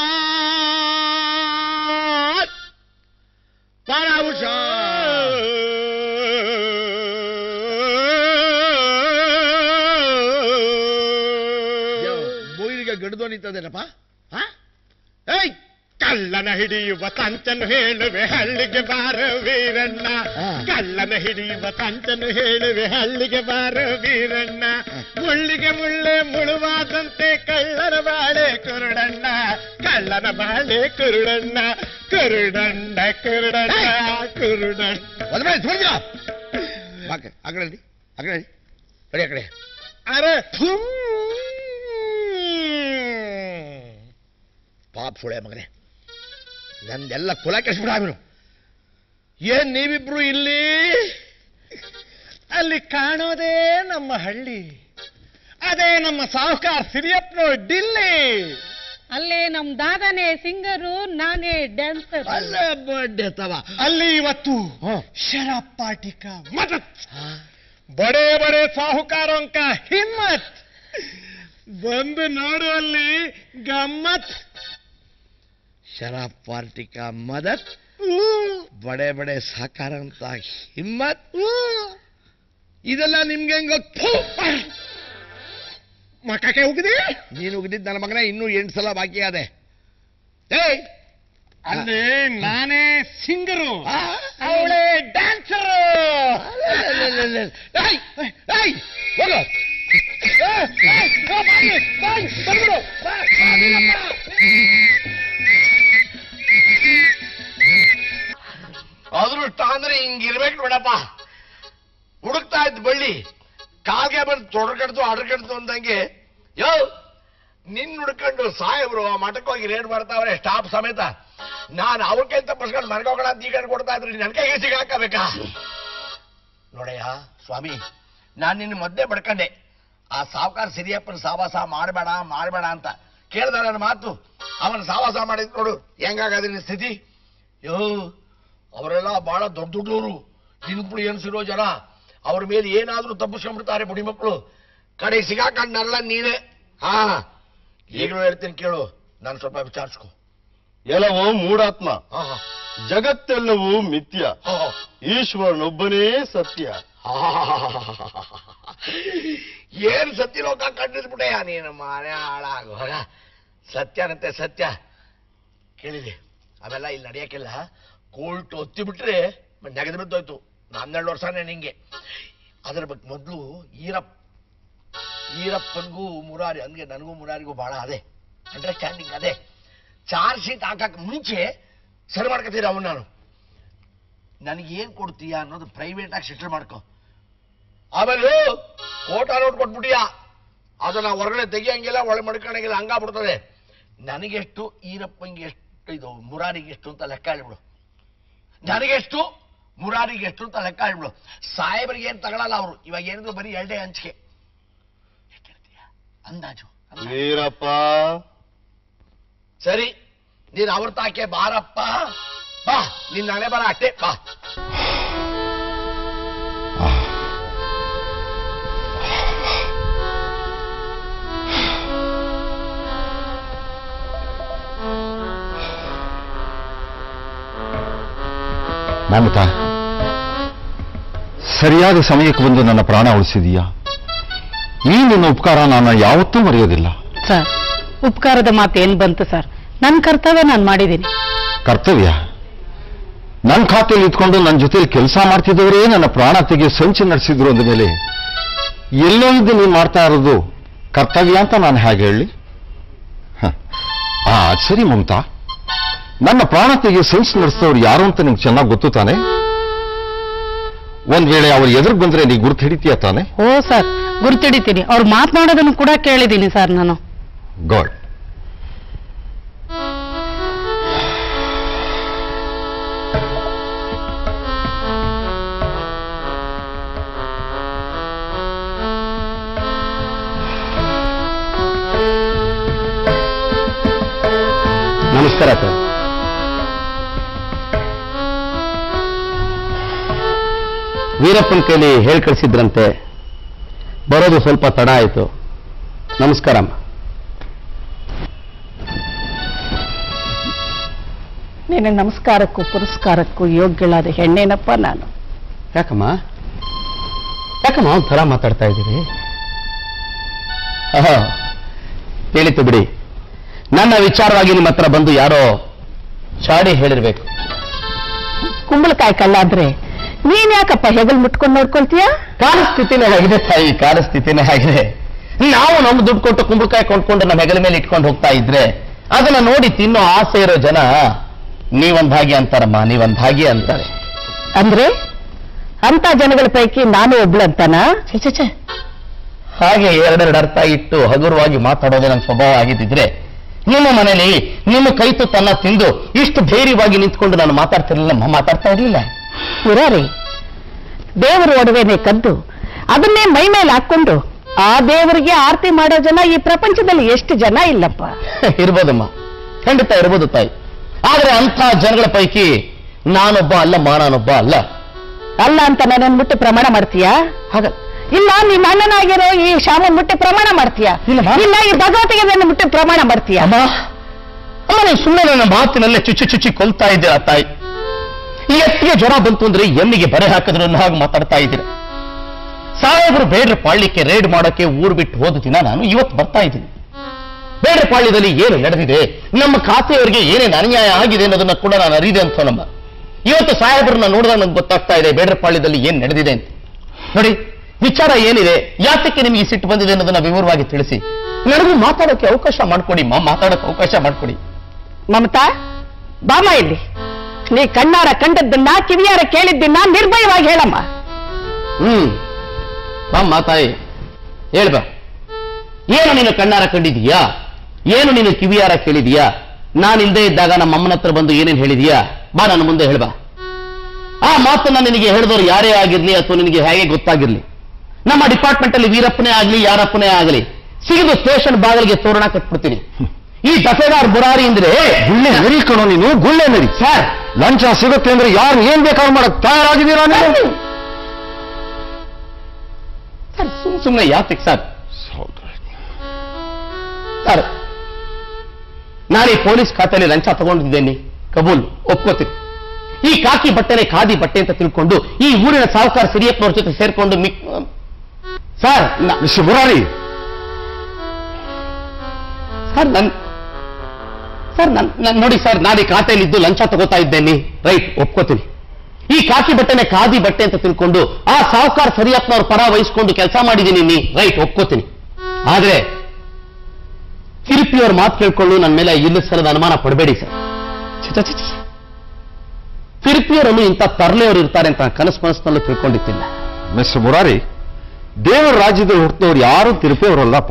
ಹುಷಾರ್ ಪರ ಹುಷಾರ್ ಬೋಯಿಗೆ ಗಡ್ದು ನಿಂತದೇನಪ್ಪ ಹಾ ಏಯ್ ಕಳ್ಳನ ಹಿಡಿಯುವ ಕಂಚನು ಹೇಳುವೆ ಹಳ್ಳಿಗೆ ಬಾರ ವೀರಣ್ಣ ಆ. ಕಳ್ಳನ ಹಿಡಿಯುವ ಕಂಚನು ಹೇಳುವೆ ಹಳ್ಳಿಗೆ ಬಾರ ವೀರಣ್ಣ ಮುಳ್ಳಿಗೆ ಮುಳ್ಳೆ ಮುಳುವಾದಂತೆ ಕಳ್ಳನ ಬಾಳೆ ಕುರುಡಣ್ಣ ಕಳ್ಳನ ಬಾಳೆ ಕುರುಡಣ್ಣ ಕುರುಡಣ್ಣ ಕುರುಡಣ್ಣ ಕುರುಡಣ್ಣ ಒದ್ಬೇಡಿ ಸುರ್ಗ ಆ ಕಡೆ ನಡಿ, ಆ ಕಡೆ ನಡಿ. ನಡಿ ಆ ಕಡೆ ಅರೆ ಥುಮ್. ಪಾಪ ಸುಳೆ ಮಗನೇ ನಂದೆಲ್ಲ ಕುಲ ಕೆಡಿಸ್ಬಿಡ ಅವನು ಏನ್ ನೀವಿಬ್ರು ಇಲ್ಲಿ ಅಲ್ಲಿ ಕಾಣೋದೇ ನಮ್ಮ ಹಳ್ಳಿ ಅದೇ ನಮ್ಮ ಸಾಹುಕಾರ ಸಿರಿಯಪ್ಪನ ಡಿಲ್ಲಿ ಅಲ್ಲೇ ನಮ್ ದಾದನೇ ಸಿಂಗರು ನಾನೇ ಡ್ಯಾನ್ಸರ್ ಅಲ್ಲೇ ಬಡ್ಡೆ ತವ ಅಲ್ಲಿ ಇವತ್ತು ಹ್ಮ್. ಶರಾಪಾಟಿಕ ಮದತ್ ಬಡೇ ಬಡೇ ಸಾಹುಕಾರೋं का ಹಿಮ್ಮತ್ ಬಂದು ನೋಡುವಲ್ಲಿ ಗಮ್ಮತ್ ಶರಾಬ್ ಪಾರ್ಟಿ ಕಾ ಮದತ್ ಬಡೆ ಬಡೆ ಸಾಕಾರ ಅಂತ ಹಿಮ್ಮತ್ ಇದೆಲ್ಲ ನಿಮ್ಗೆ ಹೆಂಗ್ ಗೊತ್ತು ಮಕಕ್ಕೆ ಹೋಗಿದೆ ನೀನು ಉಗಿದಿದ್ದು ನನ್ನ ಮಗನ ಇನ್ನೂ ಎಂಟು ಸಲ ಬಾಕಿ ಅದೆ ಏಯ್ ಅಲ್ಲಿ ನಾನೇ ಸಿಂಗರು ಆ? ಅವಳೇ ಡ್ಯಾನ್ಸರು ಏಯ್ ಏಯ್ ಹೋಗು ಅದೃಷ್ಟ ಅಂದ್ರೆ ಹಿಂಗಿರ್ಬೇಕು ಬಿಡಪ್ಪ ಹುಡುಕ್ತಾ ಇದ್ ಬಳ್ಳಿ ಕಾಲ್ಗೆ ಬಂದು ತೊಡರ್ಕಡ್ತು ಅಡ್ರಕಡ್ತು ಅಂದಂಗೆ ಯೋ ನಿನ್ ಹುಡ್ಕೊಂಡು ಸಾಹೇಬ್ರು ಆ ಮಠಕ್ಕೆ ಹೋಗಿ ರೇಡ್ ಮಾಡ್ತಾವ್ರೆ ಸ್ಟಾಪ್ ಸಮೇತ ನಾನು ಅವಕ್ಕೆ ತಪ್ಪಿಸ್ಕೊಂಡು ಮನೆಗೋಗೋಣ ಅಂತ ಈಗ ಕೊಡ್ತಾ ಇದ್ರಿ ನನ್ ಕೈಗೆ ಸಿಗಾಕಬೇಕಾ ನೋಡಯ್ಯ ಸ್ವಾಮಿ ನಾನು ನಿನ್ನ ಮದ್ದೆ ಬಡ್ಕಂಡೆ ಆ ಸಾವುಕಾರ ಸಿರಿಯಪ್ಪನ ಸಾವಾಸ ಮಾಡಬೇಡ ಮಾಡಬೇಡ ಅಂತ ಕೇಳ್ದ ನನ್ನ ಮಾತು ಅವನ ಸಾವಾಸ ಮಾಡಿದ್ ನೋಡು ಹೆಂಗಾಗದ ನಿನ್ನ ಸ್ಥಿತಿ ಯೋ ಅವರೆಲ್ಲ ಬಹಳ ದೊಡ್ಡ ದೊಡ್ಡವರು ತಿನ್ಪುಳಿ ಎನ್ಸಿರೋ ಜನ ಅವ್ರ ಮೇಲೆ ಏನಾದ್ರೂ ತಪ್ಪಿಸ್ಕೊಂಡ್ಬಿಡ್ತಾರೆ ಬುಡಿ ಮಕ್ಕಳು ಕಡೆ ಸಿಗಾಕೊಂಡಲ್ಲ ನೀನೇ ಹಾ ಈಗಲೂ ಹೇಳ್ತೀನಿ ಕೇಳು ನಾನು ಸ್ವಲ್ಪ ವಿಚಾರಿಸ್ಕೊ ಎಲ್ಲವೋ ಮೂಢಾತ್ಮ ಹಾ ಹಾ ಜಗತ್ತೆಲ್ಲವೂ ಮಿಥ್ಯ ಹಾ ಈಶ್ವರನೊಬ್ಬನೇ ಸತ್ಯ ಏನ್ ಸತ್ಯಲೋಕ ಕಂಡಿದ್ಬಿಟ್ಟೆಯ ನೀನು ಮಾರೇ ಹಾಳಾಗೋಗ ಸತ್ಯನಂತೆ ಸತ್ಯ ಕೇಳಿದೆ ಅವೆಲ್ಲ ಇಲ್ಲಿ ನಡೆಯಕ್ಕಿಲ್ಲ ಕೋಲ್ಟ್ ಒತ್ತಿ ಬಿಟ್ರೆ ನೆಗೆದು ಬಿದ್ದೋಯ್ತು ಹನ್ನೆರಡು ವರ್ಷನೇ ನಿಂಗೆ ಅದ್ರ ಬಗ್ಗೆ ಮೊದಲು ಈರಪ್ಪ ಈರಪ್ಪನಿಗೂ ಮುರಾರಿ ಹಂಗೆ ನನಗೂ ಮುರಾರಿಗೂ ಬಹಳ ಅದೇ ಅಂಡರ್ಸ್ಟ್ಯಾಂಡಿಂಗ್ ಅದೇ ಚಾರ್ಜ್ ಶೀಟ್ ಹಾಕಕ್ ಮುಂಚೆ ಸರಿ ಮಾಡ್ಕೊತೀರ ಅವನು ನಾನು ನನಗೇನ್ ಕೊಡ್ತೀಯ ಅನ್ನೋದು ಪ್ರೈವೇಟ್ ಆಗಿ ಸೆಟಲ್ ಮಾಡ್ಕೊ ಆಮೇಲೆ ಕೋಟ ನೋಟ್ ಕೊಟ್ಬಿಟ್ಟಿಯಾ ಅದನ್ನ ಹೊರಗಡೆ ತೆಗಿಯಂಗಿಲ್ಲ ಒಳ ಮಡ್ಕೊಳಂಗಿಲ್ಲ ಹಂಗಾಗ್ಬಿಡ್ತದೆ ನನಗೆಷ್ಟು ಈರಪ್ಪಂಗೆ ಎಷ್ಟು ಇದು ಮುರಾರಿಗೆ ಎಷ್ಟು ಅಂತ ಲೆಕ್ಕ ಹೇಳ್ಬಿಡು ನನಗೆಷ್ಟು ಮುರಾರಿಗೆ ಎಷ್ಟು ಅಂತ ಲೆಕ್ಕ ಹೇಳ್ಬಿಡು ಸಾಹೇಬರಿಗೆ ಏನು ತಗೊಳಲ್ಲ ಅವರು ಇವಾಗ ಏನಿದ್ರು ಬರೀ ಎರಡೇ ಹಂಚಿಕೆ ಎಷ್ಟು ಹೇಳ್ತೀಯ? ಅಂದಾಜು ಅಂದಾಜು. ವೀರಪ್ಪ ಸರಿ ನೀನ್ ಅವ್ರ ತಾಕೆ ಬಾರಪ್ಪ ಬಾ ನಿನ್ನ ಹಣೆ ಬರ ಅಟ್ಟೆ ಬಾ ಮಮತಾ ಸರಿಯಾದ ಸಮಯಕ್ಕೆ ಬಂದು ನನ್ನ ಪ್ರಾಣ ಉಳಿಸಿದೀಯಾ ಈ ನಿನ್ನ ಉಪಕಾರ ನಾನು ಯಾವತ್ತೂ ಮರೆಯೋದಿಲ್ಲ ಸರ್ ಉಪಕಾರದ ಮಾತು ಏನ್ ಬಂತು ಸರ್ ನನ್ನ ಕರ್ತವ್ಯ ನಾನು ಮಾಡಿದ್ದೀನಿ ಕರ್ತವ್ಯ ನನ್ನ ಖಾತೆಯಲ್ಲಿ ಇಟ್ಕೊಂಡು ನನ್ನ ಜೊತೆಲಿ ಕೆಲಸ ಮಾಡ್ತಿದ್ದವರೇ ನನ್ನ ಪ್ರಾಣ ತೆಗೆ ಸಂಚು ನಡೆಸಿದ್ರು ಅಂದ ಮೇಲೆ ಎಲ್ಲೋ ಇದ್ದು ನೀನು ಮಾಡ್ತಾ ಇರೋದು ಕರ್ತವ್ಯ ಅಂತ ನಾನು ಹೇಗೆ ಹೇಳಿ ಅದ್ ಸರಿ ಮಮತಾ ನನ್ನ ಪ್ರಾಣ ತೆಗೆಯೋ ಸೆನ್ಸ್ ನಡೆಸಿದವ್ರು ಯಾರು ಅಂತ ನಿಂಗೆ ಚೆನ್ನಾಗಿ ಗೊತ್ತು ತಾನೆ ಒಂದ್ ವೇಳೆ ಅವ್ರು ಎದುರು ಬಂದ್ರೆ ನೀ ಗುರುತು ಹಿಡಿತೀಯ ತಾನೆ ಓ ಸರ್ ಗುರ್ತಿಡಿತೀನಿ ಅವ್ರು ಮಾತನಾಡೋದನ್ನು ಕೂಡ ಕೇಳಿದ್ದೀನಿ ಸರ್ ನಾನು ಗಾಡ್ ನಮಸ್ಕಾರ ಸರ್ ವೀರಪ್ಪನ ಕೈಲಿ ಹೇಳಿ ಕಳಿಸಿದ್ರಂತೆ ಬರೋದು ಸ್ವಲ್ಪ ತಡ ಆಯಿತು ನಮಸ್ಕಾರಮ್ಮ ನಿನ್ನ ನಮಸ್ಕಾರಕ್ಕೂ ಪುರಸ್ಕಾರಕ್ಕೂ ಯೋಗ್ಯಳಾದ ಹೆಣ್ಣೇನಪ್ಪ ನಾನು ಯಾಕಮ್ಮ ಯಾಕಮ್ಮ ಒಂಥರ ಮಾತಾಡ್ತಾ ಇದ್ದೀರಿ ಆಹಾ, ತಿಳಿತು ಬಿಡಿ ನನ್ನ ವಿಚಾರವಾಗಿ ನಿಮ್ಮ ಹತ್ರ ಬಂದು ಯಾರೋ ಚಾಡಿ ಹೇಳಿರ್ಬೇಕು ಕುಂಬಳಕಾಯಿ ಕಳ್ಳಾದ್ರೆ ನೀನ್ ಯಾಕಪ್ಪ ಹೆಗಲ್ ಮುಟ್ಕೊಂಡು ನೋಡ್ಕೊಳ್ತೀಯ ಕಾಲ ಸ್ಥಿತಿನೇ ಆಗಿದೆ ತಾಯಿ ಕಾಲ ಸ್ಥಿತಿನೇ ಆಗಿದೆ ನಾವು ನಮ್ಮ ದುಡ್ಡು ಕೊಟ್ಟು ಕುಂಬಳಕಾಯಿ ಕೊಂಡ್ಕೊಂಡು ನಮ್ಮ ಹೆಗಲ ಮೇಲೆ ಇಟ್ಕೊಂಡು ಹೋಗ್ತಾ ಇದ್ರೆ ಅದನ್ನ ನೋಡಿ ತಿನ್ನೋ ಆಸೆ ಇರೋ ಜನ ನೀವೊಂದ್ ಭಾಗ್ಯ ಅಂತಾರಮ್ಮ ನೀವೊಂದ್ ಭಾಗ್ಯ ಅಂತಾರೆ ಅಂದ್ರೆ ಅಂತ ಜನಗಳ ಪೈಕಿ ನಾನು ಒಬ್ಳಂತಾನ ಛೆ, ಛೆ, ಛೆ. ಹಾಗೆ ಎರಡೆರಡು ಅರ್ಥ ಇಟ್ಟು ಹಗುರವಾಗಿ ಮಾತಾಡೋದೇ ನನ್ನ ಸ್ವಭಾವ ಆಗಿದ್ದಿದ್ರೆ ನಿಮ್ಮ ಮನೇಲಿ ನಿಮ್ಮ ಕೈ ತುತ್ತನ್ನ ತಿಂದು ಇಷ್ಟು ಧೈರ್ಯವಾಗಿ ನಿಂತ್ಕೊಂಡು ನಾನು ಮಾತಾಡ್ತಿರ್ಲಿಲ್ಲ ಮಾತಾಡ್ತಾ ಇರ್ಲಿಲ್ಲ ಮುರಾರಿ ದೇವರ ಒಡವೆನೆ ಕದ್ದು ಅದನ್ನೇ ಮೈ ಮೇಲೆ ಹಾಕೊಂಡು ಆ ದೇವರಿಗೆ ಆರತಿ ಮಾಡೋ ಜನ ಈ ಪ್ರಪಂಚದಲ್ಲಿ ಎಷ್ಟು ಜನ ಇಲ್ಲಪ್ಪ ಇರ್ಬೋದಮ್ಮ ಖಂಡಿತ ಇರ್ಬೋದು ತಾಯಿ ಆದ್ರೆ ಅಂಥ ಜನಗಳ ಪೈಕಿ ನಾನೊಬ್ಬ ಅಲ್ಲಮ್ಮ ನಾನೊಬ್ಬ ಅಲ್ಲ ಅಲ್ಲ ಅಂತ ನನ್ನನ್ನು ಮುಟ್ಟಿ ಪ್ರಮಾಣ ಮಾಡ್ತೀಯಾ ಹಾಗ ಇಲ್ಲ ನಿಮ್ಮ ಅಣ್ಣನಾಗಿರೋ ಈ ಶಾಮನ್ ಮುಟ್ಟಿ ಪ್ರಮಾಣ ಮಾಡ್ತೀಯಾ ಇಲ್ಲಮ್ಮ. ಇಲ್ಲ ಈ ಭಗವತಿಗೆ ನನ್ನ ಮುಟ್ಟಿ ಪ್ರಮಾಣ ಮಾಡ್ತೀಯಾ ಅಮ್ಮ ಅಮ್ಮ ನೀವು ಸುಮ್ಮನೆ ನನ್ನ ಮಾತಿನಲ್ಲೇ ಚುಚ್ಚಿ ಚುಚ್ಚಿ ಕೊಲ್ತಾ ಇದ್ದೀರಾ ತಾಯಿ ಈ ಎತ್ತಿಗೆ ಜ್ವರ ಬಂತು ಅಂದ್ರೆ ಎಮ್ಮಿಗೆ ಬರೆ ಹಾಕಿದ್ರು ಅನ್ನೋ ಹಾಗೆ ಮಾತಾಡ್ತಾ ಇದ್ದೀರಾ ಸಾಹೇಬರು ಬೇಡ್ರ ಪಾಳ್ಯಕ್ಕೆ ರೇಡ್ ಮಾಡೋಕೆ ಊರು ಬಿಟ್ಟು ಹೋದ ದಿನ ನಾನು ಇವತ್ತು ಬರ್ತಾ ಇದ್ದೀನಿ ಬೇಡ್ರ ಪಾಳ್ಯದಲ್ಲಿ ಏನು ನಡೆದಿದೆ ನಮ್ಮ ಖಾತೆಯವರಿಗೆ ಏನೇನು ಅನ್ಯಾಯ ಆಗಿದೆ ಅನ್ನೋದನ್ನ ಕೂಡ ನಾನು ಅರಿದೆ ಅಂತ ನಮ್ಮ ಇವತ್ತು ಸಾಹೇಬರನ್ನ ನೋಡಿದಾಗ ನಂಗೆ ಗೊತ್ತಾಗ್ತಾ ಇದೆ ಬೇಡ್ರ ಪಾಳ್ಯದಲ್ಲಿ ಏನ್ ನಡೆದಿದೆ ಅಂತ ನೋಡಿ ವಿಚಾರ ಏನಿದೆ ಯಾತಕ್ಕೆ ನಿಮಗೆ ಈ ಸಿಟ್ಟು ಬಂದಿದೆ ಅನ್ನೋದನ್ನ ವಿವರವಾಗಿ ತಿಳಿಸಿ ನನಗೂ ಮಾತಾಡೋಕೆ ಅವಕಾಶ ಮಾಡ್ಕೊಡಿ ಮಾ ಮಾತಾಡೋಕೆ ಅವಕಾಶ ಮಾಡ್ಕೊಡಿ ಮಮತಾ ಬಾಮ ಇಲ್ಲಿ ನೀ ಕಣ್ಣಾರ ಕಂಡದ್ದನ್ನ ಕಿವಿಯಾರ ಕೇಳಿದ್ದನ್ನ ನಿರ್ಭಯವಾಗಿ ಹೇಳಮ್ಮ ಹ್ಮ್ ಬಾ ಮಾತಾಯಿ ಹೇಳ್ಬಾ ಏನು ನೀನು ಕಣ್ಣಾರ ಕಂಡಿದೀಯಾ ಏನು ನೀನು ಕಿವಿಯಾರ ಕೇಳಿದೀಯಾ ನಾನು ಇಲ್ದೇ ಇದ್ದಾಗ ನಮ್ಮ ಅಮ್ಮನ ಹತ್ರ ಬಂದು ಏನೇನು ಹೇಳಿದೀಯಾ ಬಾ ನನ್ನ ಮುಂದೆ ಹೇಳ್ಬಾ ಆ ಮಾತನ್ನ ನಿನಗೆ ಹೇಳಿದವರು ಯಾರೇ ಆಗಿರ್ಲಿ ಅಥವಾ ನಿನಗೆ ಹೇಗೆ ಗೊತ್ತಾಗಿರ್ಲಿ ನಮ್ಮ ಡಿಪಾರ್ಟ್ಮೆಂಟ್ ಅಲ್ಲಿ ವೀರಪ್ಪನೇ ಆಗ್ಲಿ ಯಾರಪ್ಪನೇ ಆಗಲಿ ಸಿಗಿದು ಸ್ಟೇಷನ್ ಬಾಗಿಲಿಗೆ ತೋರಣ ಕಟ್ಬಿಡ್ತೀನಿ ಈ ದಫೇದಾರ್ ಬುರಾರಿ ಅಂದ್ರೆ ಗುಳ್ಳೆ ನರಿ ಕಣೋ ನೀನು ಗುಳ್ಳೆ ನರಿ ಸರ್ ಲಂಚ ಸಿಗುತ್ತೆ ಅಂದ್ರೆ ಯಾರು ಏನ್ ಬೇಕಾದ್ರೂ ಮಾಡಕ್ ತಯಾರಾಗಿದ್ದೀರಾ ನೀವು ಸರ್ ಸುಮ್ ಸುಮ್ಮನೆ ಯಾತಕ್ಕೆ ಸರ್ ಸರ್ ನಾನು ಈ ಪೊಲೀಸ್ ಖಾತೆಯಲ್ಲಿ ಲಂಚ ತಗೊಂಡಿದ್ದೇನೆ ಕಬೂಲ್ ಒಪ್ಕೋತೀನಿ ಈ ಕಾಕಿ ಬಟ್ಟೆನೆ ಖಾದಿ ಬಟ್ಟೆ ಅಂತ ತಿಳ್ಕೊಂಡು ಈ ಊರಿನ ಸಾಹುಕಾರ ಸಿರಿಯಪ್ಪನವ್ರ ಜೊತೆ ಸೇರ್ಕೊಂಡು ಮಿಕ್ ಸರ್ ನ- ಮಿಸ್ಟರ್ ಮುರಾರಿ ಸರ್ ನನ್ ಸರ್ ನನ್ ನನ್- ನೋಡಿ ಸರ್ ನಾನು ಈ ಖಾತೆಯಲ್ಲಿ ಇದ್ದು ಲಂಚ ತಗೋತಾ ಇದ್ದೇನೆ ರೈಟ್ ಒಪ್ಕೋತೀನಿ ಈ ಕಾಕಿ ಬಟ್ಟೆನೆ ಖಾದಿ ಬಟ್ಟೆ ಅಂತ ತಿಳ್ಕೊಂಡು ಆ ಸಾಹುಕಾರ ಸರಿಯಪ್ಪನವ್ರ ಪರ ವಹಿಸ್ಕೊಂಡು ಕೆಲಸ ಮಾಡಿದ್ದೀನಿ ನೀ ರೈಟ್ ಒಪ್ಕೋತೀನಿ ಆದ್ರೆ ತಿರುಪಿಯವ್ರ ಮಾತು ಕೇಳ್ಕೊಂಡು ನನ್ನ ಮೇಲೆ ಇಲ್ಲ ಸರದ ಅನುಮಾನ ಪಡಬೇಡಿ ಸರ್ ಛೆ, ಛೆ, ಛೆ, ಛೆ. ತಿರುಪಿಯವರಲ್ಲೂ ಇಂಥ ತರಲೆಯವರು ಇರ್ತಾರೆ ಅಂತ ನಾನು ಕನಸು ಮನಸ್ಸಿನಲ್ಲೂ ತಿಳ್ಕೊಂಡಿದ್ದಿಲ್ಲ ಮಿಸ್ಟರ್ ಮುರಾರಿ ದೇವರ ರಾಜ್ಯದಲ್ಲಿ ಹುಟ್ಟಿದವ್ರು ಯಾರು ತಿರುಪೇವರಲ್ಲಪ್ಪ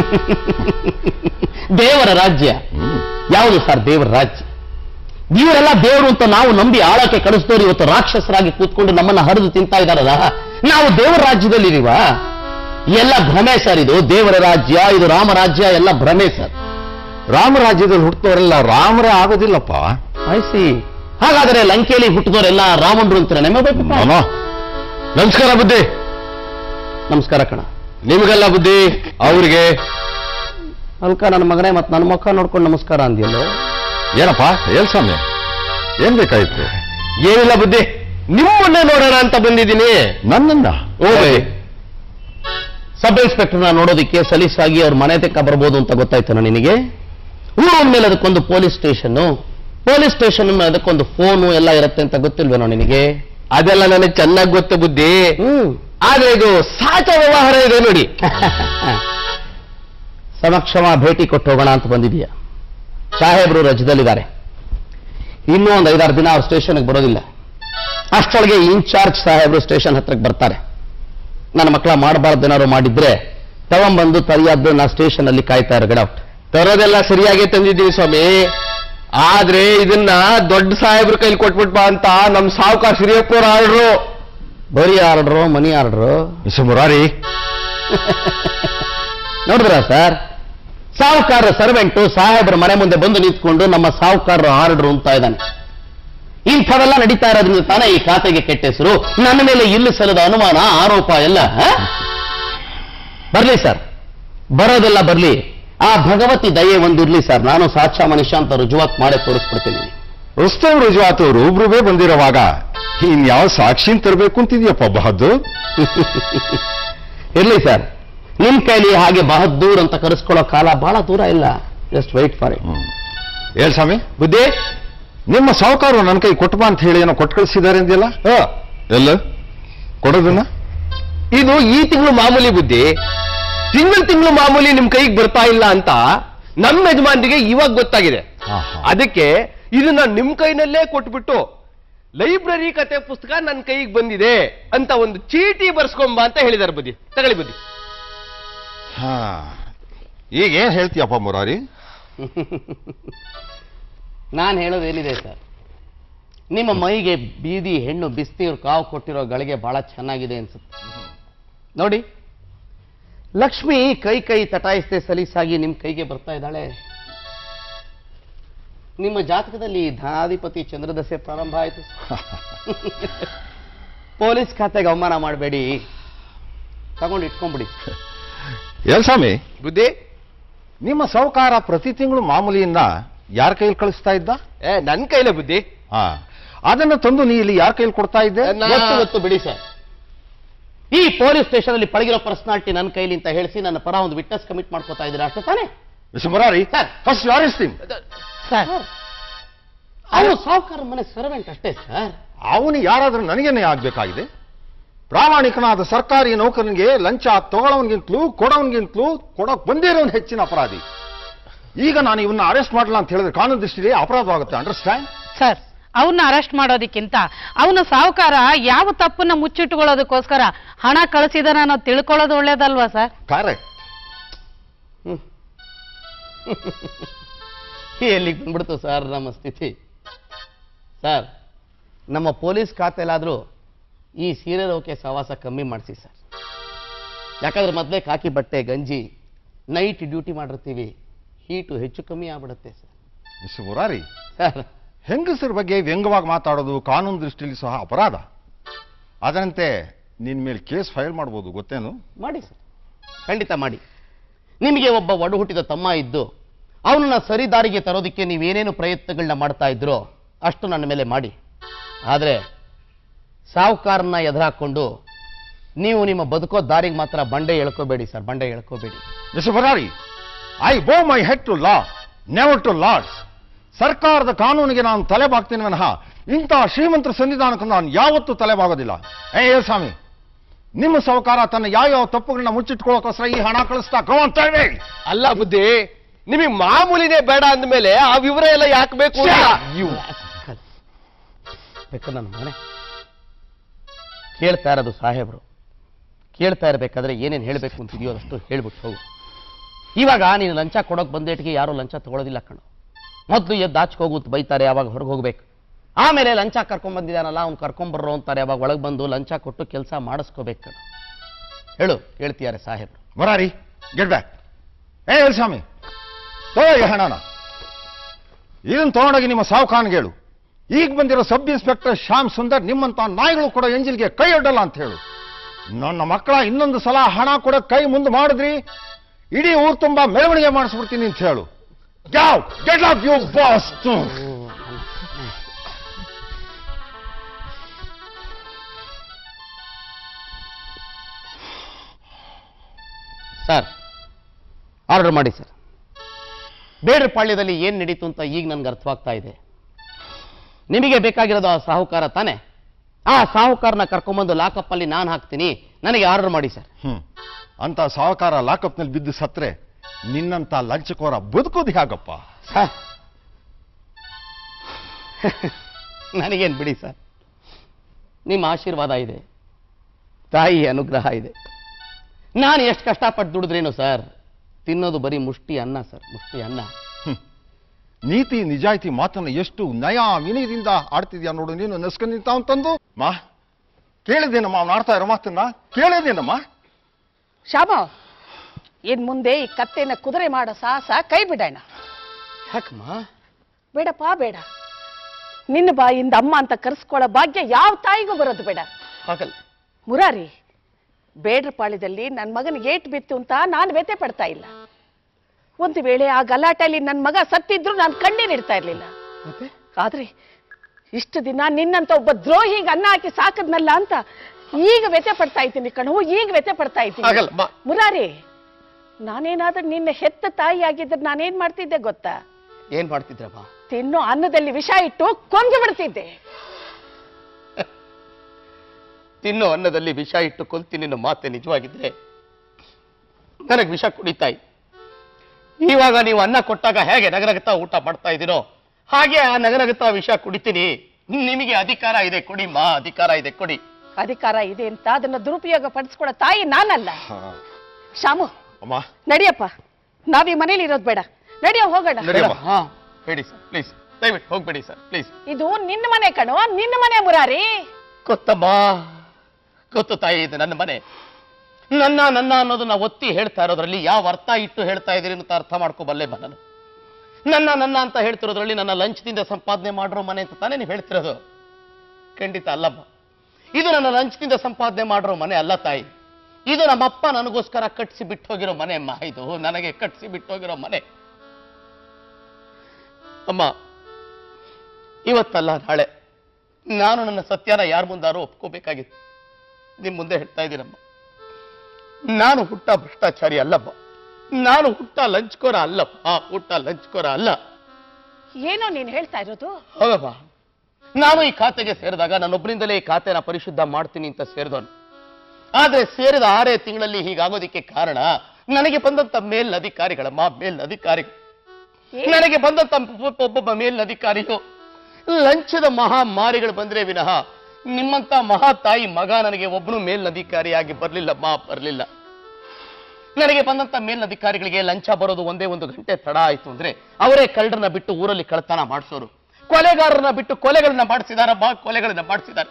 ದೇವರ ರಾಜ್ಯ ಯಾವುದು ಸರ್ ದೇವರ ರಾಜ್ಯ ಇವರೆಲ್ಲ ದೇವರು ಅಂತ ನಾವು ನಂಬಿ ಆಳಕ್ಕೆ ಕಳಿಸಿದವರು ಇವತ್ತು ರಾಕ್ಷಸರಾಗಿ ಕೂತ್ಕೊಂಡು ನಮ್ಮನ್ನ ಹರಿದು ತಿಂತಾ ಇದಾರಲ್ಲ ನಾವು ದೇವರ ರಾಜ್ಯದಲ್ಲಿ ಇದೀವ ಎಲ್ಲ ಭ್ರಮೆ ಸರ್ ಇದು ದೇವರ ರಾಜ್ಯ ಇದು ರಾಮ ರಾಜ್ಯ ಎಲ್ಲ ಭ್ರಮೆ ಸರ್ ರಾಮ ರಾಜ್ಯದಲ್ಲಿ ಹುಟ್ಟಿದವರೆಲ್ಲ ರಾಮರೇ ಆಗೋದಿಲ್ಲಪ್ಪ ಆಯ್ಸಿ ಹಾಗಾದರೆ ಲಂಕೆಯಲ್ಲಿ ಹುಟ್ಟಿದವರೆಲ್ಲ ರಾಮಂದ್ರು ಅಂತಾರೆ ನಮ್ಮ ನಾನೋ ನಮಸ್ಕಾರ ಬುದ್ಧಿ ನಮಸ್ಕಾರ ಕಣ ನಿಮಗೆಲ್ಲ ಬುದ್ಧಿ ಅವ್ರಿಗೆ ಅಲ್ಕ ನನ್ನ ಮಗನೇ ಮತ್ತೆ ನನ್ನ ಮುಖ ನೋಡ್ಕೊಂಡು ನಮಸ್ಕಾರ ಅಂದಿಯಲ್ಲ ಏನಪ್ಪ ಏನ್ ಸ್ವಾಮಿ ಏನ್ ಬೇಕಾಯ್ತು ಏನಿಲ್ಲ ಬುದ್ಧಿ ನಿಮ್ಮನ್ನೇ ನೋಡೋಣ ಅಂತ ಬಂದಿದ್ದೀನಿ ನನ್ನನ್ನ ಓಯ್ ಸಬ್ ಇನ್ಸ್ಪೆಕ್ಟರ್ನ ನೋಡೋದಕ್ಕೆ ಸಲೀಸಾಗಿ ಅವ್ರ ಮನೆ ತಕ್ಕ ಬರ್ಬೋದು ಅಂತ ಗೊತ್ತಾಯ್ತಾನ ನಿನಗೆ ಊರ ಮೇಲೆ ಅದಕ್ಕೊಂದು ಪೊಲೀಸ್ ಸ್ಟೇಷನ್ ಪೊಲೀಸ್ ಸ್ಟೇಷನ್ ಮೇಲೆ ಅದಕ್ಕೊಂದು ಫೋನು ಎಲ್ಲ ಇರುತ್ತೆ ಅಂತ ಗೊತ್ತಿಲ್ವೇನೋ ನಿನಗೆ ಅದೆಲ್ಲ ನನಗೆ ಚೆನ್ನಾಗಿ ಗೊತ್ತು ಬುದ್ಧಿ ಹ್ಮ್ ಆದ್ರೆ ಇದು ಸಾಚ ವ್ಯವಹಾರ ಇದೆ ನೋಡಿ ಸಮಕ್ಷಮ ಭೇಟಿ ಕೊಟ್ಟು ಹೋಗೋಣ ಅಂತ ಬಂದಿದೀಯ ಸಾಹೇಬರು ರಜದಲ್ಲಿದ್ದಾರೆ ಇನ್ನೂ ಒಂದು ಐದಾರು ದಿನ ಅವ್ರು ಸ್ಟೇಷನ್ಗೆ ಬರೋದಿಲ್ಲ ಅಷ್ಟೊಳಗೆ ಇನ್ಚಾರ್ಜ್ ಸಾಹೇಬರು ಸ್ಟೇಷನ್ ಹತ್ರಕ್ಕೆ ಬರ್ತಾರೆ ನನ್ನ ಮಕ್ಕಳ ಮಾಡಬಾರ್ದು ಏನಾದ್ರು ಮಾಡಿದ್ರೆ ತಗೊಂಬಂದು ಸರಿಯಾದ್ದು ನಾ ಸ್ಟೇಷನ್ ಅಲ್ಲಿ ಕಾಯ್ತಾ ಇರೋ ಗಿಡ ತರೋದೆಲ್ಲ ಸರಿಯಾಗಿ ತಂದಿದ್ದೀವಿ ಸ್ವಾಮಿ ಆದ್ರೆ ಇದನ್ನ ದೊಡ್ಡ ಸಾಹೇಬ್ರ ಕೈಲಿ ಕೊಟ್ಬಿಟ್ಬಾ ಅಂತ ನಮ್ ಸಾವುಕಾರ ಸಿರಿಯಪ್ಪವ್ರ ಆರ್ಡ್ರು ಬರೀ order money order mister Murari ನೋಡಿದ್ರ ಸರ್ ಸಾಹುಕಾರ ಸರ್ವೆಂಟು ಸಾಹೇಬರ ಮನೆ ಮುಂದೆ ಬಂದು ನಿಂತ್ಕೊಂಡು ನಮ್ಮ ಸಾಹುಕಾರರು ಆರ್ಡ್ರು ಅಂತ ಇದ್ದಾನೆ ಇಂಥವೆಲ್ಲ ನಡೀತಾ ಇರೋದ್ರಿಂದ ತಾನೇ ಈ ಖಾತೆಗೆ ಕೆಟ್ಟ ಹೆಸರು ನನ್ನ ಮೇಲೆ ಇಲ್ಲಿ ಸಲ್ಲದ ಅನುಮಾನ ಆರೋಪ ಎಲ್ಲ ಆ? ಬರ್ಲಿ ಸರ್ ಬರೋದೆಲ್ಲ ಬರ್ಲಿ ಆ ಭಗವತಿ ದಯೆ ಒಂದಿರ್ಲಿ ಸರ್ ನಾನು ಸಾಕ್ಷಾ ಮನುಷ್ಯ ಅಂತ ರುಜುವಾತ್ ಮಾಡೇ ತೋರಿಸ್ಬಿಡ್ತೀನಿ ರುಸ್ತಮ್ ರುಜುವಾತ್ ಅವರು ಒಬ್ರುಬೇ ಬಂದಿರೋವಾಗ ಇನ್ಯಾವ ಸಾಕ್ಷಿನ್ ತರಬೇಕು ಅಂತಿದ್ಯಪ್ಪ ಬಹದ್ದು ಇರ್ಲಿ ಸರ್ ನಿಮ್ ಕೈಲಿ ಹಾಗೆ ಬಹದ್ದೂರ್ ಅಂತ ಕರೆಸ್ಕೊಳ್ಳೋ ಕಾಲ ಬಹಳ ದೂರ ಇಲ್ಲ ಜಸ್ಟ್ ವೈಟ್ ಫಾರ್ ಇಟ್ ಹೇಳ್ ಸ್ವಾಮಿ ಬುದ್ಧಿ ನಿಮ್ಮ ಸಾಹುಕಾರರು ನನ್ನ ಕೈ ಕೊಟ್ಬಾ ಅಂತ ಹೇಳಿ ಏನೋ ಕೊಟ್ಟು ಕಳಿಸಿದ್ದಾರೆ ಅಂದಿಲ್ಲ ಎಲ್ಲ ಕೊಡೋದನ್ನ ಇದು ಈ ತಿಂಗಳು ಮಾಮೂಲಿ ಬುದ್ಧಿ ತಿಂಗಳು ತಿಂಗಳು ಮಾಮೂಲಿ ನಿಮ್ ಕೈಗೆ ಬರ್ತಾ ಇಲ್ಲ ಅಂತ ನಮ್ಮ ಯಜಮಾನ್ರಿಗೆ ಇವಾಗ ಗೊತ್ತಾಗಿದೆ ಆಹಾ. ಅದಕ್ಕೆ ಇದನ್ನ ನಿಮ್ ಕೈನಲ್ಲೇ ಕೊಟ್ಬಿಟ್ಟು ಲೈಬ್ರರಿ ಕತೆ ಪುಸ್ತಕ ನನ್ನ ಕೈಗೆ ಬಂದಿದೆ ಅಂತ ಒಂದು ಚೀಟಿ ಬರ್ಸ್ಕೊಂಬ ಅಂತ ಹೇಳಿದಾರೆ ಬುದ್ಧಿ ತಗೊಳ್ಳಿ ಬುದ್ಧಿ ಹಾ ಈಗ ಏನ್ ಹೇಳ್ತೀಯಪ್ಪ ಮುರಾರಿ ನಾನು ಹೇಳೋದೇನಿದೆ ಸರ್ ನಿಮ್ಮ ಮೈಗೆ ಬೀದಿ ಹೆಣ್ಣು ಬಿಸ್ನೀರು ಕಾವು ಕೊಟ್ಟಿರೋ ಗಳಿಗೆ ಬಹಳ ಚೆನ್ನಾಗಿದೆ ಅನ್ಸುತ್ತೆ ನೋಡಿ ಲಕ್ಷ್ಮಿ ಕೈ ಕೈ ತಟಾಯಿಸದೆ ಸಲೀಸಾಗಿ ನಿಮ್ಮ ಕೈಗೆ ಬರ್ತಾ ಇದ್ದಾಳೆ ನಿಮ್ಮ ಜಾತಕದಲ್ಲಿ ಧನಾಧಿಪತಿ ಚಂದ್ರದಶೆ ಪ್ರಾರಂಭ ಆಯಿತು ಪೊಲೀಸ್ ಖಾತೆಗೆ ಅವಮಾನ ಮಾಡಬೇಡಿ ತಗೊಂಡು ಇಟ್ಕೊಂಡ್ಬಿಡಿ ಏನ್ ಸ್ವಾಮಿ ಬುದ್ಧಿ ನಿಮ್ಮ ಸಾಹುಕಾರ ಪ್ರತಿ ತಿಂಗಳು ಮಾಮೂಲಿಯಿಂದ ಯಾರ ಕೈಲಿ ಕಳಿಸ್ತಾ ಇದ್ದ ಏ ನನ್ ಕೈಲೇ ಬುದ್ಧಿ ಹಾ ಅದನ್ನ ತಂದು ನೀ ಇಲ್ಲಿ ಯಾರ ಕೈಲಿ ಕೊಡ್ತಾ ಇದ್ದೆ ನಾ- ಗೊತ್ತು ಗೊತ್ತು ಬಿಡಿ ಸರ್ ಈ ಪೊಲೀಸ್ ಸ್ಟೇಷನ್ ಅಲ್ಲಿ ಪಳಗಿರೋ ಪರ್ಸನಾಲಿಟಿ ನನ್ನ ಕೈಲಿ ಅಂತ ಹೇಳಿಸಿ ನನ್ನ ಪರ ಒಂದು ವಿಟ್ನೆಸ್ ಕಮಿಟ್ ಮಾಡ್ಕೋತಾ ಇದ್ದೀರಾ ಅಷ್ಟೇ ತಾನೇ ಮಿಸ್ಟರ್ ಮುರಾರಿ ಸರ್. ಫಸ್ಟ್ ಯಾರು ಟೀಮ್ ಸರ್ ಅವನು ಸಾಹುಕಾರ ಮನೆ ಸರ್ವೆಂಟ್ ಅಷ್ಟೇ ಸರ್ ಅವನು ಯಾರಾದ್ರೂ ನನಗೇನೆ ಆಗ್ಬೇಕಾಗಿದೆ ಪ್ರಾಮಾಣಿಕನಾದ ಸರ್ಕಾರಿ ನೌಕರನಿಗೆ ಲಂಚ ತಗೊಳ್ಳೋನ್ಗಿಂತಲೂ ಕೊಡೋನ್ಗಿಂತಲೂ ಕೊಡೋಕ್ ಬಂದಿರೋನ್ ಹೆಚ್ಚಿನ ಅಪರಾಧಿ ಈಗ ನಾನು ಇವನ್ನ ಅರೆಸ್ಟ್ ಮಾಡಲ್ಲ ಅಂತ ಹೇಳಿದ್ರೆ ಕಾನೂನು ದೃಷ್ಟಿಯಲ್ಲಿ ಅಪರಾಧವಾಗುತ್ತೆ ಅಂಡರ್ಸ್ಟ್ಯಾಂಡ್ ಸರ್ ಅವನ್ನ ಅರೆಸ್ಟ್ ಮಾಡೋದಕ್ಕಿಂತ ಅವನ ಸಾಹುಕಾರ ಯಾವ ತಪ್ಪನ್ನ ಮುಚ್ಚಿಟ್ಟುಕೊಳ್ಳೋದಕ್ಕೋಸ್ಕರ ಹಣ ಕಳಿಸಿದಾನ ಅನ್ನೋದು ತಿಳ್ಕೊಳ್ಳೋದು ಒಳ್ಳೇದಲ್ವಾ ಸರ್ ಕರೆಕ್ಟ್ ಎಲ್ಲಿಗೆ ಬಂದ್ಬಿಡ್ತು ಸರ್ ನಮ್ಮ ಸ್ಥಿತಿ ಸರ್ ನಮ್ಮ ಪೊಲೀಸ್ ಖಾತೆಲಾದರೂ ಈ ಸೀರೆ ರೋಕೆ ಸವಾಸ ಕಮ್ಮಿ ಮಾಡಿಸಿ ಸರ್ ಯಾಕಂದ್ರೆ ಮೊದಲೇ ಕಾಕಿ ಬಟ್ಟೆ ಗಂಜಿ ನೈಟ್ ಡ್ಯೂಟಿ ಮಾಡಿರ್ತೀವಿ ಹೀಟು ಹೆಚ್ಚು ಕಮ್ಮಿ ಆಗ್ಬಿಡುತ್ತೆ ಸರ್ ಮಿಸ್ಟರ್ ಮುರಾರಿ ಸರ್ ಹೆಂಗಸರ ಬಗ್ಗೆ ವ್ಯಂಗ್ಯವಾಗಿ ಮಾತಾಡೋದು ಕಾನೂನು ದೃಷ್ಟಿಯಲ್ಲಿ ಸಹ ಅಪರಾಧ ಅದರಂತೆ ನಿನ್ ಮೇಲೆ ಕೇಸ್ ಫೈಲ್ ಮಾಡ್ಬೋದು ಗೊತ್ತೇನು ಮಾಡಿ ಸರ್ ಖಂಡಿತ ಮಾಡಿ ನಿಮಗೆ ಒಬ್ಬ ಒಡ ಹುಟ್ಟಿದ ತಮ್ಮ ಇದ್ದು ಅವನನ್ನ ಸರಿ ದಾರಿಗೆ ತರೋದಕ್ಕೆ ನೀವೇನೇನು ಪ್ರಯತ್ನಗಳನ್ನ ಮಾಡ್ತಾ ಇದ್ರೋ ಅಷ್ಟು ನನ್ನ ಮೇಲೆ ಮಾಡಿ ಆದರೆ ಸಾಹುಕಾರನ್ನ ಎದುರಾಕೊಂಡು ನೀವು ನಿಮ್ಮ ಬದುಕೋ ದಾರಿಗೆ ಮಾತ್ರ ಬಂಡೆ ಎಳ್ಕೋಬೇಡಿ ಸರ್ ಬಂಡೆ ಎಳ್ಕೋಬೇಡಿ mister Murari I bow my head to law never to lords ಸರ್ಕಾರದ ಕಾನೂನಿಗೆ ನಾನು ತಲೆ ಬಾಗ್ತೀನಿ ವಿನಃ ಇಂತಹ ಶ್ರೀಮಂತರ ಸನ್ನಿಧಾನಕ್ಕೆ ನಾನು ಯಾವತ್ತೂ ತಲೆ ಬಾಗೋದಿಲ್ಲ ಏ ಏ ಸ್ವಾಮಿ ನಿಮ್ಮ ಸಹಕಾರ ತನ್ನ ಯಾವ್ಯಾವ ತಪ್ಪುಗಳನ್ನ ಮುಚ್ಚಿಟ್ಕೊಳ್ಳೋಕೋಸ್ಕರ ಈ ಹಣ ಕಳಿಸ್ತಾ ಗೋ ಅಂತ ಹೇಳಿ ಅಲ್ಲ ಬುದ್ಧಿ ನಿಮಗೆ ಮಾಮೂಲಿನೇ ಬೇಡ ಅಂದ್ಮೇಲೆ ಆ ವಿವರ ಎಲ್ಲ ಯಾಕೆ ಬೇಕು ಅಂತ? ಬೇಕಾದ್ರೆ ನನ್ನ ಮನೆ ಕೇಳ್ತಾ ಇರೋದು ಸಾಹೇಬರು ಕೇಳ್ತಾ ಇರಬೇಕಾದ್ರೆ ಏನೇನು ಹೇಳಬೇಕು ಅಂತಿದೆಯೋ ಅದಷ್ಟು ಹೇಳ್ಬಿಟ್ಟು ಹೋಗು ಇವಾಗ ನೀನು ಲಂಚ ಕೊಡೋಕೆ ಬಂದೇಟಿಗೆ ಯಾರು ಲಂಚ ತಗೊಳ್ಳೋದಿಲ್ಲ ಕಣು ಮೊದಲು ಎದ್ದು ಆಚೆಗೆ ಹೋಗು ಅಂತ ಬೈತಾರೆ ಯಾವಾಗ ಹೊರಗೆ ಹೋಗ್ಬೇಕು ಆಮೇಲೆ ಲಂಚ ಕರ್ಕೊಂಡ್ ಬಂದಿದ್ದಾನಲ್ಲ ಅವ್ನು ಕರ್ಕೊಂಬರ್ರೋ ಅಂತಾರೆ ಯಾವಾಗ ಒಳಗೆ ಬಂದು ಲಂಚ ಕೊಟ್ಟು ಕೆಲಸ ಮಾಡಿಸ್ಕೋಬೇಕು ಕಣು ಹೇಳು ಹೇಳ್ತಿದ್ದಾರೆ ಸಾಹೇಬರು ಮುರಾರಿ ಗೆಟ್ ಬ್ಯಾಕ್ ಏ ಹೇಳಿ ಸ್ವಾಮಿ ತಗೋ ಈ ಹಣನ ಇದನ್ನ ತಗೊಂಡೋಗಿ ನಿಮ್ಮ ಸಾವುಕಾನ್ಗೆ ಹೇಳು ಈಗ ಬಂದಿರೋ ಸಬ್ ಇನ್ಸ್ಪೆಕ್ಟರ್ ಶ್ಯಾಮ್ ಸುಂದರ್ ನಿಮ್ಮಂತ ನಾಯಿಗಳು ಕೊಡೋ ಎಂಜಿಲ್ಗೆ ಕೈ ಅಡ್ಡಲ್ಲ ಅಂತ ಹೇಳು ನನ್ನ ಮಕ್ಕಳ ಇನ್ನೊಂದು ಸಲ ಹಣ ಕೊಡೋ ಕೈ ಮುಂದೆ ಮಾಡಿದ್ರಿ ಇಡೀ ಊರ್ ತುಂಬಾ ಮೆರವಣಿಗೆ ಮಾಡಿಸ್ಬಿಡ್ತೀನಿ ಅಂತ ಹೇಳು ಯಾವ್ get off you boss sir order ಮಾಡಿ ಸರ್ ಬೇಡ್ರ ಪಾಳ್ಯದಲ್ಲಿ ಏನು ನಡೀತು ಅಂತ ಈಗ ನನ್ಗೆ ಅರ್ಥವಾಗ್ತಾ ಇದೆ ನಿಮಗೆ ಬೇಕಾಗಿರೋದು ಆ ಸಾಹುಕಾರ ತಾನೆ ಆ ಸಾಹುಕಾರನ ಕರ್ಕೊಂಬಂದು ಲಾಕಪ್ ಅಲ್ಲಿ ನಾನು ಹಾಕ್ತೀನಿ ನನಗೆ ಆರ್ಡರ್ ಮಾಡಿ ಸರ್ ಹ್ಮ್ ಅಂತ ಸಾವುಕಾರ ಲಾಕಪ್ನಲ್ಲಿ ಬಿದ್ದು ಸತ್ರೆ ನಿನ್ನಂತ ಲಂಚಕೋರ ಬದುಕೋದು ಹೇಗಪ್ಪ ಸರ್ ನನಗೇನು ಬಿಡಿ ಸರ್ ನಿಮ್ಮ ಆಶೀರ್ವಾದ ಇದೆ ತಾಯಿ ಅನುಗ್ರಹ ಇದೆ ನಾನು ಎಷ್ಟು ಕಷ್ಟಪಟ್ಟು ದುಡಿದ್ರೇನು ಸರ್ ತಿನ್ನೋದು ಬರೀ ಮುಷ್ಟಿ ಅನ್ನ ಸರ್ ಮುಷ್ಟಿ ಅನ್ನ ನೀತಿ ನಿಜಾಯಿತಿ ಮಾತನ್ನು ಎಷ್ಟು ನಯ ವಿನಯದಿಂದ ಆಡ್ತಿದ್ಯಾ ನೋಡು ನೀನು ನೆಸ್ಕ ನಿಂತ ಅಂತಂದು ಮಾ ಕೇಳಿದ್ದೇನಮ್ಮ ಅವ್ನು ಆಡ್ತಾ ಇರೋ ಮಾತನ್ನ ಕೇಳಿದ್ದೇನಮ್ಮ ಶ್ಯಾಮ ಇನ್ ಮುಂದೆ ಈ ಕತ್ತೆನ ಕುದುರೆ ಮಾಡೋ ಸಾಹಸ ಕೈ ಬಿಡೋಣ ಯಾಕಮ್ಮ ಬೇಡಪ್ಪ ಬೇಡ ನಿನ್ನ ಬಾಯಿಂದ ಅಮ್ಮ ಅಂತ ಕರೆಸ್ಕೊಳ್ಳೋ ಭಾಗ್ಯ ಯಾವ ತಾಯಿಗೂ ಬರೋದು ಬೇಡ ಆಗಲ್ಲ ಮುರಾರಿ ಬೇಡ್ರ ಪಾಳ್ಯದಲ್ಲಿ ನನ್ನ ಮಗನಿಗೆ ಏಟ್ ಬಿತ್ತು ಅಂತ ನಾನು ವ್ಯತೆ ಪಡ್ತಾ ಇಲ್ಲ ಒಂದು ವೇಳೆ ಆ ಗಲಾಟೆಯಲ್ಲಿ ನನ್ನ ಮಗ ಸತ್ತಿದ್ರು ನಾನು ಕಣ್ಣೀರಿಡ್ತಾ ಇರ್ಲಿಲ್ಲ ಮತ್ತೆ ಆದ್ರೆ ಇಷ್ಟು ದಿನ ನಿನ್ನಂತ ಒಬ್ಬ ದ್ರೋಹಿಗೆ ಅನ್ನ ಹಾಕಿ ಸಾಕದ್ನಲ್ಲ ಅಂತ ಈಗ ವ್ಯತೆ ಪಡ್ತಾ ಇದ್ದೀನಿ ಕಣು ಈಗ ವ್ಯತೆ ಪಡ್ತಾ ಇದ್ದೀನಿ ಆಗಲ್ಲ ಮಾ ಮುರಾರಿ ನಾನೇನಾದ್ರೂ ನಿನ್ನ ಹೆತ್ತ ತಾಯಿ ಆಗಿದ್ರೆ ನಾನೇನ್ ಮಾಡ್ತಿದ್ದೆ ಗೊತ್ತಾ ಏನ್ ಮಾಡ್ತಿದ್ರಮ್ಮ ತಿನ್ನೋ ಅನ್ನದಲ್ಲಿ ವಿಷ ಇಟ್ಟು ಕೊಂದು ಬಿಡ್ತಿದ್ದೆ ತಿನ್ನೋ ಅನ್ನದಲ್ಲಿ ವಿಷ ಇಟ್ಟು ಕೊಲ್ತೀನಿ ಅನ್ನೋ ಮಾತೆ ನಿಜವಾಗಿದ್ರೆ ನನಗೆ ವಿಷ ಕುಡಿತಾಯಿ ಇವಾಗ ನೀವು ಅನ್ನ ಕೊಟ್ಟಾಗ ಹೇಗೆ ನಗನಗುತ್ತಾ ಊಟ ಮಾಡ್ತಾ ಇದ್ದೀನೋ ಹಾಗೆ ಆ ನಗನಗುತ್ತಾ ವಿಷ ಕುಡಿತೀನಿ ನಿಮಗೆ ಅಧಿಕಾರ ಇದೆ ಕೊಡಿ ಮಾ ಅಧಿಕಾರ ಇದೆ ಕೊಡಿ ಅಧಿಕಾರ ಇದೆ ಅಂತ ಅದನ್ನ ದುರುಪಯೋಗ ಪಡಿಸ್ಕೊಡೋ ತಾಯಿ ನಾನಲ್ಲ ಹಾ. ಶಾಮು ಅಮ್ಮ ನಡಿಯಪ್ಪ ನಾವ್ ಈ ಮನೇಲಿ ಇರೋದ್ ಬೇಡ ನಡಿಯೋ ಹೋಗೋಣ ನಡಿಯಮ್ಮ. ಹಾ ಬೇಡಿ ಸರ್ ಪ್ಲೀಸ್ ದಯವಿಟ್ಟು ಹೋಗ್ಬೇಡಿ ಸರ್ ಪ್ಲೀಸ್ ಇದು ನಿನ್ನ ಮನೆ ಕಣೋ ನಿನ್ನ ಮನೆ ಮುರಾರಿ ಗೊತ್ತಮ್ಮ ಗೊತ್ತು ತಾಯಿ ಇದು ನನ್ನ ಮನೆ ನನ್ನ ನನ್ನ ಅನ್ನೋದನ್ನ ಒತ್ತಿ ಹೇಳ್ತಾ ಇರೋದ್ರಲ್ಲಿ ಯಾವ ಅರ್ಥ ಇಟ್ಟು ಹೇಳ್ತಾ ಇದ್ದೀರಿ ಅಂತ ಅರ್ಥ ಮಾಡ್ಕೋಬಲ್ಲೆ ಬಾ ನಾನು ನನ್ನ ನನ್ನ ಅಂತ ಹೇಳ್ತಿರೋದ್ರಲ್ಲಿ ನನ್ನ ಲಂಚದಿಂದ ಸಂಪಾದನೆ ಮಾಡಿರೋ ಮನೆ ಅಂತ ತಾನೇ ನೀವು ಹೇಳ್ತಿರೋದು ಖಂಡಿತ ಅಲ್ಲಮ್ಮ ಇದು ನನ್ನ ಲಂಚದಿಂದ ಸಂಪಾದನೆ ಮಾಡಿರೋ ಮನೆ ಅಲ್ಲ ತಾಯಿ ಇದು ನಮ್ಮಪ್ಪ ನನಗೋಸ್ಕರ ಕಟ್ಟಿಸಿ ಬಿಟ್ಟು ಹೋಗಿರೋ ಮನೆ ಅಮ್ಮ ಇದು ನನಗೆ ಕಟ್ಟಿಸಿ ಬಿಟ್ಟು ಹೋಗಿರೋ ಮನೆ ಅಮ್ಮ ಇವತ್ತಲ್ಲ ನಾಳೆ ನಾನು ನನ್ನ ಸತ್ಯನ ಯಾರ ಮುಂದಾರು ಒಪ್ಕೋಬೇಕಾಗಿತ್ತು ನಿಮ್ ಮುಂದೆ ಹೇಳ್ತಾ ಇದ್ದೀನಮ್ಮ ನಾನು ಹುಟ್ಟ ಭ್ರಷ್ಟಾಚಾರಿ ಅಲ್ಲಪ್ಪ ನಾನು ಹುಟ್ಟ ಲಂಚ್ಕೋರ ಅಲ್ಲಪ್ಪ ಹುಟ್ಟ ಲಂಚ್ಕೋರ ಅಲ್ಲ ಏನೋ ನೀನ್ ಹೇಳ್ತಾ ಇರೋದು ಹೌದಪ್ಪ ನಾನು ಈ ಖಾತೆಗೆ ಸೇರಿದಾಗ ನನ್ನೊಬ್ಬರಿಂದಲೇ ಈ ಖಾತೆನ ಪರಿಶುದ್ಧ ಮಾಡ್ತೀನಿ ಅಂತ ಸೇರಿದವನು ಆದ್ರೆ ಸೇರಿದ ಆರೇ ತಿಂಗಳಲ್ಲಿ ಹೀಗಾಗೋದಿಕ್ಕೆ ಕಾರಣ ನನಗೆ ಬಂದಂತ ಮೇಲಧಿಕಾರಿಗಳಮ್ಮ ಮೇಲಧಿಕಾರಿಗಳು ಏನ್- ನನಗೆ ಬಂದಂತ ಒಬ್ಬ- ಒಬ್ಬೊಬ್ಬ ಮೇಲಧಿಕಾರಿಯು ಲಂಚದ ಮಹಾಮಾರಿಗಳು ಬಂದ್ರೆ ವಿನಃ ನಿಮ್ಮಂತ ಮಹಾ ತಾಯಿ ಮಗ ನನಗೆ ಒಬ್ಬನು ಮೇಲಧಿಕಾರಿಯಾಗಿ ಬರ್ಲಿಲ್ಲಮ್ಮ ಬರ್ಲಿಲ್ಲ ನನಗೆ ಬಂದಂತ ಮೇಲಧಿಕಾರಿಗಳಿಗೆ ಲಂಚ ಬರೋದು ಒಂದೇ ಒಂದು ಗಂಟೆ ತಡ ಆಯ್ತು ಅಂದ್ರೆ ಅವರೇ ಕಳ್ಳರನ್ನ ಬಿಟ್ಟು ಊರಲ್ಲಿ ಕಳ್ತನ ಮಾಡಿಸೋರು ಕೊಲೆಗಾರರನ್ನ ಬಿಟ್ಟು ಕೊಲೆಗಳನ್ನ ಮಾಡಿಸಿದಾರಮ್ಮ ಕೊಲೆಗಳನ್ನ ಮಾಡಿಸಿದ್ದಾರೆ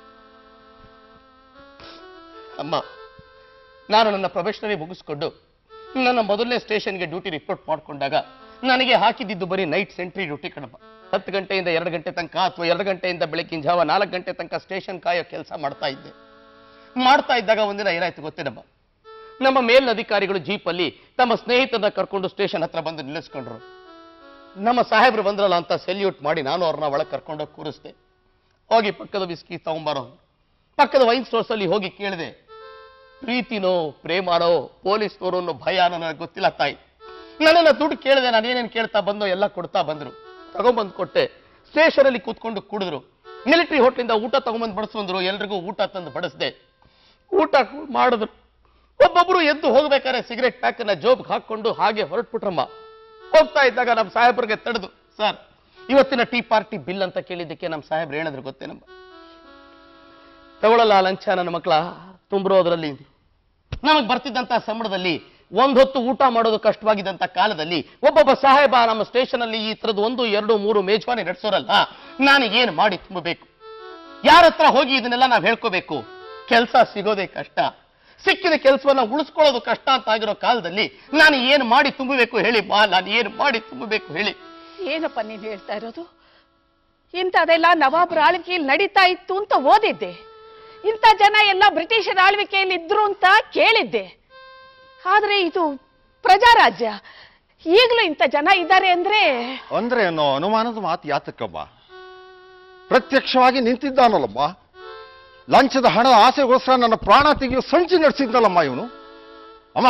ಅಮ್ಮ ನಾನು ನನ್ನ ಪ್ರೊಫೆಷನರಿ ಮುಗಿಸ್ಕೊಂಡು ನನ್ನ ಮೊದಲನೇ ಸ್ಟೇಷನ್ಗೆ ಡ್ಯೂಟಿ ರಿಪೋರ್ಟ್ ಮಾಡ್ಕೊಂಡಾಗ ನನಗೆ ಹಾಕಿದ್ದು ಬರೀ ನೈಟ್ ಸೆಂಟ್ರಿ ಡ್ಯೂಟಿ ಕಣಪ್ಪ ಹತ್ತು ಗಂಟೆಯಿಂದ ಎರಡು ಗಂಟೆ ತನಕ ಅಥವಾ ಎರಡು ಗಂಟೆಯಿಂದ ಬೆಳಕಿನ ಜಾವ ನಾಲ್ಕು ಗಂಟೆ ತನಕ ಸ್ಟೇಷನ್ ಕಾಯೋ ಕೆಲಸ ಮಾಡ್ತಾ ಇದ್ದೆ ಮಾಡ್ತಾ ಇದ್ದಾಗ ಒಂದಿನ ಏನಾಯ್ತು ಗೊತ್ತೇನಮ್ಮ ನಮ್ಮ ಮೇಲಧಿಕಾರಿಗಳು ಜೀಪಲ್ಲಿ ತಮ್ಮ ಸ್ನೇಹಿತರನ್ನ ಕರ್ಕೊಂಡು ಸ್ಟೇಷನ್ ಹತ್ರ ಬಂದು ನಿಲ್ಲಿಸ್ಕೊಂಡ್ರು ನಮ್ಮ ಸಾಹೇಬ್ರು ಬಂದ್ರಲ್ಲ ಅಂತ ಸೆಲ್ಯೂಟ್ ಮಾಡಿ ನಾನು ಅವ್ರನ್ನ ಒಳಗೆ ಕರ್ಕೊಂಡೋಗಿ ಕೂರಿಸ್ದೆ ಹೋಗಿ ಪಕ್ಕದ ಬಿಸ್ಕಿ ತಗೊಂಬರೋ ಪಕ್ಕದ ವೈನ್ ಸ್ಟೋರ್ಸ್ ಅಲ್ಲಿ ಹೋಗಿ ಕೇಳಿದೆ ಪ್ರೀತಿನೋ ಪ್ರೇಮನೋ ಪೊಲೀಸ್ನವರು ಅನ್ನೋ ಭಯ ನನಗೆ ಗೊತ್ತಿಲ್ಲ ತಾಯಿ ನನ್ನನ್ನ ದುಡ್ಡು ಕೇಳಿದೆ ನಾನು ಏನೇನು ಕೇಳ್ತಾ ಬಂದೋ ಎಲ್ಲ ಕೊಡ್ತಾ ಬಂದ್ರು ತಗೊಂಬಂದು ಕೊಟ್ಟೆ ಸ್ಟೇಷನ್ ಅಲ್ಲಿ ಕೂತ್ಕೊಂಡು ಕುಡಿದ್ರು ಮಿಲಿಟರಿ ಹೋಟ್ಲಿಂದ ಊಟ ತಗೊಂಬಂದು ಬಡಿಸ್ಬಂದ್ರು ಎಲ್ರಿಗೂ ಊಟ ತಂದು ಬಡಿಸ್ದೆ ಊಟ ಮಾಡಿದ್ರು ಒಬ್ಬೊಬ್ರು ಎದ್ದು ಹೋಗ್ಬೇಕಾದ್ರೆ ಸಿಗರೆಟ್ ಪ್ಯಾಕನ್ನ ಜೋಬ್ಗೆ ಹಾಕೊಂಡು ಹಾಗೆ ಹೊರಟ್ಬಿಟ್ರಮ್ಮ ಹೋಗ್ತಾ ಇದ್ದಾಗ ನಮ್ಮ ಸಾಹೇಬ್ರಿಗೆ ತಡೆದು ಸರ್ ಇವತ್ತಿನ ಟೀ ಪಾರ್ಟಿ ಬಿಲ್ ಅಂತ ಕೇಳಿದ್ದಕ್ಕೆ ನಮ್ಮ ಸಾಹೇಬ್ರು ಹೇಳಿದ್ರು ಗೊತ್ತೇನಮ್ಮ ತಗೊಳ್ಳಲ್ಲ ಆ ಲಂಚ ನನ್ನ ಮಕ್ಕಳ ತುಂಬಿರೋದ್ರಲ್ಲಿ ನಮಗೆ ಬರ್ತಿದ್ದಂತ ಸಂಬಳದಲ್ಲಿ ಒಂದ್ ಹೊತ್ತು ಊಟ ಮಾಡೋದು ಕಷ್ಟವಾಗಿದ್ದಂತ ಕಾಲದಲ್ಲಿ ಒಬ್ಬೊಬ್ಬ ಸಾಹೇಬ ನಮ್ಮ ಸ್ಟೇಷನ್ ಅಲ್ಲಿ ಈ ತರದ್ ಒಂದು ಎರಡು ಮೂರು ಮೇಜ್ವಾನಿ ನಡೆಸೋರಲ್ಲ ನಾನು ಏನು ಮಾಡಿ ತುಂಬಬೇಕು ಯಾರ ಹತ್ರ ಹೋಗಿ ಇದನ್ನೆಲ್ಲ ನಾವು ಹೇಳ್ಕೋಬೇಕು ಕೆಲಸ ಸಿಗೋದೇ ಕಷ್ಟ ಸಿಕ್ಕಿದ ಕೆಲಸವನ್ನ ಉಳಿಸ್ಕೊಳ್ಳೋದು ಕಷ್ಟ ಅಂತ ಆಗಿರೋ ಕಾಲದಲ್ಲಿ ನಾನು ಏನು ಮಾಡಿ ತುಂಬಬೇಕು ಹೇಳಿ ಬಾ ನಾನು ಏನು ಮಾಡಿ ತುಂಬಬೇಕು ಹೇಳಿ ಏನಪ್ಪ ನೀನ್ ಹೇಳ್ತಾ ಇರೋದು ಇಂಥದೆಲ್ಲ ನವಾಬ್ರ ಆಳ್ವಿಕೆಯಲ್ಲಿ ನಡೀತಾ ಇತ್ತು ಅಂತ ಓದಿದ್ದೆ ಇಂಥ ಜನ ಎಲ್ಲ ಬ್ರಿಟಿಷರ ಆಳ್ವಿಕೆಯಲ್ಲಿ ಇದ್ರು ಅಂತ ಕೇಳಿದ್ದೆ ಆದ್ರೆ ಇದು ಪ್ರಜಾರಾಜ್ಯ ಈಗಲೂ ಇಂಥ ಜನ ಇದ್ದಾರೆ ಅಂದ್ರೆ ಅಂದ್ರೆ ಅನ್ನೋ ಅನುಮಾನದ ಮಾತು ಯಾತಕ್ಕಮ್ಮ ಪ್ರತ್ಯಕ್ಷವಾಗಿ ನಿಂತಿದ್ದಾನಲ್ಲಮ್ಮ ಲಂಚದ ಹಣದ ಆಸೆಗೋಸ್ಕರ ನನ್ನ ಪ್ರಾಣ ತೆಗೆಯೋ ಸಂಚು ನಡೆಸಿದ್ನಲ್ಲಮ್ಮ ಇವನು ಅಮ್ಮ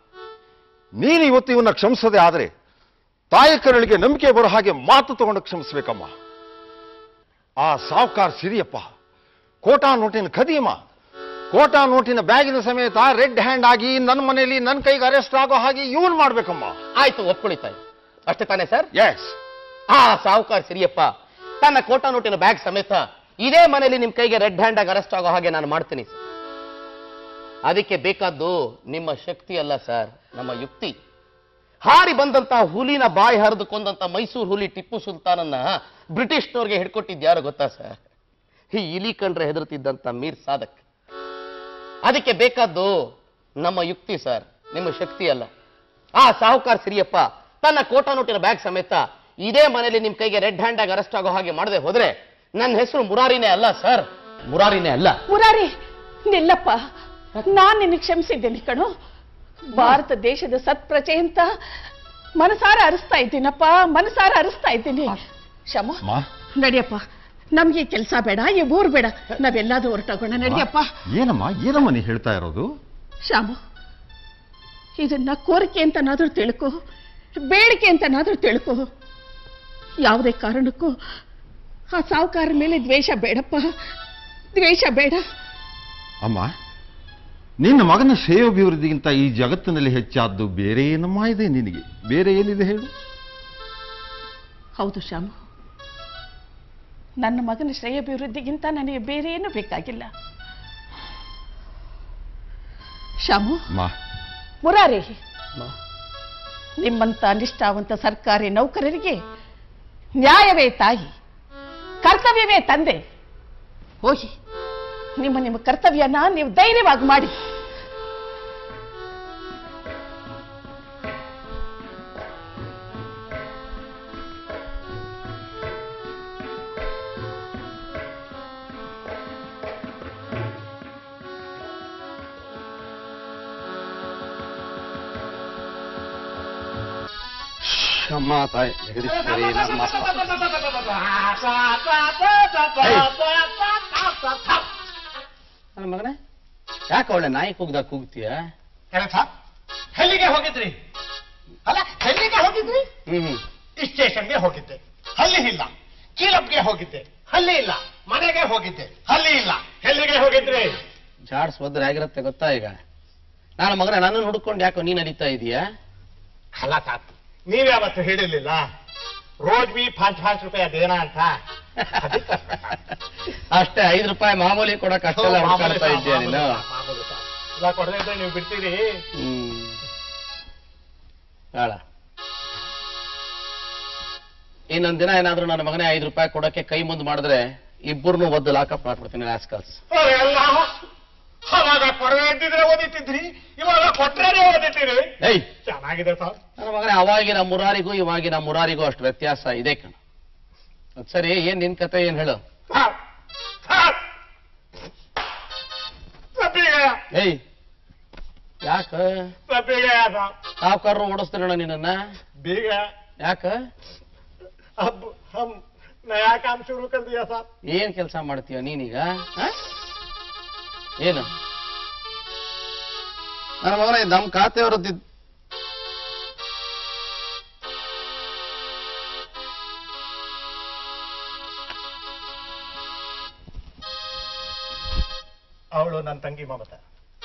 ನೀನು ಇವತ್ತು ಇವನ್ನ ಕ್ಷಮಿಸದೆ ಆದ್ರೆ ತಾಯಿ ಕರಳಿಗೆ ನಂಬಿಕೆ ಬರೋ ಹಾಗೆ ಮಾತು ತಗೊಂಡು ಕ್ಷಮಿಸ್ಬೇಕಮ್ಮ ಆ ಸಾವ್ಕಾರ್ ಸಿರಿಯಪ್ಪ ಕೋಟಾ ನೋಟಿನ ಖದೀಮ ಕೋಟಾ ನೋಟಿನ ಬ್ಯಾಗಿನ ಸಮೇತ ರೆಡ್ ಹ್ಯಾಂಡ್ ಆಗಿ ನನ್ನ ಮನೆಯಲ್ಲಿ ನನ್ನ ಕೈಗೆ ಅರೆಸ್ಟ್ ಆಗೋ ಹಾಗೆ ಇವನ್ ಮಾಡ್ಬೇಕಮ್ಮ ಆಯ್ತು ಒಪ್ಕೊಳ್ಳಿ ತಾಯಿ ಅಷ್ಟೇ ತಾನೇ ಸರ್ ಎಸ್ ಆ ಸಾಹುಕಾರ ಸಿರಿಯಪ್ಪ ತನ್ನ ಕೋಟಾ ನೋಟಿನ ಬ್ಯಾಗ್ ಸಮೇತ ಇದೇ ಮನೆಯಲ್ಲಿ ನಿಮ್ ಕೈಗೆ ರೆಡ್ ಹ್ಯಾಂಡ್ ಆಗಿ ಅರೆಸ್ಟ್ ಆಗೋ ಹಾಗೆ ನಾನು ಮಾಡ್ತೀನಿ ಸರ್ ಅದಕ್ಕೆ ಬೇಕಾದ್ದು ನಿಮ್ಮ ಶಕ್ತಿ ಅಲ್ಲ ಸರ್ ನಮ್ಮ ಯುಕ್ತಿ ಹಾರಿ ಬಂದಂತ ಹುಲಿನ ಬಾಯಿ ಹರಿದು ಕೊಂದಂತ ಮೈಸೂರು ಹುಲಿ ಟಿಪ್ಪು ಸುಲ್ತಾನನ್ನ ಬ್ರಿಟಿಷ್ನವ್ರಿಗೆ ಹಿಡ್ಕೊಟ್ಟಿದ್ದು ಯಾರು ಗೊತ್ತಾ ಸರ್ ಈ ಇಲಿ ಕಂಡ್ರೆ ಹೆದರ್ತಿದ್ದಂತ ಮೀರ್ ಸಾದಕ್ ಅದಕ್ಕೆ ಬೇಕಾದ್ದು ನಮ್ಮ ಯುಕ್ತಿ ಸರ್ ನಿಮ್ಮ ಶಕ್ತಿ ಅಲ್ಲ ಆ ಸಾಹುಕಾರ ಸಿರಿಯಪ್ಪ ತನ್ನ ಕೋಟಾ ನೋಟಿನ ಬ್ಯಾಗ್ ಸಮೇತ ಇದೇ ಮನೆಯಲ್ಲಿ ನಿಮ್ ಕೈಗೆ ರೆಡ್ ಹ್ಯಾಂಡ್ ಆಗಿ ಅರೆಸ್ಟ್ ಆಗೋ ಹಾಗೆ ಮಾಡದೆ ಹೋದ್ರೆ ನನ್ನ ಹೆಸರು ಮುರಾರಿನೇ ಅಲ್ಲ ಸರ್ ಮುರಾರಿನೇ ಅಲ್ಲ ಮುರಾರಿ ನಿಲ್ಲಪ್ಪ ನಾನ್ ನಿನಗೆ ಕ್ಷಮಿಸಿದ್ದೇನೆ ಕಣು ಭಾರತ ದೇಶದ ಸತ್ಪ್ರಜೆ ಅಂತ ಮನಸಾರ ಅರಿಸ್ತಾ ಇದ್ದೀನಪ್ಪ ಮನಸಾರ ಅರಿಸ್ತಾ ಇದ್ದೀನಿ ಶಮ ಮಾ ನಡಿಯಪ್ಪ ನಮ್ಗೆ ಕೆಲಸ ಬೇಡ ಈ ಊರ್ ಬೇಡ ನಾವೆಲ್ಲಾದ್ರೂ ಹೊರಟೋಗೋಣ ನಡಿಯಪ್ಪ ಏನಮ್ಮ ಏನಮ್ಮ ನೀ ಹೇಳ್ತಾ ಇರೋದು ಶಾಮು ಇದನ್ನ ಕೋರಿಕೆ ಅಂತನಾದ್ರೂ ತಿಳ್ಕೊ ಬೇಡಿಕೆ ಅಂತನಾದ್ರೂ ತಿಳ್ಕೊ ಯಾವುದೇ ಕಾರಣಕ್ಕೂ ಆ ಸಾವುಕಾರ ಮೇಲೆ ದ್ವೇಷ ಬೇಡಪ್ಪ ದ್ವೇಷ ಬೇಡ ಅಮ್ಮ ನಿನ್ನ ಮಗನ ಶ್ರೇಯೋಭಿವೃದ್ಧಿಗಿಂತ ಈ ಜಗತ್ತಿನಲ್ಲಿ ಹೆಚ್ಚಾದ್ದು ಬೇರೆ ಏನಮ್ಮ ಇದೆ ನಿನಗೆ ಬೇರೆ ಏನಿದೆ ಹೇಳು ಹೌದು ಶ್ಯಾಮು ನನ್ನ ಮಗನ ಶ್ರೇಯಾಭಿವೃದ್ಧಿಗಿಂತ ನನಗೆ ಬೇರೆ ಏನು ಬೇಕಾಗಿಲ್ಲ ಶ್ಯಾಮು ಮಾ ಮುರಾರಿ ನಿಮ್ಮಂತ ನಿಷ್ಠಾವಂತ ಸರ್ಕಾರಿ ನೌಕರರಿಗೆ ನ್ಯಾಯವೇ ತಾಯಿ ಕರ್ತವ್ಯವೇ ತಂದೆ ಹೋಗಿ ನಿಮ್ಮ ನಿಮ್ಮ ಕರ್ತವ್ಯನ ನೀವು ಧೈರ್ಯವಾಗಿ ಮಾಡಿ ಕ್ಷಮಾ ತಾಯಿ ಜಗದೀಶ್ವರಿ ನಮ್ಮ ನನ್ನ ಮಗನೇ ಯಾಕೆ ಅವಳೆ ನಾಯಿ ಕೂಗ್ದಾಗ ಕೂಗ್ತೀಯ ಕೆಲಸ ಎಲ್ಲಿಗೆ ಹೋಗಿದ್ರಿ ಅಲ್ಲ ಎಲ್ಲಿಗೆ ಹೋಗಿದ್ರಿ ಹ್ಮ್ ಸ್ಟೇಷನ್ಗೆ ಹೋಗಿದ್ದೆ ಅಲ್ಲಿ ಇಲ್ಲ ಕೀಲಪ್ಗೆ ಹೋಗಿದ್ದೆ ಅಲ್ಲಿ ಇಲ್ಲ ಮನೆಗೆ ಹೋಗಿದ್ದೆ ಅಲ್ಲಿ ಇಲ್ಲ ಎಲ್ಲಿಗೆ ಹೋಗಿದ್ರಿ ಜಾಡ್ಸ್ ಒದ್ರೆ ಆಗಿರತ್ತೆ ಗೊತ್ತಾ ಈಗ ನಾನು ಮಗನ ನನ್ನನ್ನು ಹುಡ್ಕೊಂಡು ಯಾಕೋ ನೀನ್ ನಡೀತಾ ಇದೀಯಾ ಅಲ್ಲ ತಾತ ನೀವ್ಯಾವತ್ತು ಹೇಳಿರ್ಲಿಲ್ಲ ರೋಜ್ ಬಿ ಪಾಂಚ್ ಪಾಂಚ್ ರೂಪಾಯಿ ಅದೇನ ಅಂತ ಅದಕ್ಕೆ ಅಷ್ಟೇ ಐದು ರೂಪಾಯಿ ಮಾಮೂಲಿ ಕೊಡಕ್ ಅಷ್ಟೆಲ್ಲ ಹುಡ್ಕಾಡ್ತಾ ಇದ್ದೀಯ ನೀನು ಇಲ್ಲ ಕೊಡದೇ ಇದ್ರೆ ನೀವು ಬಿಡ್ತೀರಿ ಹ್ಮ್ ಬೇಡ ಇನ್ನೊಂದ್ ದಿನ ಏನಾದ್ರೂ ನನ್ನ ಮಗನೇ ಐದು ರೂಪಾಯಿ ಕೊಡಕ್ಕೆ ಕೈ ಮುಂದೆ ಮಾಡಿದ್ರೆ ಇಬ್ಬರನ್ನು ಒದ್ದು ಲಾಕಪ್ ಮಾಡ್ಬಿಡ್ತೀನಿ ರಾಸ್ಕಲ್ಸ್ ಎಲ್ಲ ಅವಾಗ ಕೊಡದೆ ಇದ್ದಿದ್ರೆ ಓದಿತಿದ್ರಿ ಇವಾಗ ಕೊಟ್ರೇನೆ ಓದಿತೀರಿ ಏಯ್ ಚೆನ್ನಾಗಿದೆ ಸರ್ ನನ್ನ ಮಗನೇ ಅವಾಗಿನ ಮುರಾರಿಗೂ ಇವಾಗಿನ ಮುರಾರಿಗೂ ಅಷ್ಟು ವ್ಯತ್ಯಾಸ ಇದೆ ಕಣ ಅದ್ ಸರಿ ಏನ್ ನಿನ್ ಕತೆ ಏನ್ ಹೇಳು ಸರ್ ಸರ್ ಸಬ್ಬಿಗೆ ಏಯ್ ಯಾಕ ಸಬ್ಬಿಗೆ ಸರ್ ಸಾವುಕಾರರು ಓಡಿಸ್ತಾರಣ ನಿನ್ನ ಬೀಗ ಯಾಕ अब हम नया काम शुरू कर दिया साहब ಏನ್ ಕೆಲಸ ಮಾಡ್ತೀಯ ನೀನೀಗ ಹ? ಏನು ನನ್ನ ಮಗನೇ ನಮ್ ಖಾತೆಯವರದ್ದು ಅವಳು ನನ್ನ ತಂಗಿ ಮಮತಾ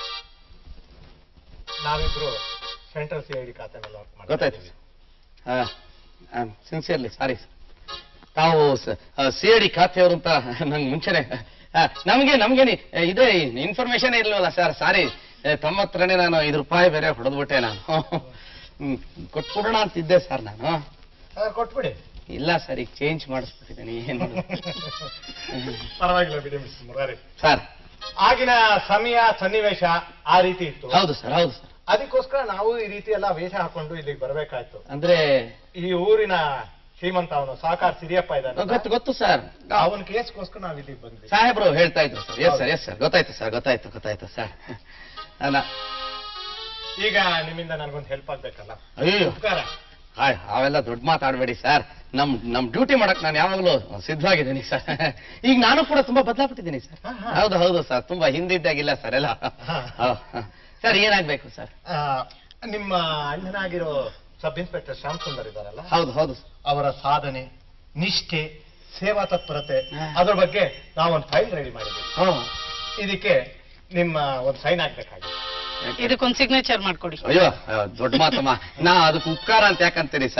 ನಾವಿಬ್ರು ಸೆಂಟ್ರಲ್ ಸಿ ಐ ಡಿ ಖಾತೆನಲ್ಲಿ ವರ್ಕ್ ಗೊತ್ತಾಯ್ತು ಸಿನ್ಸಿಯರ್ಲಿ ಸಾರಿ ತಾವು ಸಿ ಐ ಡಿ ಖಾತೆಯವರು ಅಂತ ನಂಗೆ ಮುಂಚೆನೆ ಆ, ನಮ್ಗೆ ನಮ್ಗೆ ನಿ- ಇದೇ ಇನ್ಫಾರ್ಮೇಶನ್ ಇರ್ಲಿಲ್ಲ ಸರ್ ಸಾರಿ ತಮ್ಮ ಹತ್ರನೇ ನಾನು ಐದು ರೂಪಾಯಿ ಬೇರೆ ಹೊಡೆದ್ಬಿಟ್ಟೆ ನಾನು ಹ್ಮ್, ಕೊಟ್ಬಿಡೋಣ ಅಂತಿದ್ದೆ ಸರ್ ನಾನು ಕೊಟ್ಬಿಡಿ ಇಲ್ಲ ಸರ್ ಈಗ ಚೇಂಜ್ ಮಾಡಿಸ್ಬಿಟ್ಟಿದ್ದೀನಿ ಏನು ಪರವಾಗಿಲ್ಲ ಬಿಡಿ ಮಿಸ್ ಮುರಾರಿ ಸರ್ ಆಗಿನ ಸಮಯ ಸನ್ನಿವೇಶ ಆ ರೀತಿ ಇತ್ತು ಹೌದು ಸರ್ ಹೌದು ಸರ್ ಅದಕ್ಕೋಸ್ಕರ ನಾವು ಈ ರೀತಿ ಎಲ್ಲ ವೇಷ ಹಾಕೊಂಡು ಇಲ್ಲಿಗೆ ಬರ್ಬೇಕಾಯ್ತು ಅಂದ್ರೆ ಈ ಊರಿನ ಶ್ರೀಮಂತ ಅವನು ಸಾಕಾರ ಸಿರಿಯಪ್ಪ ಗೊತ್ತು ಇದ್ದಾನೆ ಗೊತ್ತು ಸರ್ ಅವನ ಕೇಸ್ಗೋಸ್ಕರ ನಾವು ಇಲ್ಲಿಗೆ ಬಂದ್ವಿ ಸಾಹೇಬ್ರು ಹೇಳ್ತಾ ಇದ್ರು sir yes sir yes sir ಗೊತ್ತಾಯ್ತು ಸರ್ ಗೊತ್ತಾಯ್ತು ಗೊತ್ತಾಯ್ತು ಸರ್ ಅಲ್ಲ ಈಗ ನಿಮ್ಮಿಂದ ನನಗೊಂದು ಹೆಲ್ಪ್ ಆಗ್ಬೇಕಲ್ಲ ಅಯ್ಯೋ ಉಪಕಾರ ಹಾಯ್ ಅವೆಲ್ಲ ದೊಡ್ಡ ಮಾತಾಡಬೇಡಿ ಸರ್ ನಮ್ ನಮ್ ಡ್ಯೂಟಿ ಮಾಡಕ್ ನಾನು ಯಾವಾಗಲೂ ಸಿದ್ಧವಾಗಿದ್ದೀನಿ ಸರ್ ಈಗ ನಾನು ಕೂಡ ತುಂಬಾ ಬದಲಾಗ್ಬಿಟ್ಟಿದ್ದೀನಿ ಸರ್ ಹಾ, ಹಾ. ಹೌದು ಹೌದು ಸರ್ ತುಂಬಾ ಹಿಂದಿದ್ದಾಗಿಲ್ಲ ಸರ್ ಎಲ್ಲ ಹಾ. ಹೌದ್, ಹಾ. ಸರ್ ಏನಾಗ್ಬೇಕು ಸರ್ ಆ, ನಿಮ್ಮ ಅಣ್ಣನಾಗಿರೋ ಸಬ್ ಇನ್ಸ್ಪೆಕ್ಟರ್ ಶ್ಯಾಮ್ ಸುಂದರ್ ಇದ್ದಾರಲ್ಲ ಹೌದು ಹೌದು ಸರ್. ಅವರ ಸಾಧನೆ ನಿಷ್ಠೆ ಸೇವಾ ತತ್ಪರತೆ ಹಾ. ಅದ್ರ ಬಗ್ಗೆ ನಾವೊಂದು ಫೈಲ್ ರೆಡಿ ಮಾಡಿದ್ದೀವಿ ಹ್ಮ್. ಇದಕ್ಕೆ ನಿಮ್ಮ ಒಂದು ಸೈನ್ ಆಗ್ಬೇಕಾಗಿದೆ ಇದಕ್ಕೊಂದು ಸಿಗ್ನೇಚರ್ ಮಾಡ್ಕೊಡಿ ಅಯ್ಯೋ ಅಯ್ಯೋ, ದೊಡ್ಡ ಮಾತಮ್ಮ ನಾ ಅದಕ್ಕೆ ಉಪಕಾರ ಅಂತ ಯಾಕಂತೀನಿ ಸರ್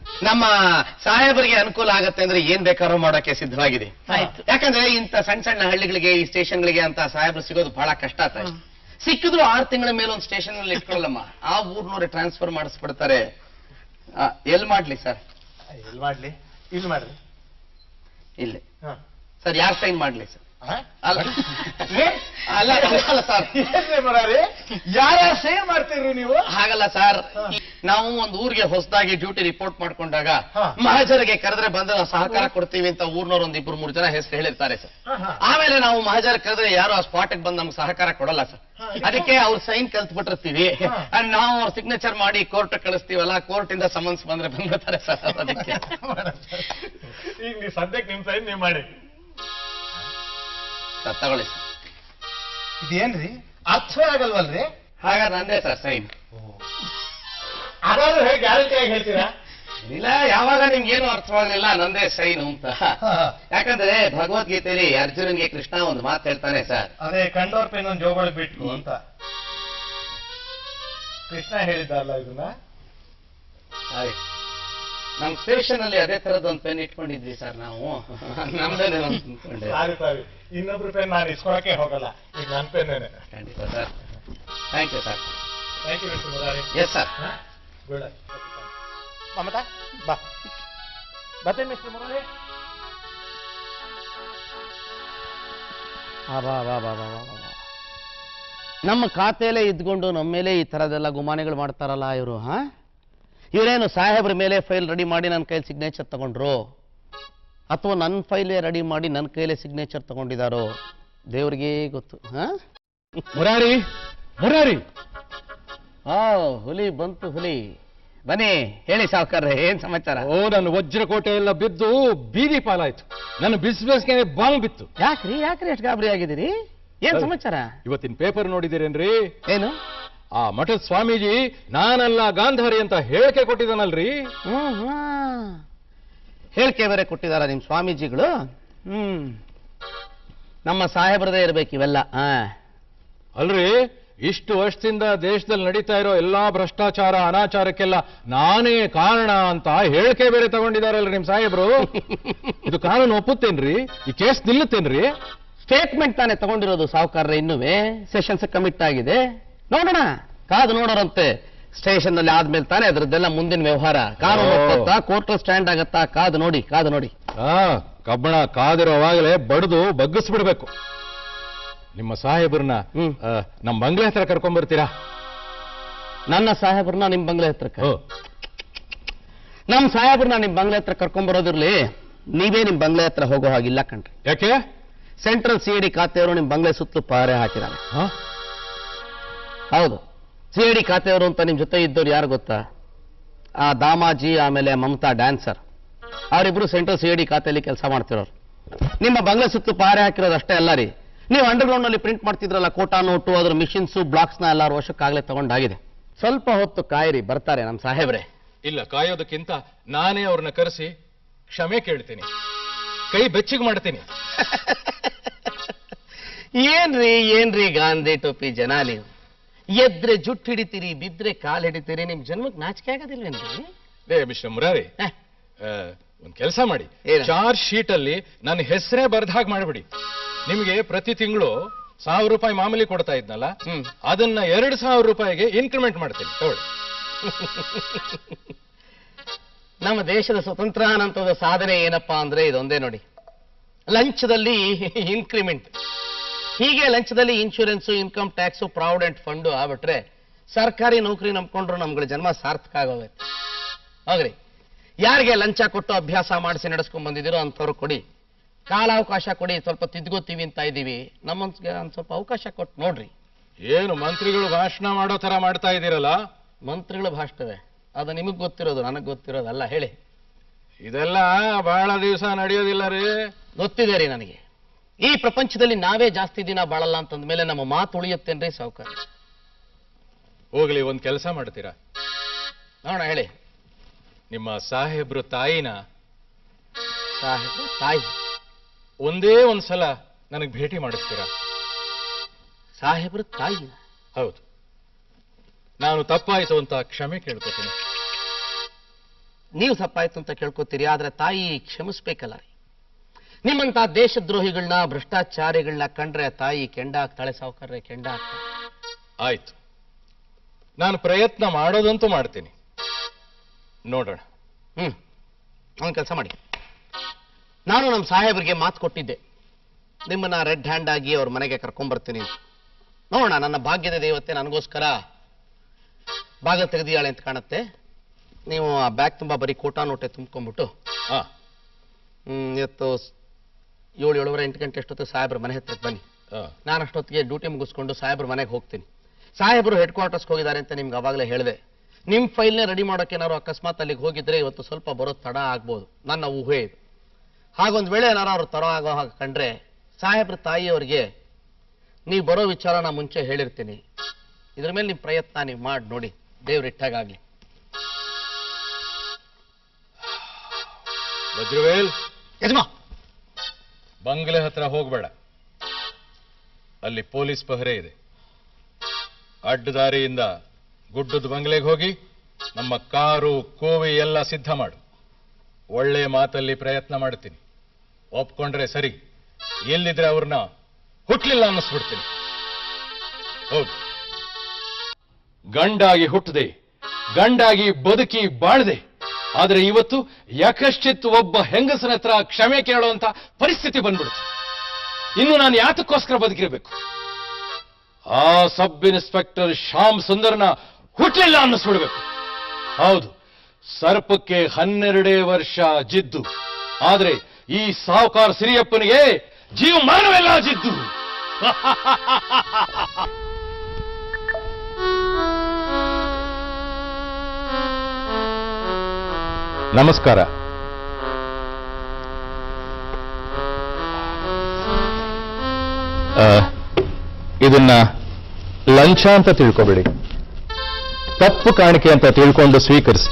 ನಮ್ಮ ಸಾಹೇಬರಿಗೆ ಅನುಕೂಲ ಆಗತ್ತೆ ಅಂದ್ರೆ ಏನ್ ಬೇಕಾದ್ರೂ ಮಾಡೋಕೆ ಸಿದ್ಧವಾಗಿದೆ ಆಯ್ತು. ಯಾಕಂದ್ರೆ ಇಂಥ ಸಣ್ಣ ಸಣ್ಣ ಹಳ್ಳಿಗಳಿಗೆ ಈ ಸ್ಟೇಷನ್ಗಳಿಗೆ ಅಂತ ಸಾಹೇಬರು ಸಿಗೋದು ಬಹಳ ಕಷ್ಟ ಆಗ್ತದೆ ಸಿಕ್ಕಿದ್ರು ಆರು ತಿಂಗಳ ಮೇಲೆ ಒಂದು ಸ್ಟೇಷನ್ ಅಲ್ಲಿ ಇಟ್ಕೊಳ್ಳಲ್ಲಮ್ಮ ಆ ಊರ್ನವ್ರೆ ಟ್ರಾನ್ಸ್ಫರ್ ಮಾಡಿಸ್ಬಿಡ್ತಾರೆ ಆ, ಎಲ್ ಮಾಡ್ಲಿ ಸರ್ ಎಲ್ಲಿ ಮಾಡ್ಲಿ ಇಲ್ಲಿ ಮಾಡ್ರಿ ಇಲ್ಲಿ ಹಾ. ಸರ್ ಯಾರ್ ಸೈನ್ ಮಾಡ್ಲಿ ಸರ್ ಹಾ? ಅಲ್ಲ ಏ? ಅಲ್ಲ ಅಲ್ಲ ಸರ್ ಏನ್ರಿ ಮುರಾರಿ ಯಾರ ಸೇವ್ ಮಾಡ್ತೀರಿ ನೀವು ಹಾಗಲ್ಲ ಸರ್ ನಾವು ಒಂದು ಊರಿಗೆ ಹೊಸದಾಗಿ ಡ್ಯೂಟಿ ರಿಪೋರ್ಟ್ ಮಾಡ್ಕೊಂಡಾಗ ಹಾ. ಮಹಾಜರಿಗೆ ಕರೆದ್ರೆ ಬಂದು ನಾವು ಸಹಕಾರ ಕೊಡ್ತೀವಿ ಅಂತ ಊರ್ನವ್ರು ಒಂದ್ ಇಬ್ರು ಮೂರು ಜನ ಹೆಸರು ಹೇಳಿರ್ತಾರೆ ಸರ್ ಹಾ, ಹಾ. ಆಮೇಲೆ ನಾವು ಮಹಾಜರ ಕರೆದ್ರೆ ಯಾರು ಆ ಸ್ಪಾಟ್ಗೆ ಬಂದು ನಮ್ಗೆ ಸಹಕಾರ ಕೊಡಲ್ಲ ಸರ್ ಹಾ, ಅದಕ್ಕೆ? ಅದಕ್ಕೆ ಅವ್ರ ಸೈನ್ ಕಲ್ತ್ ಬಿಟ್ಟಿರ್ತೀವಿ ಹಾ. And ನಾವು ಅವ್ರ ಸಿಗ್ನೇಚರ್ ಮಾಡಿ ಕೋರ್ಟ್ ಕಳಿಸ್ತೀವಲ್ಲ ಕೋರ್ಟ್ ಇಂದ ಸಮನ್ಸ್ ಬಂದ್ರೆ ಬಂದ್ಬಿಡ್ತಾರೆ ಸರ್ ಅದಕ್ಕೆ ಈಗ ನೀವು ಸದ್ಯಕ್ಕೆ ನಿಮ್ ಸೈನ್ ನೀವು ಮಾಡಿ ಸರ್, ತಗೊಳ್ಳಿ ಸರ್ ಇದೇನ್ರಿ ಅರ್ಥವೇ ಆಗಲ್ವಲ್ರಿ ಹಾಗಾದ್ರೆ ನಂದೇ ಸರ್ ಸೈನ್ ಅದಾದ್ರೂ ಹೇಗೆ ಗ್ಯಾರಂಟಿಯಾಗಿ ಹೇಳ್ತೀರಾ ಇಲ್ಲ ಯಾವಾಗ ನಿಮ್ಗೆ ಏನು ಅರ್ಥವಾಗಲಿಲ್ಲ ನಂದೇ ಸೈನು ಅಂತ ಯಾಕಂದ್ರೆ ಭಗವದ್ಗೀತೆಯಲ್ಲಿ ಅರ್ಜುನನ್ಗೆ ಕೃಷ್ಣ ಒಂದು ಮಾತು ಹೇಳ್ತಾನೆ ಸರ್ ಅದೇ ಕಂಡೋರ್ ಪೆನ್ ಒಂದು ಜೋಬಳಿ ಬಿಟ್ಟು ಅಂತ ಕೃಷ್ಣ ಹೇಳಿದ್ದಲ್ಲ ಇದನ್ನ ಹಾಗೆ ನಮ್ ಸ್ಟೇಷನ್ ಅಲ್ಲಿ ಅದೇ ತರದ ಒಂದು ಪೆನ್ ಇಟ್ಕೊಂಡಿದ್ವಿ ಸರ್ ನಾವು ನಮ್ದೇನೆ ಒಂದು ಅಂದ್ಕೊಂಡೆ. ಸಾರಿ ಸಾರಿ ಇನ್ನೊಬ್ರು ಪೆನ್ ನಾನು ಇಸ್ಕೊಳಕ್ಕೆ ಹೋಗಲ್ಲ ಈಗ ನನ್ನ ಪೆನ್ನೇನೆ ಖಂಡಿತ sir thank you sir thank you mister Murari yes sir ಬೇಡ ಮಮತಾ ಬಾ ಬರ್ತೇನೆ ಮಿಸ್ಟರ್ ಮುರಾರಿ ನಮ್ಮ ಖಾತೆಯಲ್ಲೇ ಇದ್ಕೊಂಡು ನಮ್ಮ ಮೇಲೆ ಈ ಥರದೆಲ್ಲ ಗುಮಾನಿಗಳು ಮಾಡ್ತಾರಲ್ಲ ಇವರು ಹಾ ಇವರೇನು ಸಾಹೇಬ್ರ ಮೇಲೆ ಫೈಲ್ ರೆಡಿ ಮಾಡಿ ನನ್ನ ಕೈಲಿ ಸಿಗ್ನೇಚರ್ ತಗೊಂಡ್ರು ಅಥವಾ ನನ್ನ ಫೈಲೇ ರೆಡಿ ಮಾಡಿ ನನ್ನ ಕೈಲೇ ಸಿಗ್ನೇಚರ್ ತಗೊಂಡಿದ್ದಾರೋ ದೇವ್ರಿಗೆ ಗೊತ್ತು ಹಾ ಮುರಾರಿ ಮುರಾರಿ ಆ ಹುಲಿ ಬಂತು ಹುಲಿ ಬನ್ನಿ ಹೇಳಿ ಸಾವುಕಾರ್ರೆ ಏನ್ ಸಮಾಚಾರ ಓ ನನ್ನ ವಜ್ರಕೋಟೆ ಎಲ್ಲ ಬಿದ್ದು ಬೀದಿ ಪಾಲಾಯ್ತು ನನ್ನ ಬಿಸ್ನೆಸ್ಗೆ ಬಾಂಗ್ ಬಿತ್ತು ಯಾಕ್ರಿ ಯಾಕ್ರಿ ಎಷ್ಟು ಗಾಬರಿ ಆಗಿದ್ದೀರಿ ಏನ್ ಸಮಾಚಾರ ಇವತ್ತಿನ ಪೇಪರ್ ನೋಡಿದಿರೇನ್ರಿ ಏನು ಆ ಮಠದ ಸ್ವಾಮೀಜಿ ನಾನಲ್ಲ ಗಾಂಧಾರಿ ಅಂತ ಹೇಳಿಕೆ ಕೊಟ್ಟಿದ್ದಾನಲ್ರಿ ಹ್ಮ್ ಹ್ಮ್. ಹೇಳಿಕೆ ಬೇರೆ ಕೊಟ್ಟಿದಾರ ನಿಮ್ ಸ್ವಾಮೀಜಿಗಳು ಹ್ಮ್ ನಮ್ಮ ಸಾಹೇಬ್ರದೇ ಇರ್ಬೇಕು ಇವೆಲ್ಲ ಹಾ ಅಲ್ರಿ ಇಷ್ಟು ವರ್ಷದಿಂದ ದೇಶದಲ್ಲಿ ನಡೀತಾ ಇರೋ ಎಲ್ಲಾ ಭ್ರಷ್ಟಾಚಾರ ಅನಾಚಾರಕ್ಕೆಲ್ಲ ನಾನೇ ಕಾರಣ ಅಂತ ಹೇಳಿಕೆ ಬೇರೆ ತಗೊಂಡಿದಾರಲ್ರಿ ನಿಮ್ ಸಾಹೇಬ್ರು ಇದು ಕಾನೂನು ಒಪ್ಪುತ್ತೇನ್ರಿ ಈ ಕೇಸ್ ನಿಲ್ಲುತ್ತೇನ್ರಿ ಸ್ಟೇಟ್ಮೆಂಟ್ ತಾನೇ ತಗೊಂಡಿರೋದು ಸಾವುಕಾರ್ರೆ ಇನ್ನುವೇ ಸೆಷನ್ಸ್ ಕಮಿಟ್ ಆಗಿದೆ ನೋಡೋಣ ಕಾದು ನೋಡೋರಂತೆ ಸ್ಟೇಷನ್ ನಲ್ಲಿ ಆದ್ಮೇಲೆ ತಾನೇ ಅದ್ರದ್ದೆಲ್ಲ ಮುಂದಿನ ವ್ಯವಹಾರ ಕಾನೂನು ಓ. ಒಪ್ಪುತ್ತಾ ಕೋರ್ಟ್ ಸ್ಟ್ಯಾಂಡ್ ಆಗತ್ತಾ ಕಾದು ನೋಡಿ ಕಾದು ನೋಡಿ ಆ ಕಬ್ಬಣ ಕಾದಿರೋವಾಗಲೇ ಬಡ್ದು ಬಗ್ಗಿಸ್ಬಿಡ್ಬೇಕು ನಿಮ್ಮ ಸಾಹೇಬ್ರನ್ನ ಹ್ಮ್. ಆ, ನಮ್ ಬಂಗ್ಲೆ ಹತ್ರ ಕರ್ಕೊಂಡ್ ಬರ್ತೀರಾ ನನ್ನ ಸಾಹೇಬ್ರನ್ನ ನಿಮ್ ಬಂಗ್ಲೆ ಹತ್ರಕ್ಕೆ ಓ, ನಮ್ ಸಾಹೇಬ್ರನ್ನ ನಿಮ್ ಬಂಗ್ಲೆ ಹತ್ರ ಕರ್ಕೊಂಡ್ ಬರೋದಿರ್ಲಿ ನೀವೇ ನಿಮ್ ಬಂಗ್ಲೆ ಹತ್ರ ಹೋಗೋ ಹಾಗಿಲ್ಲ ಕಣ್ರಿ ಯಾಕೆ ಸೆಂಟ್ರಲ್ ಸಿ ಡಿ ಖಾತೆಯವರು ನಿಮ್ ಬಂಗ್ಲೆ ಸುತ್ತಲೂ ಪಾರೆ ಹಾಕಿದ್ದಾರೆ ಹಾ? ಹೌದು ಸಿ ಡಿ ಖಾತೆಯವರು ಅಂತ ನಿಮ್ ಜೊತೆ ಇದ್ದವ್ರು ಯಾರು ಗೊತ್ತಾ ಆ ದಾಮಾಜಿ ಆಮೇಲೆ ಮಮತಾ ಡ್ಯಾನ್ಸರ್ ಅವರಿಬ್ರು ಸೆಂಟ್ರಲ್ ಸಿ ಡಿ ಖಾತೆಯಲ್ಲಿ ಕೆಲಸ ಮಾಡ್ತಿರೋರು ನಿಮ್ಮ ಬಂಗ್ಲೆ ಸುತ್ತು ಪಾರೆ ಹಾಕಿರೋದು ಅಷ್ಟೇ ಅಲ್ಲ ರೀ ನೀವು ಅಂಡರ್ಗ್ರೌಂಡ್ ನಲ್ಲಿ ಪ್ರಿಂಟ್ ಮಾಡ್ತಿದ್ರಲ್ಲ ಕೋಟಾ ನೋಟು ಅದ್ರ ಮಿಷಿನ್ಸು ಬ್ಲಾಕ್ಸ್ನ ಎಲ್ಲಾರು ವರ್ಷಕ್ಕಾಗಲೇ ತಗೊಂಡಾಗಿದೆ ಸ್ವಲ್ಪ ಹೊತ್ತು ಕಾಯಿರಿ ಬರ್ತಾರೆ ನಮ್ಮ ಸಾಹೇಬ್ರೆ ಇಲ್ಲ ಕಾಯೋದಕ್ಕಿಂತ ನಾನೇ ಅವ್ರನ್ನ ಕರೆಸಿ ಕ್ಷಮೆ ಕೇಳ್ತೀನಿ ಕೈ ಬೆಚ್ಚಿಗೆ ಮಾಡ್ತೀನಿ ಏನ್ರಿ ಏನ್ರಿ ಗಾಂಧಿ ಟೋಪಿ ಜನ ನೀವು ಎದ್ರೆ ಜುಟ್ಟು ಹಿಡಿತೀರಿ ಬಿದ್ರೆ ಕಾಲ್ ಹಿಡಿತೀರಿ ನಿಮ್ ಜನ್ಮಕ್ ನಾಚಿಕೆ ಆಗೋದಿಲ್ವೇನ್ರಿ ರೇ ಮಿಸ್ಟರ್ ಮುರಾರಿ ಹ. ಆ, ಒಂದ್ ಕೆಲಸ ಮಾಡಿ ಏನು? ಚಾರ್ಜ್ ಶೀಟ್ ಅಲ್ಲಿ ನನ್ನ ಹೆಸರೇ ಬರ್ದ ಹಾಗೆ ಮಾಡ್ಬಿಡಿ ನಿಮ್ಗೆ ಪ್ರತಿ ತಿಂಗಳು ಸಾವಿರ ರೂಪಾಯಿ ಮಾಮೂಲಿ ಕೊಡ್ತಾ ಇದ್ನಲ್ಲ ಹ್ಮ್. ಅದನ್ನ ಎರಡು ಸಾವಿರ ರೂಪಾಯಿಗೆ ಇನ್ಕ್ರಿಮೆಂಟ್ ಮಾಡ್ತೀನಿ ತಗೊಳ್ಳಿ ನಮ್ಮ ದೇಶದ ಸ್ವತಂತ್ರಾನಂತರದ ಸಾಧನೆ ಏನಪ್ಪಾ ಅಂದ್ರೆ ಇದೊಂದೇ ನೋಡಿ ಲಂಚದಲ್ಲಿ ಇನ್ಕ್ರಿಮೆಂಟ್ ಹೀಗೆ ಲಂಚದಲ್ಲಿ insurance income tax provident fund ಆಗ್ಬಿಟ್ರೆ ಸರ್ಕಾರಿ ನೌಕರಿ ನಂಬ್ಕೊಂಡ್ರು ನಮ್ಗಳ ಜನ್ಮ ಸಾರ್ಥಕ ಆಗೋಗೈತೆ ಹೋಗ್ರಿ ಯಾರಿಗೆ ಲಂಚ ಕೊಟ್ಟು ಅಭ್ಯಾಸ ಮಾಡಿಸಿ ನಡೆಸ್ಕೊಂಡ್ ಬಂದಿದ್ದೀರೋ ಅಂಥವ್ರು ಕೊಡಿ ಕಾಲಾವಕಾಶ ಕೊಡಿ ಸ್ವಲ್ಪ ತಿದ್ಕೋತೀವಿ ಅಂತ ಇದ್ದೀವಿ ನಮ್ಮನ್ಸ್ಗೆ ಒಂದ್ ಸ್ವಲ್ಪ ಅವಕಾಶ ಕೊಟ್ಟು ನೋಡ್ರಿ ಏನು ಮಂತ್ರಿಗಳು ಭಾಷಣ ಮಾಡೋ ತರ ಮಾಡ್ತಾ ಇದ್ದೀರಲ್ಲ ಮಂತ್ರಿಗಳು ಭಾಷಣವೇ ಅದು ನಿಮಗ್ ಗೊತ್ತಿರೋದು ನನಗ್ ಗೊತ್ತಿರೋದಲ್ಲ ಹೇಳಿ ಇದೆಲ್ಲ ಬಹಳ ದಿವಸ ನಡೆಯೋದಿಲ್ಲ ರೀ ಗೊತ್ತಿದೆ ರೀ ನನಗೆ ಈ ಪ್ರಪಂಚದಲ್ಲಿ ನಾವೇ ಜಾಸ್ತಿ ದಿನ ಬಾಳಲ್ಲ ಅಂತಂದ ಮೇಲೆ ನಮ್ಮ ಮಾತು ಉಳಿಯುತ್ತೇನ್ರಿ ಸಾವುಕಾರ ಹೋಗ್ಲಿ ಒಂದ್ ಕೆಲಸ ಮಾಡ್ತೀರಾ ನೋಡೋಣ ಹೇಳಿ ನಿಮ್ಮ ಸಾಹೇಬ್ರು ತಾಯಿನ ಸಾಹೇಬ್ರು ತಾಯಿ ಒಂದೇ ಒಂದ್ಸಲ ನನಗೆ ಭೇಟಿ ಮಾಡಿಸ್ತೀರಾ ಸಾಹೇಬ್ರು ತಾಯಿ ಹೌದು ನಾನು ತಪ್ಪಾಯ್ತು ಅಂತ ಕ್ಷಮೆ ಕೇಳ್ಕೊತೀನಿ ನೀವು ತಪ್ಪಾಯ್ತು ಅಂತ ಕೇಳ್ಕೊತೀರಿ ಆದ್ರೆ ತಾಯಿ ಕ್ಷಮಿಸ್ಬೇಕಲ್ಲ ರೀ ನಿಮ್ಮಂತ ದೇಶದ್ರೋಹಿಗಳನ್ನ ಭ್ರಷ್ಟಾಚಾರಿಗಳನ್ನ ಕಂಡ್ರೆ ತಾಯಿ ಕೆಂಡ ಆಗ್ತಾಳೆ ಸಾವುಕಾರ್ರೆ ಕೆಂಡ ಆಗ್ತಾಳೆ ಆಯ್ತು ನಾನು ಪ್ರಯತ್ನ ಮಾಡೋದಂತೂ ಮಾಡ್ತೀನಿ ನೋಡೋಣ ಹ್ಮ್ ಒಂದು ಕೆಲಸ ಮಾಡಿ ನಾನು ನಮ್ಮ ಸಾಹೇಬರಿಗೆ ಮಾತು ಕೊಟ್ಟಿದ್ದೆ ನಿಮ್ಮನ್ನ ರೆಡ್ ಹ್ಯಾಂಡ್ ಆಗಿ ಅವ್ರ ಮನೆಗೆ ಕರ್ಕೊಂಡ್ಬರ್ತೀನಿ ಅಂತ. ನೋಡೋಣ ನನ್ನ ಭಾಗ್ಯದ ದೇವತೆ ನನಗೋಸ್ಕರ ಭಾಗ ತೆಗೆದಿಯಾಳೆ ಅಂತ ಕಾಣುತ್ತೆ ನೀವು ಆ ಬ್ಯಾಗ್ ತುಂಬ ಬರೀ ಕೋಟಾ ನೋಟೆ ತುಂಬ್ಕೊಂಡ್ಬಿಟ್ಟು ಹಾ ಹ್ಮ್, ಇವತ್ತು ಸ್- ಏಳು ಏಳುವರೆ ಎಂಟು ಗಂಟೆ ಅಷ್ಟೊತ್ತು ಸಾಹೇಬ್ರ ಮನೆ ಹತ್ರಕ್ಕೆ ಬನ್ನಿ ಹಾ. ನಾನು ಅಷ್ಟೊತ್ತಿಗೆ ಡ್ಯೂಟಿ ಮುಗಿಸ್ಕೊಂಡು ಸಾಹೇಬ್ರ ಮನೆಗೆ ಹೋಗ್ತೀನಿ ಸಾಹೇಬರು ಹೆಡ್ ಕ್ವಾರ್ಟರ್ಸ್ಗೆ ಹೋಗಿದ್ದಾರೆ ಅಂತ ನಿಮ್ಗೆ ಅವಾಗಲೇ ಹೇಳಿದೆ ನಿಮ್ಮ ಫೈಲ್ನೇ ರೆಡಿ ಮಾಡೋಕೆ ಏನಾದ್ರು ಅಕಸ್ಮಾತ್ ಅಲ್ಲಿಗೆ ಹೋಗಿದ್ರೆ ಇವತ್ತು ಸ್ವಲ್ಪ ಬರೋದು ತಡ ಆಗ್ಬೋದು ನನ್ನ ಊಹೆ ಇದು ಹಾಗೊಂದು ವೇಳೆ ಏನಾರು ಅವ್ರು ತಡ ಆಗೋ ಹಾಗೆ ಕಂಡ್ರೆ ಸಾಹೇಬ್ರ ತಾಯಿಯವರಿಗೆ ನೀವು ಬರೋ ವಿಚಾರನ ಮುಂಚೆ ಹೇಳಿರ್ತೀನಿ ಇದ್ರ ಮೇಲೆ ನಿಮ್ಮ ಪ್ರಯತ್ನ ನೀವು ಮಾಡಿ ನೋಡಿ ದೇವ್ರಿಟ್ಟಾಗಲಿ ವಜ್ರವೇಲ್ ಯಜಮಾ ಬಂಗ್ಲೆ ಹತ್ರ ಹೋಗ್ಬೇಡ ಅಲ್ಲಿ ಪೊಲೀಸ್ ಪಹರೆ ಇದೆ ಅಡ್ಡ ದಾರಿಯಿಂದ ಗುಡ್ಡದ ಬಂಗ್ಲೆಗೆ ಹೋಗಿ ನಮ್ಮ ಕಾರು ಕೋವಿ ಎಲ್ಲ ಸಿದ್ಧ ಮಾಡು ಒಳ್ಳೆ ಮಾತಲ್ಲಿ ಪ್ರಯತ್ನ ಮಾಡ್ತೀನಿ ಒಪ್ಕೊಂಡ್ರೆ ಸರಿ ಎಲ್ಲಿದ್ರೆ ಅವ್ರನ್ನ ಹುಟ್ಲಿಲ್ಲ ಅನ್ನಿಸ್ಬಿಡ್ತೀನಿ ಹೌದು ಗಂಡಾಗಿ ಹುಟ್ಟದೆ ಗಂಡಾಗಿ ಬದುಕಿ ಬಾಳ್ದೆ ಆದ್ರೆ ಇವತ್ತು ಯಾಕಶ್ಚಿತ್ ಒಬ್ಬ ಹೆಂಗಸನ ಹತ್ರ ಕ್ಷಮೆ ಕೇಳುವಂತ ಪರಿಸ್ಥಿತಿ ಬಂದ್ಬಿಡುತ್ತೆ ಇನ್ನು ನಾನು ಯಾತಕ್ಕೋಸ್ಕರ ಬದುಕಿರಬೇಕು ಆ ಸಬ್ ಇನ್ಸ್ಪೆಕ್ಟರ್ ಶ್ಯಾಮ್ ಸುಂದರ್ನ ಹುಟ್ಲಿಲ್ಲ ಅನ್ನಿಸ್ಬಿಡ್ಬೇಕು ಹೌದು ಸರ್ಪಕ್ಕೆ ಹನ್ನೆರಡೇ ವರ್ಷ ಜಿದ್ದು ಆದ್ರೆ ಈ ಸಾಹುಕಾರ ಸಿರಿಯಪ್ಪನಿಗೆ ಜೀವಮಾನವೆಲ್ಲ ಜಿದ್ದು ನಮಸ್ಕಾರ ಇದನ್ನ ಲಂಚ ಅಂತ ತಿಳ್ಕೊಬೇಡಿ ತಪ್ಪು ಕಾಣಿಕೆ ಅಂತ ತಿಳ್ಕೊಂಡು ಸ್ವೀಕರಿಸಿ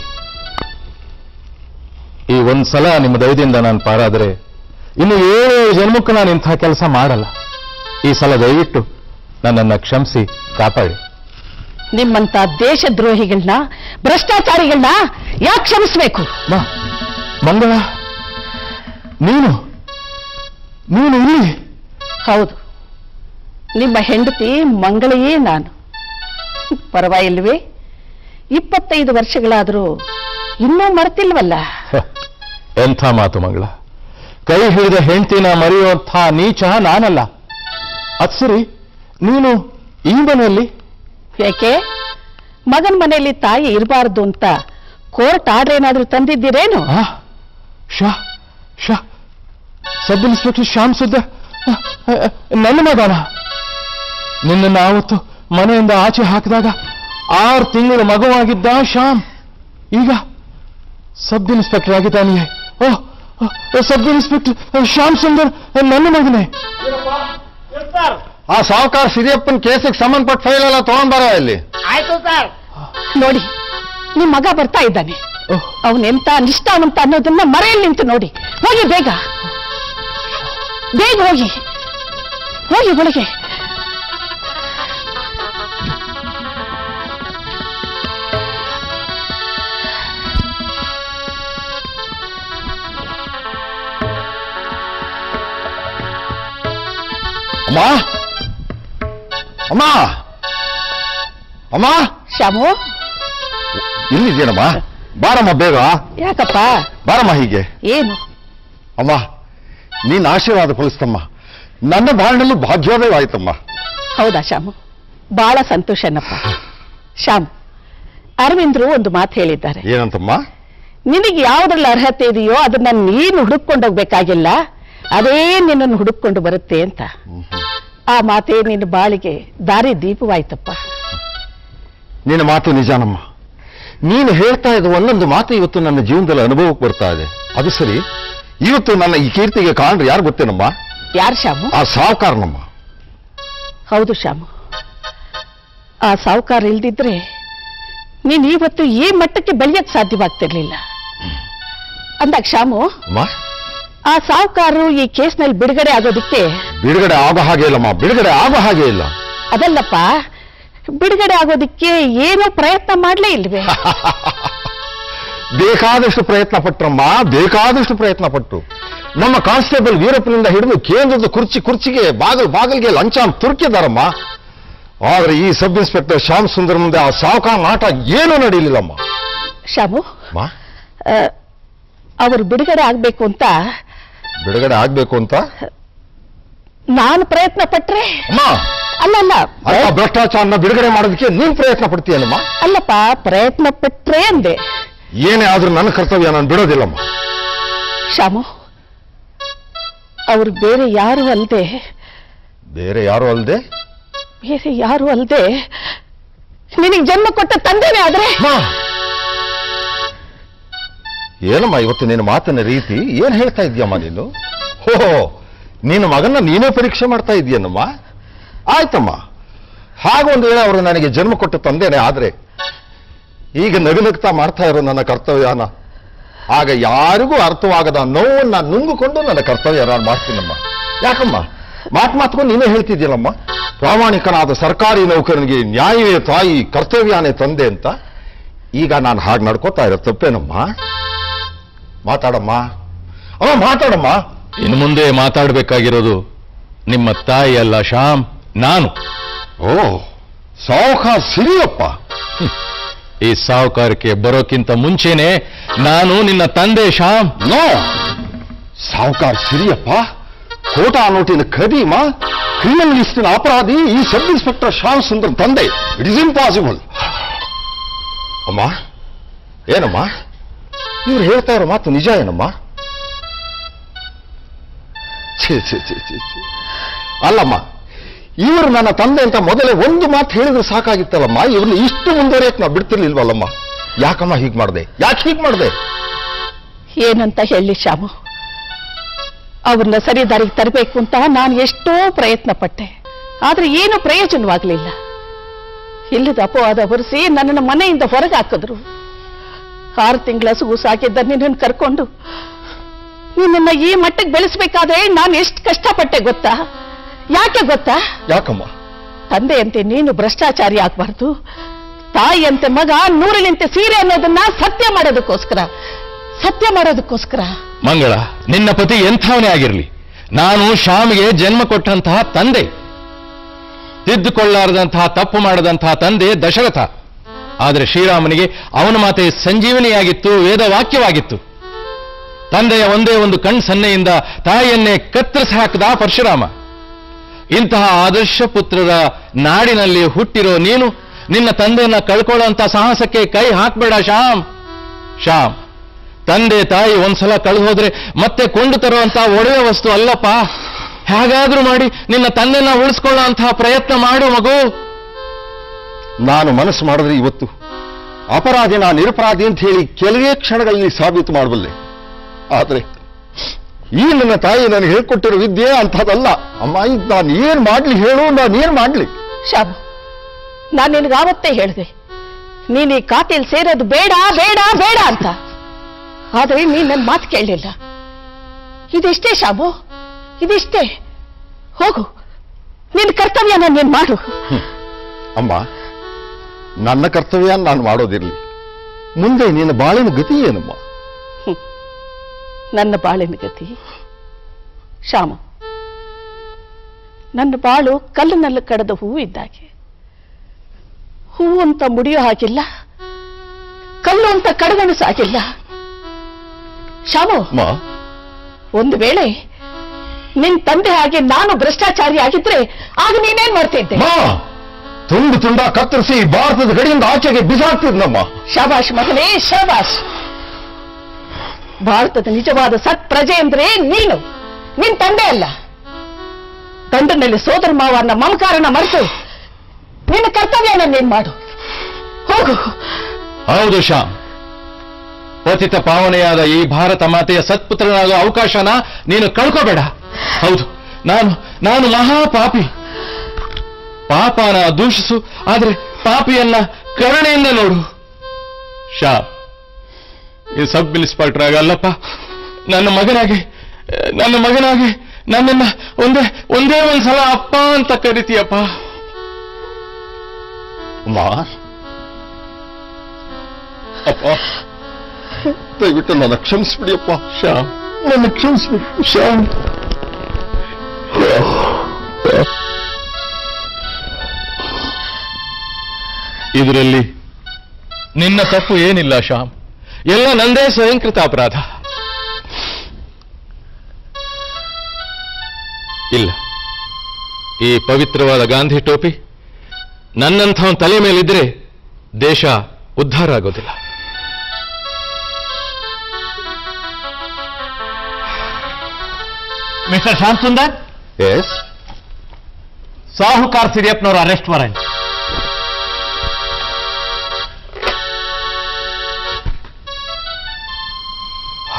ಈ ಒಂದ್ ಸಲ ನಿಮ್ಮ ದಯದಿಂದ ನಾನು ಪಾರಾದರೆ ಇನ್ನು ಏಳು ಜನ್ಮಕ್ಕೂ ನಾನು ಇಂಥ ಕೆಲಸ ಮಾಡಲ್ಲ ಈ ಸಲ ದಯವಿಟ್ಟು ನನ್ನನ್ನ ಕ್ಷಮಿಸಿ ಕಾಪಾಡಿ ನಿಮ್ಮಂತ ದೇಶದ್ರೋಹಿಗಳನ್ನ ಭ್ರಷ್ಟಾಚಾರಿಗಳನ್ನ ಯಾಕೆ ಕ್ಷಮಿಸ್ಬೇಕು ಮಾ ಮಂಗಳ ನೀನು ನೀನು ಇಲ್ಲಿ ಹೌದು ನಿಮ್ಮ ಹೆಂಡತಿ ಮಂಗಳಯೇ ನಾನು ಪರವಾಗಿಲ್ವೇ ಇಪ್ಪತ್ತೈದು ವರ್ಷಗಳಾದರೂ ಇನ್ನೂ ಮರ್ತಿಲ್ವಲ್ಲ ಹ, ಎಂಥ ಮಾತು ಮಂಗಳ ಕೈ ಹಿಡಿದ ಹೆಂಡ್ತಿನ ಮರೆಯುವಂಥ ನೀಚ ನಾನಲ್ಲ ಅದ್ ಸರಿ ನೀನು ಈ ಮನೆಯಲ್ಲಿ ಯಾಕೆ ಮಗನ ಮನೆಯಲ್ಲಿ ತಾಯಿ ಇರಬಾರ್ದು ಅಂತ ಕೋರ್ಟ್ ಆರ್ಡರ್ ಏನಾದ್ರೂ ತಂದಿದ್ದೀರೇನು ಆ? ಶಾ ಶಾ ಸಬ್ ಇನ್ಸ್ಪೆಕ್ಟರ್ ಶ್ಯಾಮ್ ಸುದ್ದ ಆ, ಆ, ನನ್ನ ಮಗನ ನಿನ್ನನ್ನು ಆವತ್ತು ಮನೆಯಿಂದ ಆಚೆ ಹಾಕಿದಾಗ ಆರು ತಿಂಗಳು ಮಗುವಾಗಿದ್ದ ಶ್ಯಾಮ್ ಈಗ ಸಬ್ ಇನ್ಸ್ಪೆಕ್ಟರ್ ಆಗಿದ್ದಾನೆಯೇ ಓ ಓ, ಸಬ್ ಇನ್ಸ್ಪೆಕ್ಟರ್ ಶ್ಯಾಮ್ ಸುಂದರ್ ನನ್ನ ಮಗನೇ ಆ ಸಾವುಕಾರ ಸಿರಿಯಪ್ಪನ ಕೇಸಿಗೆ ಸಂಬಂಧಪಟ್ಟ ಫೈಲ್ ಎಲ್ಲ ತಗೊಂಡ್ ಬರೋ ಇಲ್ಲಿ ನೋಡಿ ನಿಮ್ ಮಗ ಬರ್ತಾ ಇದ್ದಾನೆ ಓಹ್. ಅವನೆಂತ ನಿಷ್ಠಾವಂತ ಅನ್ನೋದನ್ನ ಮರೆಯಲ್ಲಿ ನಿಂತು ನೋಡಿ ಹೋಗಿ ಬೇಗ ಬೇಗ ಹೋಗಿ ಹೋಗಿ ಒಳಗೆ ಅಮ್ಮ ಅಮ್ಮ ಅಮ್ಮ ಶಾಮು ಇಲ್ಲಿದ್ದೀನಮ್ಮ ಬಾರಮ್ಮ ಬೇಗ ಯಾಕಪ್ಪ ಬಾರಮ್ಮ ಹೀಗೆ ಏನು ಅಮ್ಮ ನೀನ್ ಆಶೀರ್ವಾದ ಫಲಿಸ್ತಮ್ಮ ನನ್ನ ಬಾಳಿನಲ್ಲೂ ಭಾಗ್ಯೋದಯ ಆಯ್ತಮ್ಮ ಹೌದಾ ಶಾಮು ಬಹಳ ಸಂತೋಷನಪ್ಪ ಶಾಮು ಅರವಿಂದ್ರು ಒಂದು ಮಾತು ಹೇಳಿದ್ದಾರೆ ಏನಂತಮ್ಮ ನಿನಗೆ ಯಾವುದ್ರಲ್ಲಿ ಅರ್ಹತೆ ಇದೆಯೋ ಅದನ್ನ ನೀನು ಹುಡುಕೊಂಡೋಗ್ಬೇಕಾಗಿಲ್ಲ ಅದೇ ನಿನ್ನನ್ನು ಹುಡುಕೊಂಡು ಬರುತ್ತೆ ಅಂತ ಆ ಮಾತೇ ನಿನ್ನ ಬಾಳಿಗೆ ದಾರಿ ದೀಪವಾಯ್ತಪ್ಪ ನಿನ್ನ ಮಾತು ನಿಜಾನಮ್ಮ ನೀನು ಹೇಳ್ತಾ ಇದ್ದ ಒಂದೊಂದು ಮಾತು ಇವತ್ತು ನನ್ನ ಜೀವನದಲ್ಲಿ ಅನುಭವಕ್ಕೆ ಬರ್ತಾ ಇದೆ ಅದು ಸರಿ ಇವತ್ತು ನನ್ನ ಈ ಕೀರ್ತಿಗೆ ಕಾಣ್ರೆ ಯಾರು ಗೊತ್ತೇನಮ್ಮ ಯಾರು ಶಾಮು ಆ ಸಾವುಕಾರನಮ್ಮ ಹೌದು ಶಾಮು ಆ ಸಾಹುಕಾರ ಇಲ್ದಿದ್ರೆ ನೀನ್ ಇವತ್ತು ಈ ಮಟ್ಟಕ್ಕೆ ಬೆಳೆಯಕ್ ಸಾಧ್ಯವಾಗ್ತಿರ್ಲಿಲ್ಲ ಅಂದಾಗ ಶಾಮು ಅಮ್ಮ ಆ ಸಾಹುಕಾರರು ಈ ಕೇಸ್ನಲ್ಲಿ ಬಿಡುಗಡೆ ಆಗೋದಕ್ಕೆ ಬಿಡುಗಡೆ ಆಗೋ ಹಾಗೆ ಇಲ್ಲಮ್ಮ ಬಿಡುಗಡೆ ಆಗೋ ಹಾಗೆ ಇಲ್ಲ ಅದಲ್ಲಪ್ಪ ಬಿಡುಗಡೆ ಆಗೋದಕ್ಕೆ ಏನೋ ಪ್ರಯತ್ನ ಮಾಡ್ಲೇ ಇಲ್ವೇ ಬೇಕಾದಷ್ಟು ಪ್ರಯತ್ನ ಪಟ್ರಮ್ಮ ಬೇಕಾದಷ್ಟು ಪ್ರಯತ್ನ ಪಟ್ರು ನಮ್ಮ ಕಾನ್ಸ್ಟೇಬಲ್ ವೀರಪ್ಪನಿಂದ ಹಿಡಿದು ಕೇಂದ್ರದ ಕುರ್ಚಿ ಕುರ್ಚಿಗೆ ಬಾಗಲ್ ಬಾಗಲ್ಗೆ ಲಂಚ ತುರ್ಕಿದಾರಮ್ಮ ಆದ್ರೆ ಈ ಸಬ್ ಇನ್ಸ್ಪೆಕ್ಟರ್ ಶ್ಯಾಮ್ ಸುಂದರ್ ಮುಂದೆ ಆ ಸಾವುಕಾರ ನಾಟ ಏನೂ ನಡೀಲಿಲ್ಲಮ್ಮ ಶಾಮು ಅಮ್ಮ, ಅವರು ಬಿಡುಗಡೆ ಆಗ್ಬೇಕು ಅಂತ ಬಿಡುಗಡೆ ಆಗ್ಬೇಕು ಅಂತ ನಾನು ಪ್ರಯತ್ನ ಪಟ್ರೆ ಅಮ್ಮ ಅಲ್ಲ ಅಲ್ಲ ಅಂತ ಭ್ರಷ್ಟಾಚಾರನ ಬಿಡುಗಡೆ ಮಾಡೋದಕ್ಕೆ ನೀನ್ ಪ್ರಯತ್ನ ಪಡ್ತೀಯನಮ್ಮ ಅಲ್ಲಪ್ಪ ಪ್ರಯತ್ನ ಪಟ್ರೆ ಅಂದೆ ಏನೇ ಆದ್ರೂ ನನ್ನ ಕರ್ತವ್ಯ ನಾನು ಬಿಡೋದಿಲ್ಲಮ್ಮ ಶಾಮು ಅವ್ರು ಬೇರೆ ಯಾರು ಅಲ್ದೆ ಬೇರೆ ಯಾರು ಅಲ್ಲದೆ ಬೇರೆ ಯಾರು ಅಲ್ದೆ ನಿನಗೆ ಜನ್ಮ ಕೊಟ್ಟ ತಂದೆನೇ ಆದ್ರೆ ಏನಮ್ಮ ಇವತ್ತು ನಿನ್ನ ಮಾತಿನ ರೀತಿ ಏನ್ ಹೇಳ್ತಾ ಇದೀಯಮ್ಮ ನೀನು ಹೋ ನಿನ್ನ ಮಗನ ನೀನೇ ಪರೀಕ್ಷೆ ಮಾಡ್ತಾ ಇದೀಯನಮ್ಮ ಆಯ್ತಮ್ಮ ಹಾಗೊಂದು ವೇಳೆ ಅವರು ನನಗೆ ಜನ್ಮ ಕೊಟ್ಟು ತಂದೇನೆ ಆದ್ರೆ ಈಗ ನಗುನಗ್ತಾ ಮಾಡ್ತಾ ಇರೋ ನನ್ನ ಕರ್ತವ್ಯನ ಆಗ ಯಾರಿಗೂ ಅರ್ಥವಾಗದ ನೋವನ್ನ ನುಂಗಿಕೊಂಡು ನನ್ನ ಕರ್ತವ್ಯ ನಾನು ಮಾಡ್ತೀನಮ್ಮ ಯಾಕಮ್ಮ ಮಾತು ಮಾತ್ಕೊಂಡು ನೀನೇ ಹೇಳ್ತಿದ್ಯಲ್ಲಮ್ಮ ಪ್ರಾಮಾಣಿಕನಾದ ಸರ್ಕಾರಿ ನೌಕರನಿಗೆ ನ್ಯಾಯವೇ ತಾಯಿ ಕರ್ತವ್ಯನೇ ತಂದೆ ಅಂತ ಈಗ ನಾನು ಹಾಗೆ ನಡ್ಕೋತಾ ಇರೋ ತಪ್ಪೇನಮ್ಮ ಮಾತಾಡಮ್ಮ ಅಮ್ಮ ಮಾತಾಡಮ್ಮ ಇನ್ನು ಮುಂದೆ ಮಾತಾಡಬೇಕಾಗಿರೋದು ನಿಮ್ಮ ತಾಯಿ ಅಲ್ಲ ಶ್ಯಾಮ್ ನಾನು ಓ ಸಾವುಕಾರ ಸಿರಿಯಪ್ಪ ಈ ಸಾಹುಕಾರಕ್ಕೆ ಬರೋಕ್ಕಿಂತ ಮುಂಚೆನೆ ನಾನು ನಿನ್ನ ತಂದೆ ಶ್ಯಾಮ್ ನೋ ಸಾವುಕಾರ ಸಿರಿಯಪ್ಪ ಕೋಟಾ ನೋಟಿನ ಖದೀಮ ಕ್ರಿಮಿನಲ್ ಲಿಸ್ಟಿನ ಅಪರಾಧಿ ಈ ಸಬ್ ಇನ್ಸ್ಪೆಕ್ಟರ್ ಶ್ಯಾಮ್ ಸುಂದರ್ ತಂದೆ ಇಟ್ ಇಸ್ ಇಂಪಾಸಿಬಲ್ ಅಮ್ಮ ಏನಮ್ಮ ಇವ್ರು ಹೇಳ್ತಾ ಇರೋ ಮಾತು ನಿಜ ಏನಮ್ಮ ಛೇ ಛೇ ಛೇ ಛೇ ಛೇ. ಅಲ್ಲಮ್ಮ ಇವರು ನನ್ನ ತಂದೆ ಅಂತ ಮೊದಲೇ ಒಂದು ಮಾತು ಹೇಳಿದ್ರೆ ಸಾಕಾಗಿತ್ತಲ್ಲಮ್ಮ ಇವ್ರನ್ನ ಇಷ್ಟು ಮುಂದುವರಿಯಕ್ಕೆ ನಾವು ಬಿಡ್ತಿರ್ಲಿಲ್ವಲ್ಲಮ್ಮ ಯಾಕಮ್ಮ ಹೀಗೆ ಮಾಡಿದೆ ಯಾಕೆ ಹೀಗೆ ಮಾಡಿದೆ ಏನಂತ ಹೇಳಿ ಶಾಮು ಅವ್ರನ್ನ ಸರಿ ದಾರಿಗೆ ತರಬೇಕು ಅಂತ ನಾನು ಎಷ್ಟೋ ಪ್ರಯತ್ನ ಪಟ್ಟೆ ಆದ್ರೆ ಏನು ಪ್ರಯೋಜನವಾಗಲಿಲ್ಲ ಇಲ್ಲದ ಅಪವಾದ ಹೊರಿಸಿ ನನ್ನನ್ನು ಮನೆಯಿಂದ ಹೊರಗೆ ಹಾಕಿದ್ರು ಆರು ತಿಂಗಳ ಹಸುಗು ಸಾಕಿದ್ದ ನಿನ್ನನ್ನು ಕರ್ಕೊಂಡು ನಿನ್ನನ್ನ ಈ ಮಟ್ಟಕ್ಕೆ ಬೆಳೆಸ್ಬೇಕಾದ್ರೆ ನಾನು ಎಷ್ಟು ಕಷ್ಟಪಟ್ಟೆ ಗೊತ್ತಾ ಯಾಕೆ ಗೊತ್ತಾ ಯಾಕಮ್ಮ ತಂದೆಯಂತೆ ನೀನು ಭ್ರಷ್ಟಾಚಾರಿ ಆಗ್ಬಾರ್ದು ತಾಯಿಯಂತೆ ಮಗ ನೂರಿನಂತೆ ಸೀರೆ ಅನ್ನೋದನ್ನ ಸತ್ಯ ಮಾಡೋದಕ್ಕೋಸ್ಕರ ಸತ್ಯ ಮಾಡೋದಕ್ಕೋಸ್ಕರ ಮಂಗಳ ನಿನ್ನ ಪತಿ ಎಂಥವನೇ ಆಗಿರಲಿ ನಾನು ಶ್ಯಾಮಿಗೆ ಜನ್ಮ ಕೊಟ್ಟಂತಹ ತಂದೆ ತಿದ್ದುಕೊಳ್ಳಾರದಂತಹ ತಪ್ಪು ಮಾಡದಂತಹ ತಂದೆ ದಶರಥ ಆದರೆ ಶ್ರೀರಾಮನಿಗೆ ಅವನ ಮಾತೆ ಸಂಜೀವನಿಯಾಗಿತ್ತು ವೇದವಾಕ್ಯವಾಗಿತ್ತು ತಂದೆಯ ಒಂದೇ ಒಂದು ಕಣ್ ಸನ್ನೆಯಿಂದ ತಾಯಿಯನ್ನೇ ಕತ್ತರಿಸಿ ಹಾಕಿದ ಪರಶುರಾಮ ಇಂತಹ ಆದರ್ಶ ಪುತ್ರರ ನಾಡಿನಲ್ಲಿ ಹುಟ್ಟಿರೋ ನೀನು ನಿನ್ನ ತಂದೆಯನ್ನ ಕಳ್ಕೊಳ್ಳೋಂಥ ಸಾಹಸಕ್ಕೆ ಕೈ ಹಾಕ್ಬೇಡ ಶ್ಯಾಮ್ ಶ್ಯಾಮ್ ತಂದೆ ತಾಯಿ ಒಂದ್ಸಲ ಕಳೆದು ಹೋದ್ರೆ ಮತ್ತೆ ಕೊಂಡು ತರುವಂತ ಒಡವೆ ವಸ್ತು ಅಲ್ಲಪ್ಪ ಹೇಗಾದ್ರೂ ಮಾಡಿ ನಿನ್ನ ತಂದೆನ ಉಳಿಸ್ಕೊಳ್ಳೋ ಅಂತಹ ಪ್ರಯತ್ನ ಮಾಡು ಮಗು ನಾನು ಮನಸ್ಸು ಮಾಡಿದ್ರೆ ಇವತ್ತು ಅಪರಾಧಿ ನಾನು ನಿರಪರಾಧಿ ಅಂತ ಹೇಳಿ ಕೆಲವೇ ಕ್ಷಣಗಳಲ್ಲಿ ಸಾಬೀತು ಮಾಡಬಲ್ಲೆ ಆದ್ರೆ ಈ ನನ್ನ ತಾಯಿ ನನಗೆ ಹೇಳ್ಕೊಟ್ಟಿರೋ ವಿದ್ಯೆ ಅಂಥದ್ದಲ್ಲ ಅಮ್ಮ ಇದು ನಾನು ಏನ್ ಮಾಡ್ಲಿ ಹೇಳು ನಾನು ಏನ್ ಮಾಡ್ಲಿ ಶಾಬು ನಾನು ನಿನಗೆ ಆವತ್ತೇ ಹೇಳಿದೆ ನೀನು ಈ ಖಾತೆಯಲ್ಲಿ ಸೇರೋದು ಬೇಡ ಬೇಡ ಬೇಡ ಅಂತ ಆದ್ರೆ ನೀನ್ ನನ್ನ ಮಾತು ಕೇಳಲಿಲ್ಲ ಇದಿಷ್ಟೇ ಶಾಬು ಇದಿಷ್ಟೇ ಹೋಗು ನಿನ್ನ ಕರ್ತವ್ಯನ ನೀನ್ ಮಾಡು ಅಮ್ಮ ನನ್ನ ಕರ್ತವ್ಯ ನಾನು ಮಾಡೋದಿರ್ಲಿ ಮುಂದೆ ನಿನ್ನ ಬಾಳಿನ ಗತಿ ಏನಮ್ಮ ನನ್ನ ಬಾಳಿನ ಗತಿ ಶ್ಯಾಮ ನನ್ನ ಬಾಳು ಕಲ್ಲಿನಲ್ಲಿ ಕಡದ ಹೂವು ಇದ್ದಾಗೆ ಹೂವು ಅಂತ ಮುಡಿಯೋ ಹಾಗಿಲ್ಲ ಕಲ್ಲು ಅಂತ ಕಡಗಣಸು ಆಗಿಲ್ಲ ಶ್ಯಾಮು ಅಮ್ಮ ಒಂದು ವೇಳೆ ನಿನ್ ತಂದೆ ಹಾಗೆ ನಾನು ಭ್ರಷ್ಟಾಚಾರಿ ಆಗಿದ್ರೆ ಆಗ ನೀನೇನ್ ಮಾಡ್ತಿದ್ದೆ ಅಮ್ಮ, ತುಂಡು ತುಂಡ ಕತ್ತರಿಸಿ ಭಾರತದ ಗಡಿಯಿಂದ ಆಚೆಗೆ ಬಿಸಾಕ್ತಿದ್ನಮ್ಮ ಶಾಬಾಷ್ ಮಗನೇ ಶಾಬಾಷ್ ಭಾರತದ ನಿಜವಾದ ಸತ್ ಪ್ರಜೆ ಅಂದ್ರೆ ನೀನು ನಿನ್ ತಂದೆ ಅಲ್ಲ ಗಂಡನಲ್ಲಿ ಸೋದರ ಮಾವನ ಮಮಕಾರನ ಮರೆತು ನಿನ್ನ ಕರ್ತವ್ಯನ ನೀನ್ ಮಾಡು ಹೋಗು ಹೌದು ಶ್ಯಾಮ್ ಪತಿತ ಪಾವನೆಯಾದ ಈ ಭಾರತ ಮಾತೆಯ ಸತ್ಪುತ್ರನಾಗೋ ಅವಕಾಶನ ನೀನು ಕಳ್ಕೋಬೇಡ ಹೌದು ನಾನು ನಾನು ಮಹಾಪಾಪಿ ಪಾಪನ ದೂಷಿಸು ಆದ್ರೆ ಪಾಪಿಯನ್ನ ಕರುಣೆಯಿಂದ ನೋಡು ಶ್ಯಾಮ್ ಈ ಸಬ್ ಇನ್ಸ್ಪೆಕ್ಟರ್ ಆಗಲ್ಲಪ್ಪ ನನ್ನ ಮಗನಾಗಿ ನನ್ನ ಮಗನಾಗಿ ನನ್ನನ್ನ ಒಂದೇ ಒಂದೇ ಒಂದ್ಸಲ ಅಪ್ಪ ಅಂತ ಕರಿತೀಯಪ್ಪ ಅಮ್ಮ ಅಪ್ಪ ದಯವಿಟ್ಟು ನನ್ನ ಕ್ಷಮಿಸ್ಬಿಡಿಯಪ್ಪ ಶ್ಯಾಮ್ ನನ್ನ ಕ್ಷಮಿಸ್ಬಿಡಿ ಶ್ಯಾಮ್ ಇದರಲ್ಲಿ ನಿನ್ನ ತಪ್ಪು ಏನಿಲ್ಲ ಶ್ಯಾಮ್ ಎಲ್ಲ ನಂದೇ ಸ್ವಯಂಕೃತ ಅಪರಾಧ ಇಲ್ಲ ಈ ಪವಿತ್ರವಾದ ಗಾಂಧಿ ಟೋಪಿ ನನ್ನಂಥವನ್ ತಲೆ ಮೇಲಿದ್ರೆ ದೇಶ ಉದ್ಧಾರ ಆಗೋದಿಲ್ಲ ಮಿಸ್ಟರ್ ಶ್ಯಾಮ್ ಸುಂದರ್ ಎಸ್ ಸಾಹುಕಾರ್ ಸಿರಿಯಪ್ಪನವರ ಅರೆಸ್ಟ್ ವಾರೆಂಟ್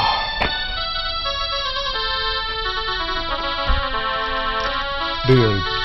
Do you